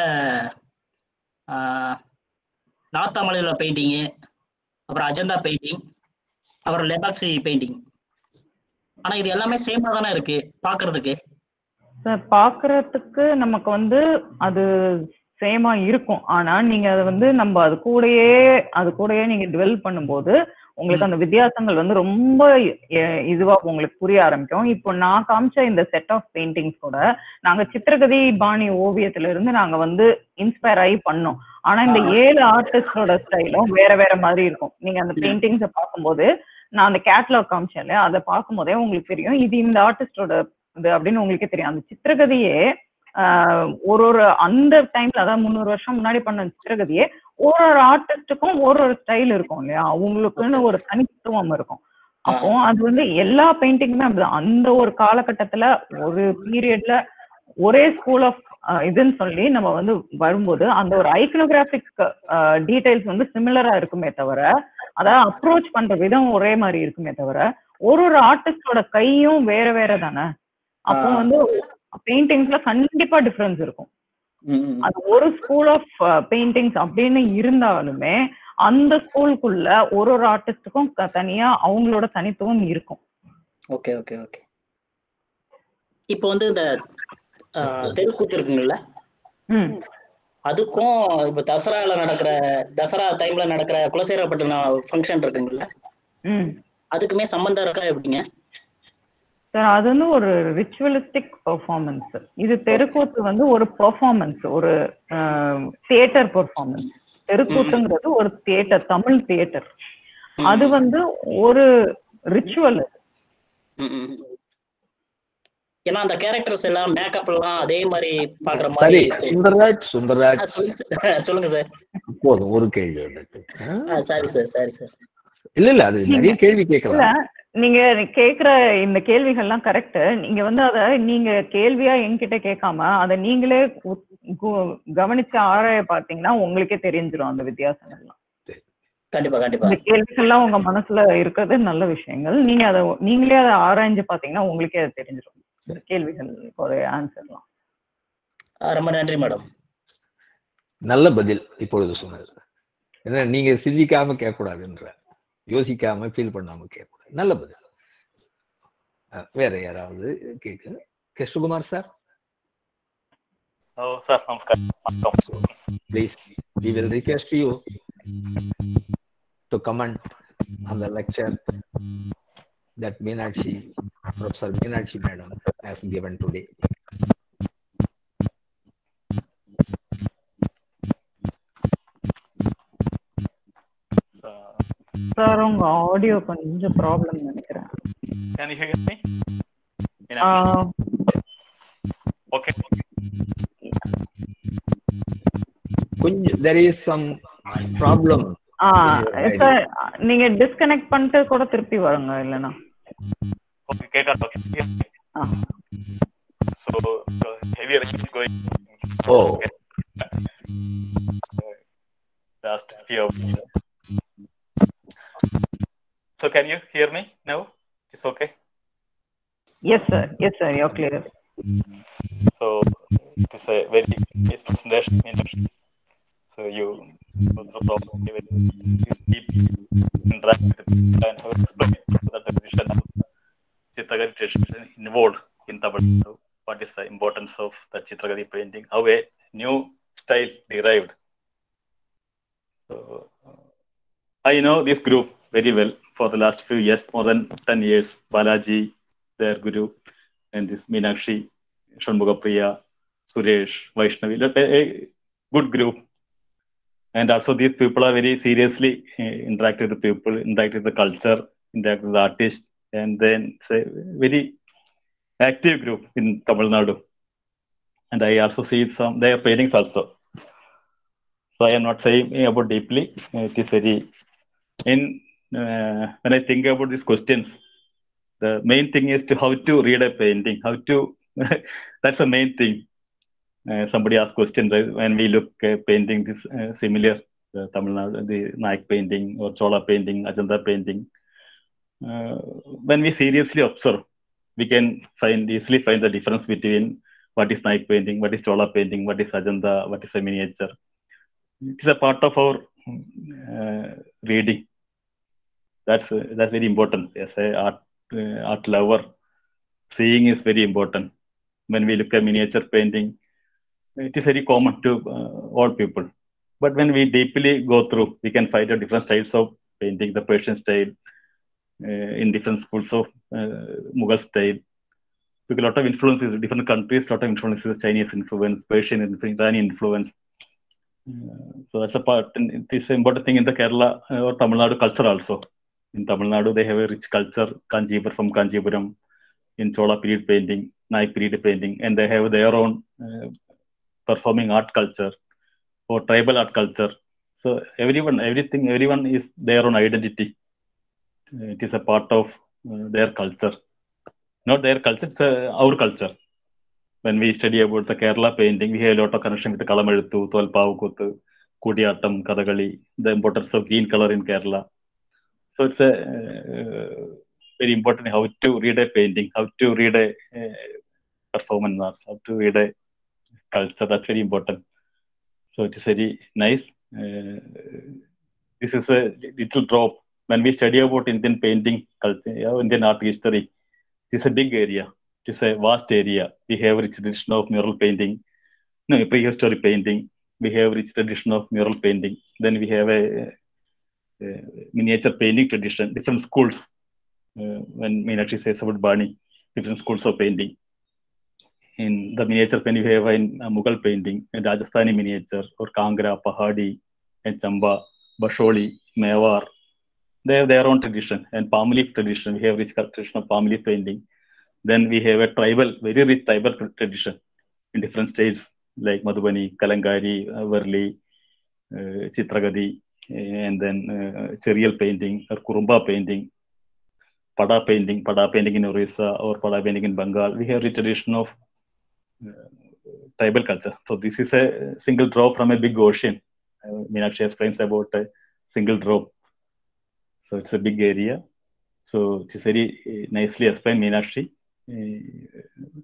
நார்த்தாமலையில பெயிண்டிங்கு அப்புறம் அஜந்தா பெயிண்டிங் அப்புறம் லெபாக்சி பெயிண்டிங் ஆனா இது எல்லாமே சேமா தானே இருக்கு பாக்குறதுக்கு சார் பார்க்கறதுக்கு நமக்கு வந்து அது சேமா இருக்கும் ஆனா நீங்க அதை வந்து நம்ம அது கூடயே அது கூடயே நீங்க டுவெல் பண்ணும்போது உங்களுக்கு அந்த வித்தியாசங்கள் வந்து ரொம்ப எ- இதுவா உங்களுக்கு புரிய ஆரம்பிக்கும் இப்போ நான் காமிச்ச இந்த செட் ஆஃப் பெயிண்டிங்ஸ் கூட நாங்க சித்திரகதி பாணி ஓவியத்துல இருந்து நாங்க வந்து இன்ஸ்பயர் ஆகி பண்ணோம் ஆனா இந்த ஏழு ஆர்டிஸ்டோட ஸ்டைலும் வேற வேற மாதிரி இருக்கும் நீங்க அந்த பெயிண்டிங்ஸை பார்க்கும்போது நான் அந்த கேட்லாக் காமிச்சேன்ல அதை பார்க்கும்போதே உங்களுக்கு தெரியும் இது இந்த ஆர்டிஸ்டோட இது அப்படின்னு உங்களுக்கே தெரியும் அந்த சித்திரகதியே ஆஹ், ஒரு ஒரு அந்த டைம்ல அதாவது முந்நூறு வருஷம் முன்னாடி பண்ண சித்திரகதியே ஒரு ஒரு ஆர்டிஸ்டுக்கும் ஒரு ஒரு ஸ்டைல் இருக்கும் இல்லையா அவங்களுக்குன்னு ஒரு தனித்துவம் இருக்கும் அப்போ அது வந்து எல்லா பெயிண்டிங்குமே அப்படிதான் அந்த ஒரு காலகட்டத்துல ஒரு பீரியட்ல ஒரே ஸ்கூல் ஆஃப் இதுன்னு சொல்லி நம்ம வந்து வரும்போது அந்த ஒரு ஐக்கனோகிராஃபிக் டீடைல்ஸ் வந்து சிமிலரா இருக்குமே தவிர அதாவது அப்ரோச் பண்ற விதம் ஒரே மாதிரி இருக்குமே தவிர ஒரு ஒரு ஆர்டிஸ்டோட கையும் வேற வேற தானே அப்போ வந்து பெயிண்டிங்ஸ்ல கண்டிப்பா டிஃபரன்ஸ் இருக்கும் அது ஒரு ஸ்கூல் ஆஃப் பெயிண்டிங்ஸ் அப்படின்னு இருந்தாலுமே அந்த ஸ்கூலுக்குள்ள ஒரு ஒரு ஆர்டிஸ்டுக்கும் தனியா அவங்களோட தனித்துவம் இருக்கும் ஓகே ஓகே ஓகே இப்போ வந்து இந்த ஆஹ், தெருக்கூத்து இருக்குங்கல்ல ம் அதுக்கும் இப்போ தசரால நடக்கிற தசரா டைம்ல நடக்கிற குலசேரப்பட்டினம் ஃபங்க்ஷன் இருக்குங்கல்ல ம் அதுக்குமே சம்பந்தம் இருக்கா எப்படிங்க சார் அது வந்து ஒரு ரிச்சுவலிஸ்டிக் பெர்ஃபார்மன்ஸ் இது தெருக்கூத்து வந்து ஒரு பெர்ஃபார்மன்ஸ் ஒரு தியேட்டர் பெர்ஃபார்மன்ஸ் தெருக்கூத்துங்கிறது ஒரு தியேட்டர் தமிழ் தியேட்டர் அது வந்து ஒரு ரிச்சுவல் ம், ம். ஏன்னா அந்த கேரக்டர்ஸ் எல்லாம் மேக்கப் எல்லாம் அதே மாதிரி பாக்குற சரி மாதிரி சுந்தர்ராஜ் சுந்தர்ராஜ் ஆ, சொல்லுங்க சார் சொல்லுங்க சார் போதும் ஒரு கேள்வி வந்துட்டு ஆ? சாரி சார் சாரி சார் இல்ல இல்ல அது நிறைய கேள்வி இல்ல கேட்கலாம் நீங்க கேக்குற இந்த கேள்விகள்லாம் கரெக்ட் நீங்க வந்து அத நீங்க கேள்வியா என்கிட்ட கேட்காம அத நீங்களே உத்- கு- கவனிச்சு ஆராய பார்த்தீங்கன்னா உங்களுக்கே தெரிஞ்சிரும் அந்த வித்தியாசங்கள்லாம் கண்டிப்பா கண்டிப்பா இந்த கேள்விகள்லாம் உங்க மனசுல இருக்கிறது நல்ல விஷயங்கள் நீங்க அதை நீங்களே அதை ஆராய்ஞ்சு பாத்தீங்கன்னா உங்களுக்கே அது தெரிஞ்சிரும் இந்த கேள்விகளுக்கு ஒரு ஆன்சர்லாம் ஆ, ரொம்ப நன்றி மேடம் நல்ல பதில் இப்பொழுது சொன்னது ஏன்னா நீங்க சிந்திக்காம கேட்கக்கூடாதுன்ற யோசிக்காம ஃபீல் பண்ணாம கேட்கக்கூடாது நல்ல பதில் அஹ், வேற யாராவது கேக்கு Krishnakumar sir Oh, sir, namaskar. please we will request you to comment on the lecture that Meenakshi, Professor Meenakshi madam has given today. Sir உங்க ஆடியோ கொஞ்சம் ப்ராப்ளம் நினைக்கிறேன் Can you hear me? ஆ, Okay. கொஞ்சம் there is some problem ஆ in your idea. Sir நீங்க disconnect பண்ணிட்டு கூட திருப்பி வருங்க இல்லைன்னா Okay, Kekar, okay. Yes. ஆ So, so heavy rain is going. Oh. Okay. Last few hours. So can you hear me now? It's okay. Yes sir yes sir you clear So it is a very nice presentation. Meenakshi. So you go through problem with you deep interact with the people and have explained that the vision of Chitragadi tradition involved in Tamil Nadu. What is the importance of the Chitragadi painting? How a new style derived. So uh, I know this group very well for the last few years, more than 10 years. Balaji, their guru, and this Meenakshi, Shanmugapriya, Suresh, Vaishnavi, a, a good group. And also these people are very seriously uh, interact with the people, interact with the culture, interact with the artist, and then it's a very active group in Tamil Nadu. And I also see some their paintings also. So I am not saying about deeply. It is very in uh, when I think about these questions, the main thing is to how to read a painting, how to that's the main thing. Uh, somebody asked question right? when we look at painting this uh, similar uh, Tamil Nadu, the Naik painting or Chola painting, Ajanta painting. Uh, when we seriously observe, we can find easily find the difference between what is Naik painting, what is Chola painting, what is Ajanta, what is a miniature. It is a part of our uh, reading. That's uh, that's very important as a art uh, art lover. Seeing is very important. When we look at miniature painting, it is very common to uh, all people. But when we deeply go through, we can find out different styles of painting, the Persian style, uh, in different schools of uh, Mughal style. Took a lot of influences, different countries, lot of influences, Chinese influence, Persian influence, Iranian influence. Uh, so that's a part, and it is an important thing in the Kerala uh, or Tamil Nadu culture also. In Tamil Nadu, they have a rich culture, Kanjipuram from Kanjipuram, in Chola period painting, Naik period painting, and they have their own uh, performing art culture or tribal art culture. So everyone, everything, everyone is their own identity. Uh, It is a part of uh, their culture. Not their culture, it's uh, our culture. When we study about the Kerala painting, we have a lot of connection with the Kalamaluttu, Tolpavukuttu, Kudiyattam, Kathakali, the importance of green color in Kerala. So it's a uh, very important how to read a painting, how to read a uh, performance art, how to read a culture. That's very important. So it is very nice. Uh, this is a little drop when we study about Indian painting culture, yeah, Indian art history. It's a big area. It's a vast area. We have rich tradition of mural painting, no prehistoric painting. We have rich tradition of mural painting. Then we have a, a miniature painting tradition, different schools. Uh, when Meenakshi says about Bani, different schools of painting. In the miniature painting, we have in uh, Mughal painting, and Rajasthani miniature, or Kangra, Pahadi, and Chamba, Basholi, Mewar. They have their own tradition, and palm leaf tradition. We have rich tradition of palm leaf painting. Then we have a tribal, very rich tribal tradition in different states like Madhubani, Kalangari, uh, Varli, uh, Chitragadi, and then uh, Cherial painting or Kurumba painting, Pada painting, Pada painting in Orissa or Pada painting in Bengal. We have the tradition of uh, tribal culture. So this is a single drop from a big ocean. Uh, Meenakshi explains about a single drop. So it's a big area. So it is very uh, nicely explained, Meenakshi. Uh,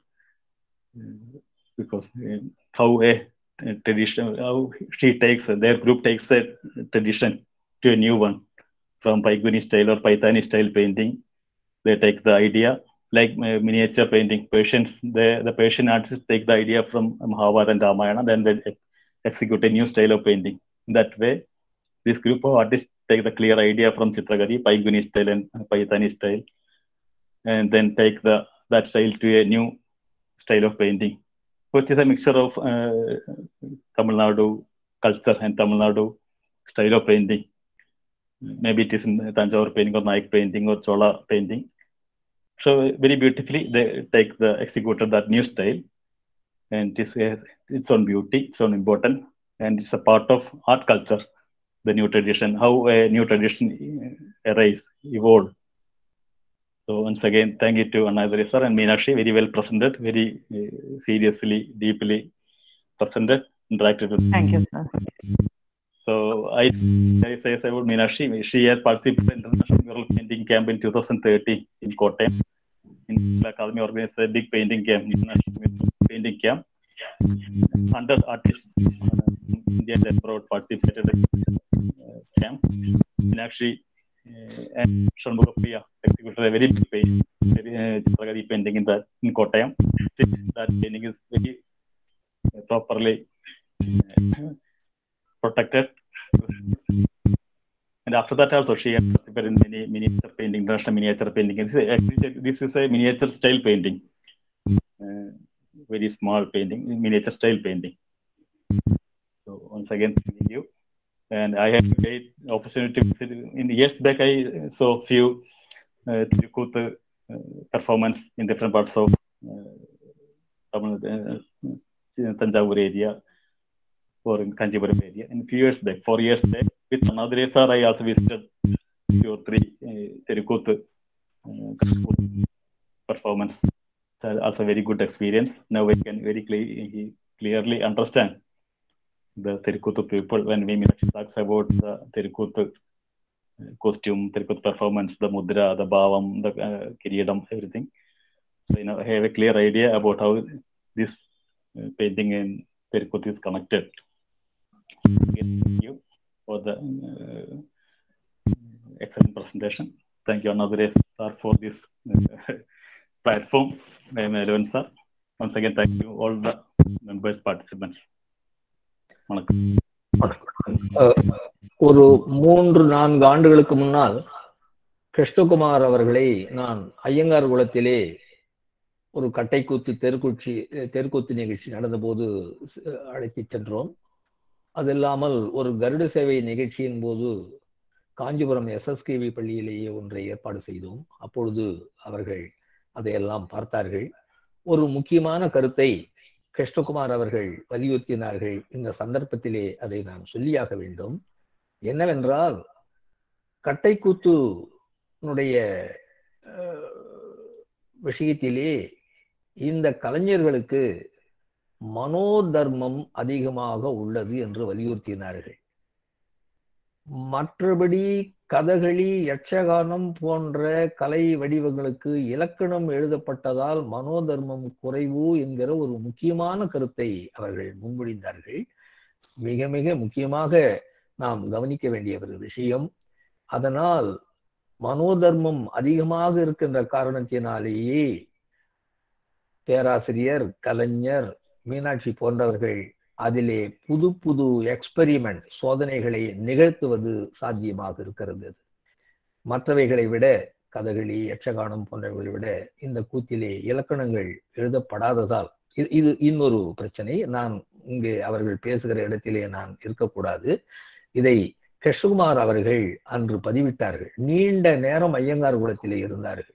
because uh, how a, a tradition, how she takes, their group takes a tradition to a new one from Paiguni style or Paitani style painting. They take the idea like uh, miniature painting. Persians, the, the Persian artists take the idea from Mahabharata and Ramayana, then they ex- execute a new style of painting. That way, this group of artists take the clear idea from Chitragadi, Paiguni style and Paitani style, and then take the that style to a new style of painting, which is a mixture of uh, Tamil Nadu culture and Tamil Nadu style of painting. Maybe it is in Tanjore painting or Naik painting or Chola painting. So very beautifully they take the executed that new style, and it has its own beauty, its own important, and it's a part of art culture. The new tradition, how a new tradition arise, evolve. So once again, thank you to Anadri sir and Meenakshi, very well presented, very uh, seriously, deeply presented, interacted with. Thank you, sir. So I, I say about Meenakshi, she has participated in International Mural Painting Camp in 2013 in Kottayam. In Academy organized a big painting camp, international mural painting camp. Under artists, uh, India and abroad participated in uh, camp. Meenakshi uh, and Shanmuga Priya executed a very big painting, very uh, Chitragadi painting in that in Kottayam. Still, that painting is very uh, properly uh, protected. And after that, also she has participated in many miniature painting, international miniature painting. This is, actually, this is a miniature style painting, uh, very small painting, miniature style painting. So once again, thank you. And I had a great opportunity to visit. In the years back, I saw few uh, Tirukuthu, uh, performance in different parts of uh, Tamil, uh, Tanjavur area or in Kanchipuram area. And a few years back, four years back, with another sir, I also visited two or three uh, Tirukuthu uh, performance. So also very good experience. Now we can very cle- clearly understand the Tirukuthu people when we talks about the Tirukuthu costume, Tirukuthu performance, the mudra, the bhavam, the uh, kiryadam, everything. So you know, I have a clear idea about how this uh, painting in Tirukuthu is connected. Again, thank you for the uh, excellent presentation. Thank you, Anadre sir, for this uh, platform. I am Eleven sir. Once again, thank you all the members, participants. வணக்கம் அஹ் ஒரு மூன்று நான்கு ஆண்டுகளுக்கு முன்னால் கிருஷ்ணகுமார் அவர்களை நான் ஐயங்கார் குளத்திலே ஒரு கட்டைக்கூத்து தெருக்குச்சி தெருக்கூத்து நிகழ்ச்சி நடந்தபோது அழைத்துச் சென்றோம் அது இல்லாமல் ஒரு கருட சேவை நிகழ்ச்சியின் போது காஞ்சிபுரம் எஸ்எஸ்கேவி பள்ளியிலேயே ஒன்றை ஏற்பாடு செய்தோம் அப்பொழுது அவர்கள் அதையெல்லாம் பார்த்தார்கள் ஒரு முக்கியமான கருத்தை கிருஷ்ணகுமார் அவர்கள் வலியுறுத்தினார்கள் இந்த சந்தர்ப்பத்திலே அதை நான் சொல்லியாக வேண்டும் என்னவென்றால் கட்டைக்கூத்துனுடைய விஷயத்திலே இந்த கலைஞர்களுக்கு மனோதர்மம் அதிகமாக உள்ளது என்று வலியுறுத்தினார்கள் மற்றபடி கதகளி யட்சகானம் போன்ற கலை வடிவங்களுக்கு இலக்கணம் எழுதப்பட்டதால் மனோதர்மம் குறைவு என்கிற ஒரு முக்கியமான கருத்தை அவர்கள் முன்மொழிந்தார்கள் மிக மிக முக்கியமாக நாம் கவனிக்க வேண்டிய ஒரு விஷயம் அதனால் மனோதர்மம் அதிகமாக இருக்கின்ற காரணத்தினாலேயே பேராசிரியர் கலைஞர் மீனாட்சி போன்றவர்கள் அதிலே புது புது எக்ஸ்பெரிமெண்ட் சோதனைகளை நிகழ்த்துவது சாத்தியமாக இருக்கிறது மற்றவைகளை விட கதகளி யட்சகானம் போன்றவைகளை விட இந்த கூத்திலே இலக்கணங்கள் எழுதப்படாததால் இது இன்னொரு பிரச்சனை நான் இங்கே அவர்கள் பேசுகிற இடத்திலே நான் இருக்கக்கூடாது இதை கிருஷ்ணகுமார் அவர்கள் அன்று பதிவிட்டார்கள் நீண்ட நேரம் ஐயங்கார் குலத்திலே இருந்தார்கள்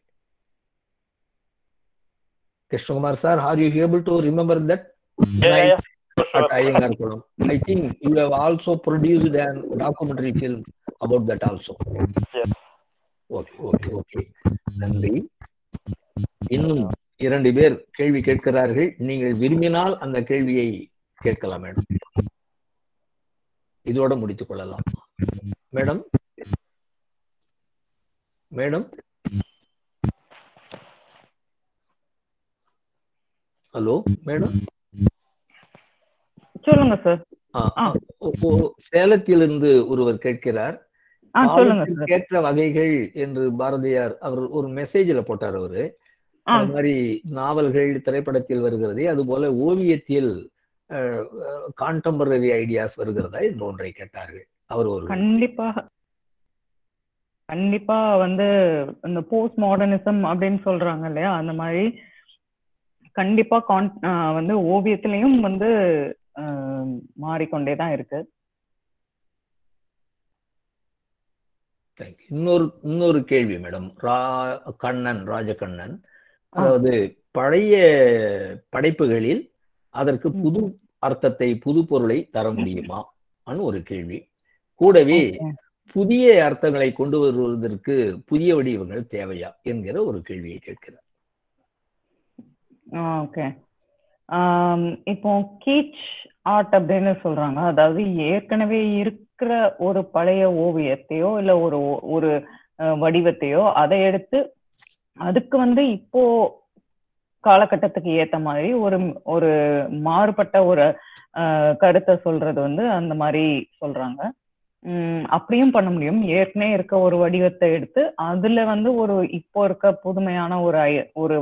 Krishnakumar sir are you able to remember that at Iyengar Kulam. I think you have also produced a documentary film about that also. Yes. Okay, okay, okay. நன்றி இன்னும் இரண்டு பேர் கேள்வி கேட்கிறார்கள் நீங்கள் விரும்பினால் அந்த கேள்வியை கேட்கலாம் மேடம் இதோட முடித்துக் கொள்ளலாம் மேடம் மேடம் ஹலோ மேடம் சொல்லுங்க சார் சேலத்திலிருந்து ஒருவர் கேட்கிறார் சொல்லுங்க கேட்ட வகைகள் என்று பாரதியார் அவர் ஒரு மெசேஜ்ல போட்டார் அவரு அது மாதிரி நாவல்கள் திரைப்படத்தில் வருகிறதே அது போல ஓவியத்தில் கான்டெம்பரரி ஐடியாஸ் வருகிறதா என்று ஒன்றை கேட்டார்கள் அவர் ஒரு கண்டிப்பாக கண்டிப்பா வந்து இந்த போஸ்ட் மாடர்னிசம் அப்படின்னு சொல்றாங்க இல்லையா அந்த மாதிரி கண்டிப்பா கான் வந்து ஓவியத்திலையும் வந்து மாறிக்கொண்டே தான் இருக்கு இன்னொரு இன்னொரு கேள்வி மேடம் ரா கண்ணன் ராஜகண்ணன் அதாவது பழைய படைப்புகளில் அதற்கு புது அர்த்தத்தை புது பொருளை தர முடியுமா ஒரு கேள்வி கூடவே புதிய அர்த்தங்களை கொண்டு வருவதற்கு புதிய வடிவங்கள் தேவையா என்கிற ஒரு கேள்வியை கேட்கிறார் ஓகே இப்போ கீச் ஆர்ட் அப்படின்னு சொல்றாங்க அதாவது ஏற்கனவே இருக்கிற ஒரு பழைய ஓவியத்தையோ இல்ல ஒரு ஒரு வடிவத்தையோ அதை எடுத்து அதுக்கு வந்து இப்போ காலகட்டத்துக்கு ஏத்த மாதிரி ஒரு ஒரு மாறுபட்ட ஒரு கருத்தை சொல்றது வந்து அந்த மாதிரி சொல்றாங்க உம் அப்படியும் பண்ண முடியும் ஏற்கனவே இருக்க ஒரு வடிவத்தை எடுத்து அதுல வந்து ஒரு இப்போ இருக்க புதுமையான ஒரு ஒரு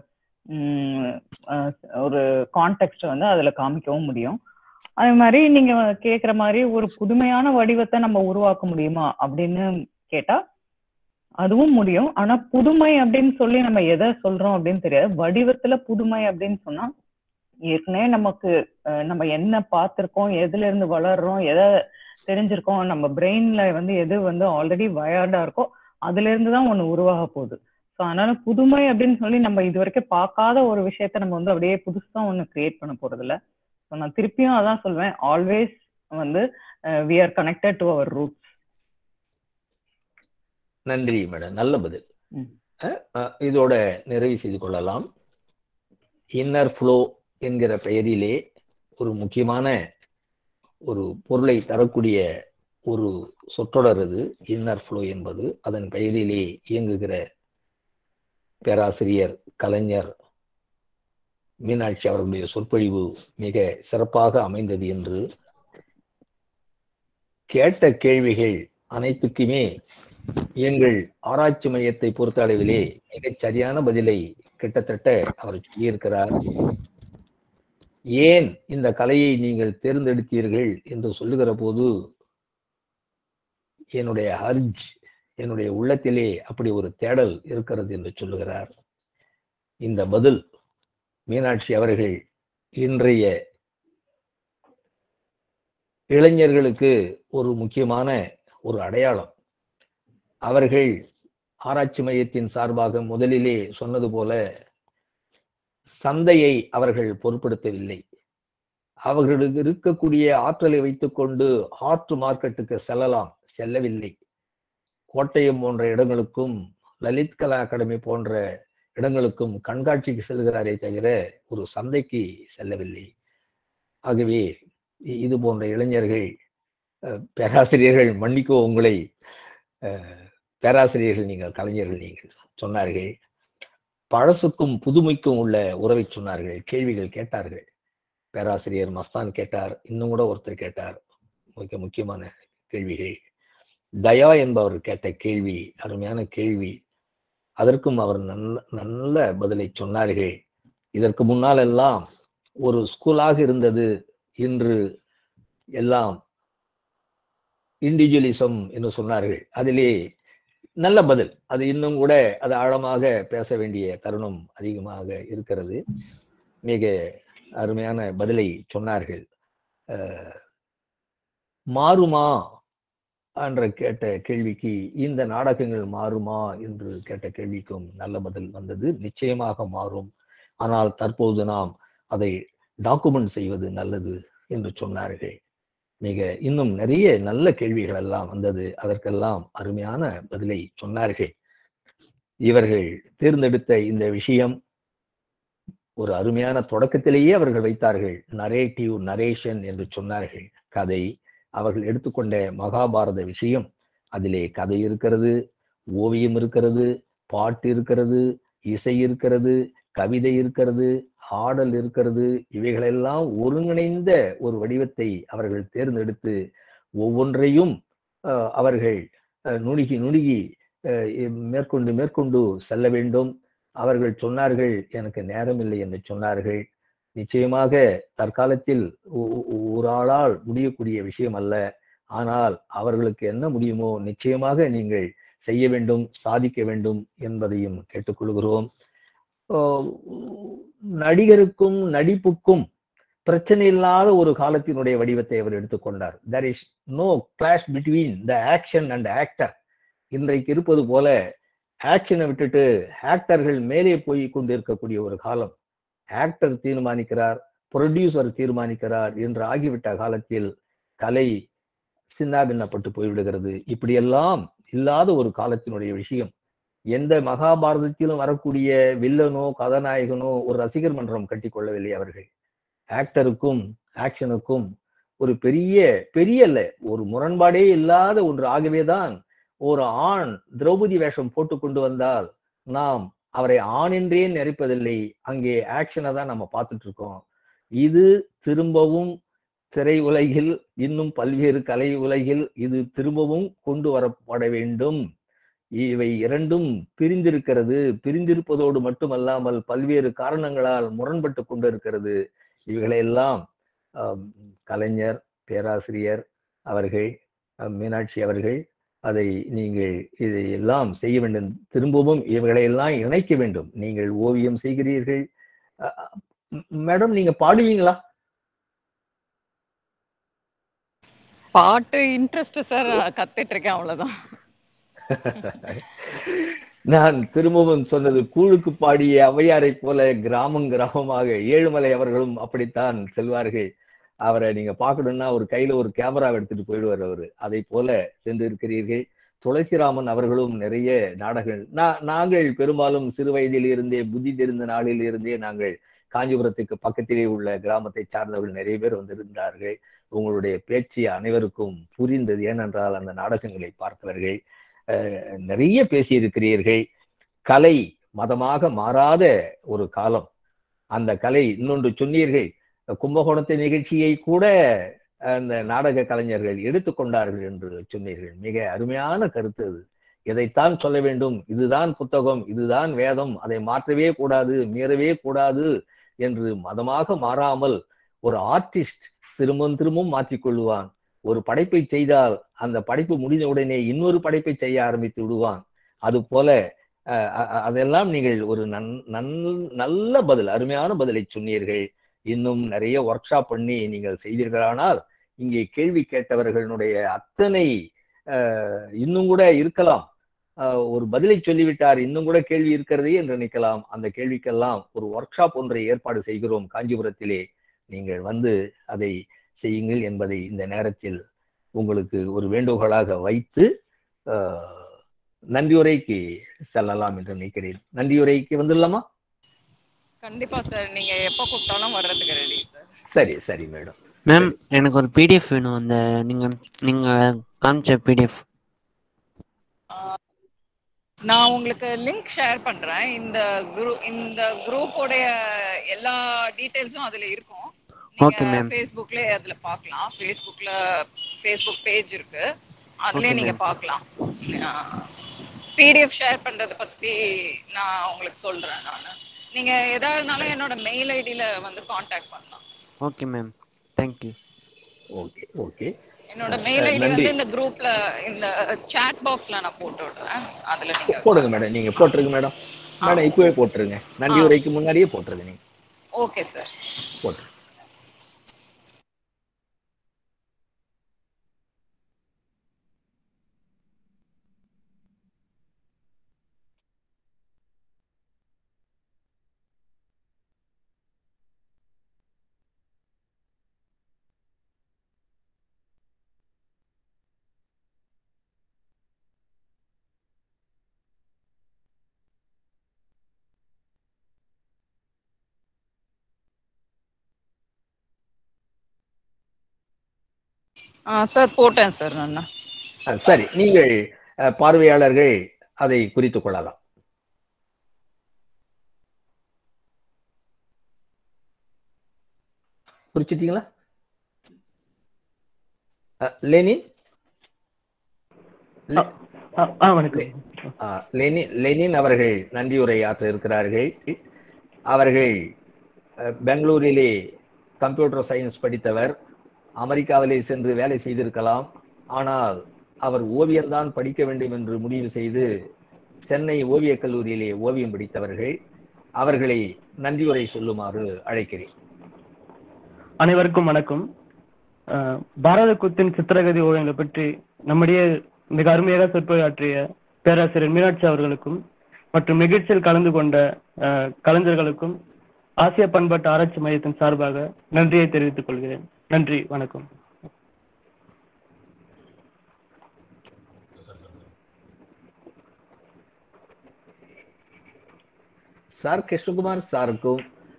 ஒரு கான்டெக்ட் வந்து அதுல காமிக்கவும் முடியும் அதே மாதிரி நீங்க கேக்குற மாதிரி ஒரு புதுமையான வடிவத்தை நம்ம உருவாக்க முடியுமா அப்படின்னு கேட்டா அதுவும் முடியும் ஆனா புதுமை அப்படின்னு சொல்லி நம்ம எதை சொல்றோம் அப்படின்னு தெரியாது வடிவத்துல புதுமை அப்படின்னு சொன்னா ஏற்கனவே நமக்கு நம்ம என்ன பார்த்திருக்கோம் எதுல இருந்து வளர்றோம் எதை தெரிஞ்சிருக்கோம் நம்ம பிரெயின்ல வந்து எது வந்து ஆல்ரெடி வயர்டா இருக்கோ அதுல இருந்து தான் ஒண்ணு உருவாக போகுது ஸோ அதனால புதுமை அப்படின்னு சொல்லி நம்ம இது வரைக்கும் பார்க்காத ஒரு விஷயத்த நம்ம வந்து அப்படியே புதுசா ஒண்ணு கிரியேட் பண்ண போறது இல்லை ஸோ நான் திருப்பியும் அதான் சொல்வேன் ஆல்வேஸ் வந்து we are connected to our roots நன்றி மேடம் நல்ல பதில் இதோட நிறைவு செய்து கொள்ளலாம் இன்னர் ஃப்ளோ என்கிற பெயரிலே ஒரு முக்கியமான ஒரு பொருளை தரக்கூடிய ஒரு சொற்றொடர் அது இன்னர் ஃப்ளோ என்பது அதன் பெயரிலே இயங்குகிற பேராசிரியர் கலைஞர் மீனாட்சி அவர்களுடைய சொற்பொழிவு மிக சிறப்பாக அமைந்தது என்று கேட்ட கேள்விகள் அனைத்துக்குமே எங்கள் ஆராய்ச்சி மையத்தை பொறுத்த அளவிலே மிகச் சரியான பதிலை கிட்டத்தட்ட அவர் சொல்லியிருக்கிறார் ஏன் இந்த கலையை நீங்கள் தேர்ந்தெடுத்தீர்கள் என்று சொல்லுகிற போது என்னுடைய ஹர்ஜ் என்னுடைய உள்ளத்திலே அப்படி ஒரு தேடல் இருக்கிறது என்று சொல்லுகிறார் இந்த பதில் மீனாட்சி அவர்கள் இன்றைய இளைஞர்களுக்கு ஒரு முக்கியமான ஒரு அடையாளம் அவர்கள் ஆராய்ச்சி மையத்தின் சார்பாக முதலிலே சொன்னது போல சந்தையை அவர்கள் பொருட்படுத்தவில்லை அவர்களுக்கு இருக்கக்கூடிய ஆற்றலை வைத்துக்கொண்டு ஆற்று மார்க்கெட்டுக்கு செல்லலாம் செல்லவில்லை கோட்டயம் போன்ற இடங்களுக்கும் லலித் கலா அகாடமி போன்ற இடங்களுக்கும் கண்காட்சிக்கு செல்கிறாரே தவிர ஒரு சந்தைக்கு செல்லவில்லை ஆகவே இ- இது போன்ற இளைஞர்கள் அஹ், பேராசிரியர்கள் மன்னிக்கோ உங்களை அஹ், பேராசிரியர்கள் நீங்கள் கலைஞர்கள் நீங்கள் சொன்னார்கள் பழசுக்கும் புதுமைக்கும் உள்ள உறவை சொன்னார்கள் கேள்விகள் கேட்டார்கள் பேராசிரியர் மஸ்தான் கேட்டார் இன்னும் கூட ஒருத்தர் கேட்டார் மிக முக்கியமான கேள்விகள் தயா என்பவர் கேட்ட கேள்வி அருமையான கேள்வி அதற்கும் அவர் நல்ல நல்ல பதிலை சொன்னார்கள் இதற்கு முன்னால் எல்லாம் ஒரு ஸ்கூலாக இருந்தது இன்று எல்லாம் இண்டிவிஜுவலிசம் என்று சொன்னார்கள் அதிலே நல்ல பதில் அது இன்னும் கூட அது ஆழமாக பேச வேண்டிய தருணம் அதிகமாக இருக்கிறது மிக அருமையான பதிலை சொன்னார்கள் அஹ், மாறுமா என்ற கேட்ட கேள்விக்கு இந்த நாடகங்கள் மாறுமா என்று கேட்ட கேள்விக்கும் நல்ல பதில் வந்தது நிச்சயமாக மாறும் ஆனால் தற்போது நாம் அதை டாக்குமெண்ட் செய்வது நல்லது என்று சொன்னார்கள் மிக இன்னும் நிறைய நல்ல கேள்விகள் எல்லாம் வந்தது அதற்கெல்லாம் அருமையான பதிலை சொன்னார்கள் இவர்கள் தேர்ந்தெடுத்த இந்த விஷயம் ஒரு அருமையான தொடக்கத்திலேயே அவர்கள் வைத்தார்கள் நரேட்டிவ் நரேஷன் என்று சொன்னார்கள் கதை அவர்கள் எடுத்துக்கொண்ட மகாபாரத விஷயம் அதிலே கதை இருக்கிறது ஓவியம் இருக்கிறது பாட்டு இருக்கிறது இசை இருக்கிறது கவிதை இருக்கிறது ஆடல் இருக்கிறது இவைகளெல்லாம் ஒருங்கிணைந்த ஒரு வடிவத்தை அவர்கள் தேர்ந்தெடுத்து ஒவ்வொன்றையும் அஹ், அவர்கள் அஹ், நுணுகி நுணுகி அஹ், மேற்கொண்டு மேற்கொண்டு செல்ல வேண்டும் அவர்கள் சொன்னார்கள் எனக்கு நேரம் இல்லை என்று சொன்னார்கள் நிச்சயமாக தற்காலத்தில் ஒ- ஒ- ஒரு ஆளால் முடியக்கூடிய விஷயம் அல்ல ஆனால் அவர்களுக்கு என்ன முடியுமோ நிச்சயமாக நீங்கள் செய்ய வேண்டும் சாதிக்க வேண்டும் என்பதையும் கேட்டுக்கொள்கிறோம் ஆஹ் நடிகருக்கும் நடிப்புக்கும் பிரச்சனை இல்லாத ஒரு காலத்தினுடைய வடிவத்தை அவர் எடுத்துக்கொண்டார் there is no clash between the action and actor இன்றைக்கு இருப்பது போல ஆக்ஷனை விட்டுட்டு ஆக்டர்கள் மேலே போய் கொண்டிருக்கக்கூடிய ஒரு காலம் ஆக்டர் தீர்மானிக்கிறார் ப்ரொடியூசர் தீர்மானிக்கிறார் என்று ஆகிவிட்ட காலத்தில் கலை சின்னாபின்னப்பட்டு போய்விடுகிறது இப்படியெல்லாம் இல்லாத ஒரு காலத்தினுடைய விஷயம் எந்த மகாபாரதத்திலும் வரக்கூடிய வில்லனோ கதாநாயகனோ ஒரு ரசிகர் மன்றம் கட்டி கொள்ளவில்லை அவர்கள் ஆக்டருக்கும் ஆக்ஷனுக்கும் ஒரு பெரிய பெரிய அல்ல ஒரு முரண்பாடே இல்லாத ஒன்று ஆகவேதான் ஒரு ஆண் திரௌபதி வேஷம் போட்டு கொண்டு வந்தால் நாம் அவரை ஆண் என்றே நினைப்பதில்லை அங்கே ஆக்ஷனை தான் நம்ம பார்த்துட்டு இருக்கோம் இது திரும்பவும் திரை உலகில் இன்னும் பல்வேறு கலை உலகில் இது திரும்பவும் கொண்டு வரப்பட வேண்டும் இவை இரண்டும் பிரிந்திருக்கிறது பிரிந்திருப்பதோடு மட்டுமல்லாமல் பல்வேறு காரணங்களால் முரண்பட்டு கொண்டிருக்கிறது இவைகளையெல்லாம் ஆம், கலைஞர் பேராசிரியர் அவர்கள் அஹ், மீனாட்சி அவர்கள் அதை நீங்கள் இதை எல்லாம் செய்ய வேண்டும் திரும்பவும் இவைகளையெல்லாம் இணைக்க வேண்டும் நீங்கள் ஓவியம் செய்கிறீர்கள் அஹ், அஹ், மேடம் நீங்க பாடுவீங்களா பாட்டு இன்ட்ரெஸ்ட் சார் கத்துட்டு இருக்கேன் அவ்வளவுதான் நான் திரும்பவும் சொன்னது கூழுக்கு பாடிய ஔவையாரை போல கிராமம் கிராமமாக ஏழுமலை அவர்களும் அப்படித்தான் செல்வார்கள் அவரை நீங்க பார்க்கணும்னா ஒரு கையில ஒரு கேமரா எடுத்துட்டு போயிடுவார் அவரு அதை போல சென்று இருக்கிறீர்கள் துளசிராமன் அவர்களும் நிறைய நாடகங்கள் நா- நாங்கள் பெரும்பாலும் சிறு வயதில் இருந்தே புத்தி தெரிந்த நாளில் இருந்தே நாங்கள் காஞ்சிபுரத்துக்கு பக்கத்திலே உள்ள கிராமத்தை சார்ந்தவர்கள் நிறைய பேர் வந்திருந்தார்கள் உங்களுடைய பேச்சு அனைவருக்கும் புரிந்தது ஏனென்றால் அந்த நாடகங்களை பார்த்தவர்கள் அஹ், நிறைய பேசியிருக்கிறீர்கள் கலை மதமாக மாறாத ஒரு காலம் அந்த கலை இன்னொன்று சொன்னீர்கள் கும்பகோணத்து நிகழ்ச்சியை கூட அந்த நாடக கலைஞர்கள் எடுத்துக்கொண்டார்கள் என்று சொன்னீர்கள் மிக அருமையான கருத்து அது இதைத்தான் சொல்ல வேண்டும் இதுதான் புத்தகம் இதுதான் வேதம் அதை மாற்றவே கூடாது மீறவே கூடாது என்று மதமாக மாறாமல் ஒரு ஆர்டிஸ்ட் திரும்பவும் திரும்பவும் மாற்றிக்கொள்வான் ஒரு படைப்பை செய்தால் அந்த படைப்பு முடிந்த உடனே இன்னொரு படைப்பை செய்ய ஆரம்பித்து விடுவான் அது போல அஹ், அ- அ- அதெல்லாம் நீங்கள் ஒரு நன் நன் நல்ல பதில் அருமையான பதிலை சொன்னீர்கள் இன்னும் நிறைய ஒர்க் ஷாப் பண்ணி நீங்கள் செய்தீர்களானால் இங்கே கேள்வி கேட்டவர்களுடைய அத்தனை அஹ், இன்னும் கூட இருக்கலாம் அஹ், ஒரு பதிலை சொல்லிவிட்டார் இன்னும் கூட கேள்வி இருக்கிறதே என்று நினைக்கலாம் அந்த கேள்விக்கெல்லாம் ஒரு ஒர்க் ஷாப் ஒன்றை ஏற்பாடு செய்கிறோம் காஞ்சிபுரத்திலே நீங்கள் வந்து அதை செய்யுங்கள் என்பதை இந்த நேரத்தில் உங்களுக்கு ஒரு வேண்டுகோளாக வைத்து அஹ், நன்றியுரைக்கு செல்லலாம் என்று நினைக்கிறேன் நன்றியுரைக்கு வந்துடலாமா கண்டிப்பா சார் நீங்க எப்ப கூப்பிட்டாலும் வர்றதுக்கு ரெடி சார் சரி சரி மேடம் மேம் எனக்கு ஒரு பிடிஎஃப் வேணும் அந்த நீங்க நீங்க காமிச்ச பிடிஎஃப் நான் உங்களுக்கு லிங்க் ஷேர் பண்றேன் இந்த குரூப் இந்த குரூப்போடைய எல்லா டீடைல்ஸும் அதுல இருக்கும் Okay, நீங்க ma'am. ஃபேஸ்புக்ல அதுல பார்க்கலாம் ஃபேஸ்புக்ல ஃபேஸ்புக் பேஜ் இருக்கு அதுலயே Okay, நீங்க ma'am. பார்க்கலாம் பிடிஎஃப் ஷேர் பண்றத பத்தி நான் உங்களுக்கு சொல்றேன் நான் நீங்க எதாவதுனாலும் என்னோட மெயில் ஐடியில வந்து காண்டாக்ட் பண்ணலாம் okay ma'am thank you okay okay என்னோட மெயில் ஐடி நன்றி வந்து இந்த குரூப்ல இந்த சாட் பாக்ஸ்ல நான் போட்டு விடுறேன் அதுல நீங்க போடுங்க மேடம் நீங்க போட்டுருங்க மேடம் மேடம் இப்பவே போட்டுருங்க நன்றி உரைக்கு முன்னாடியே போட்டுருங்க நீங்க ஓகே சார் போட்டு சார் போட்டேன் சார் நான் அஹ் சரி நீங்கள் அஹ், பார்வையாளர்கள் அதை குறித்துக் கொள்ளலாம் குறிச்சிட்டீங்களா அஹ், லெனின் லெ- ஆ வணக்கம் ஆ, லெனின் லெனின் அவர்கள் நன்றியுரை ஆற்ற இருக்கிறார்கள் அவர்கள் அஹ், பெங்களூரிலே கம்ப்யூட்டர் சயின்ஸ் படித்தவர் அமெரிக்காவிலே சென்று வேலை செய்திருக்கலாம் ஆனால் அவர் ஓவியம்தான் படிக்க வேண்டும் என்று முடிவு செய்து சென்னை ஓவியக் கல்லூரியிலே ஓவியம் படித்தவர்கள் அவர்களை நன்றியுரை சொல்லுமாறு அழைக்கிறேன் அனைவருக்கும் வணக்கம் அஹ், பாரத குத்தின் சித்திரகதி ஓவியங்களை பற்றி நம்முடைய மிக அருமையாக சொற்பொழியாற்றிய பேராசிரியர் மீனாட்சி அவர்களுக்கும் மற்றும் நிகழ்ச்சியில் கலந்து கொண்ட அஹ், கலைஞர்களுக்கும் ஆசிய பண்பாட்டு ஆராய்ச்சி மையத்தின் சார்பாக நன்றியை தெரிவித்துக் கொள்கிறேன் நன்றி வணக்கம் சார் கிருஷ்ணகுமார் சாருக்கும்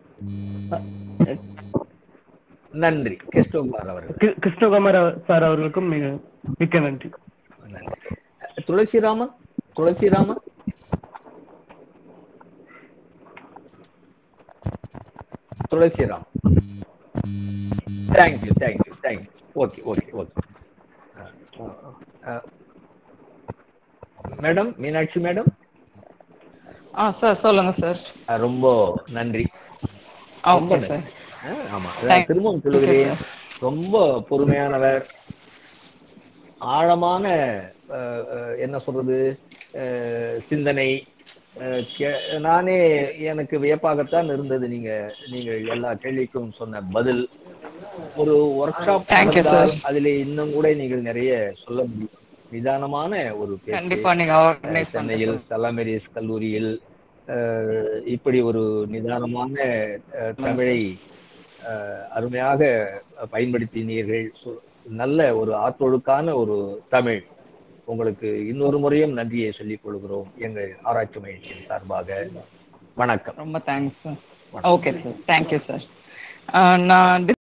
நன்றி கிருஷ்ணகுமார் அவர்கள் கி- கிருஷ்ணகுமார் அவ- சார் அவர்களுக்கும் மிக மிக்க நன்றி Thulasiraman Thulasiraman Thulasiram thank you thank you thank you okay okay okay madam Meenakshi madam ஆ சார் சொல்லுங்க சார் ரொம்ப நன்றி ரொம்ப ஓகே நன்றி. சார் ஆ, ஆமா Thank- அதான் திரும்பவும் Okay, சொல்லுகிறேன் sir. ரொம்ப பொறுமையானவர் ஆழமான அஹ், அஹ், என்ன சொல்றது அஹ், சிந்தனை அஹ், கே- நானே எனக்கு வியப்பாகத்தான் இருந்தது நீங்க நீங்கள் எல்லா கேள்விக்கும் சொன்ன பதில் ஒரு workshop Thank you, sir. அதிலே இன்னும் கூட நீங்கள் நிறைய சொல்ல முடியும் நிதானமான ஒரு பேச்சு. கண்டிப்பா நீங்க அஹ், ஆர்கனைஸ் சென்னையில் பண்ணுங்க சலாமெரிஸ் கல்லூரியில் அஹ், இப்படி ஒரு நிதானமான அஹ், தமிழை அஹ், அருமையாக பயன்படுத்தினீர்கள் சு- நல்ல ஒரு ஆற்றொழுக்கான ஒரு தமிழ் உங்களுக்கு இன்னொரு முறையும் நன்றியை சொல்லிக் கொள்கிறோம் எங்கள் ஆராய்ச்சி மையத்தின் சார்பாக வணக்கம் ரொம்ப thanks sir okay sir thank you sir நான்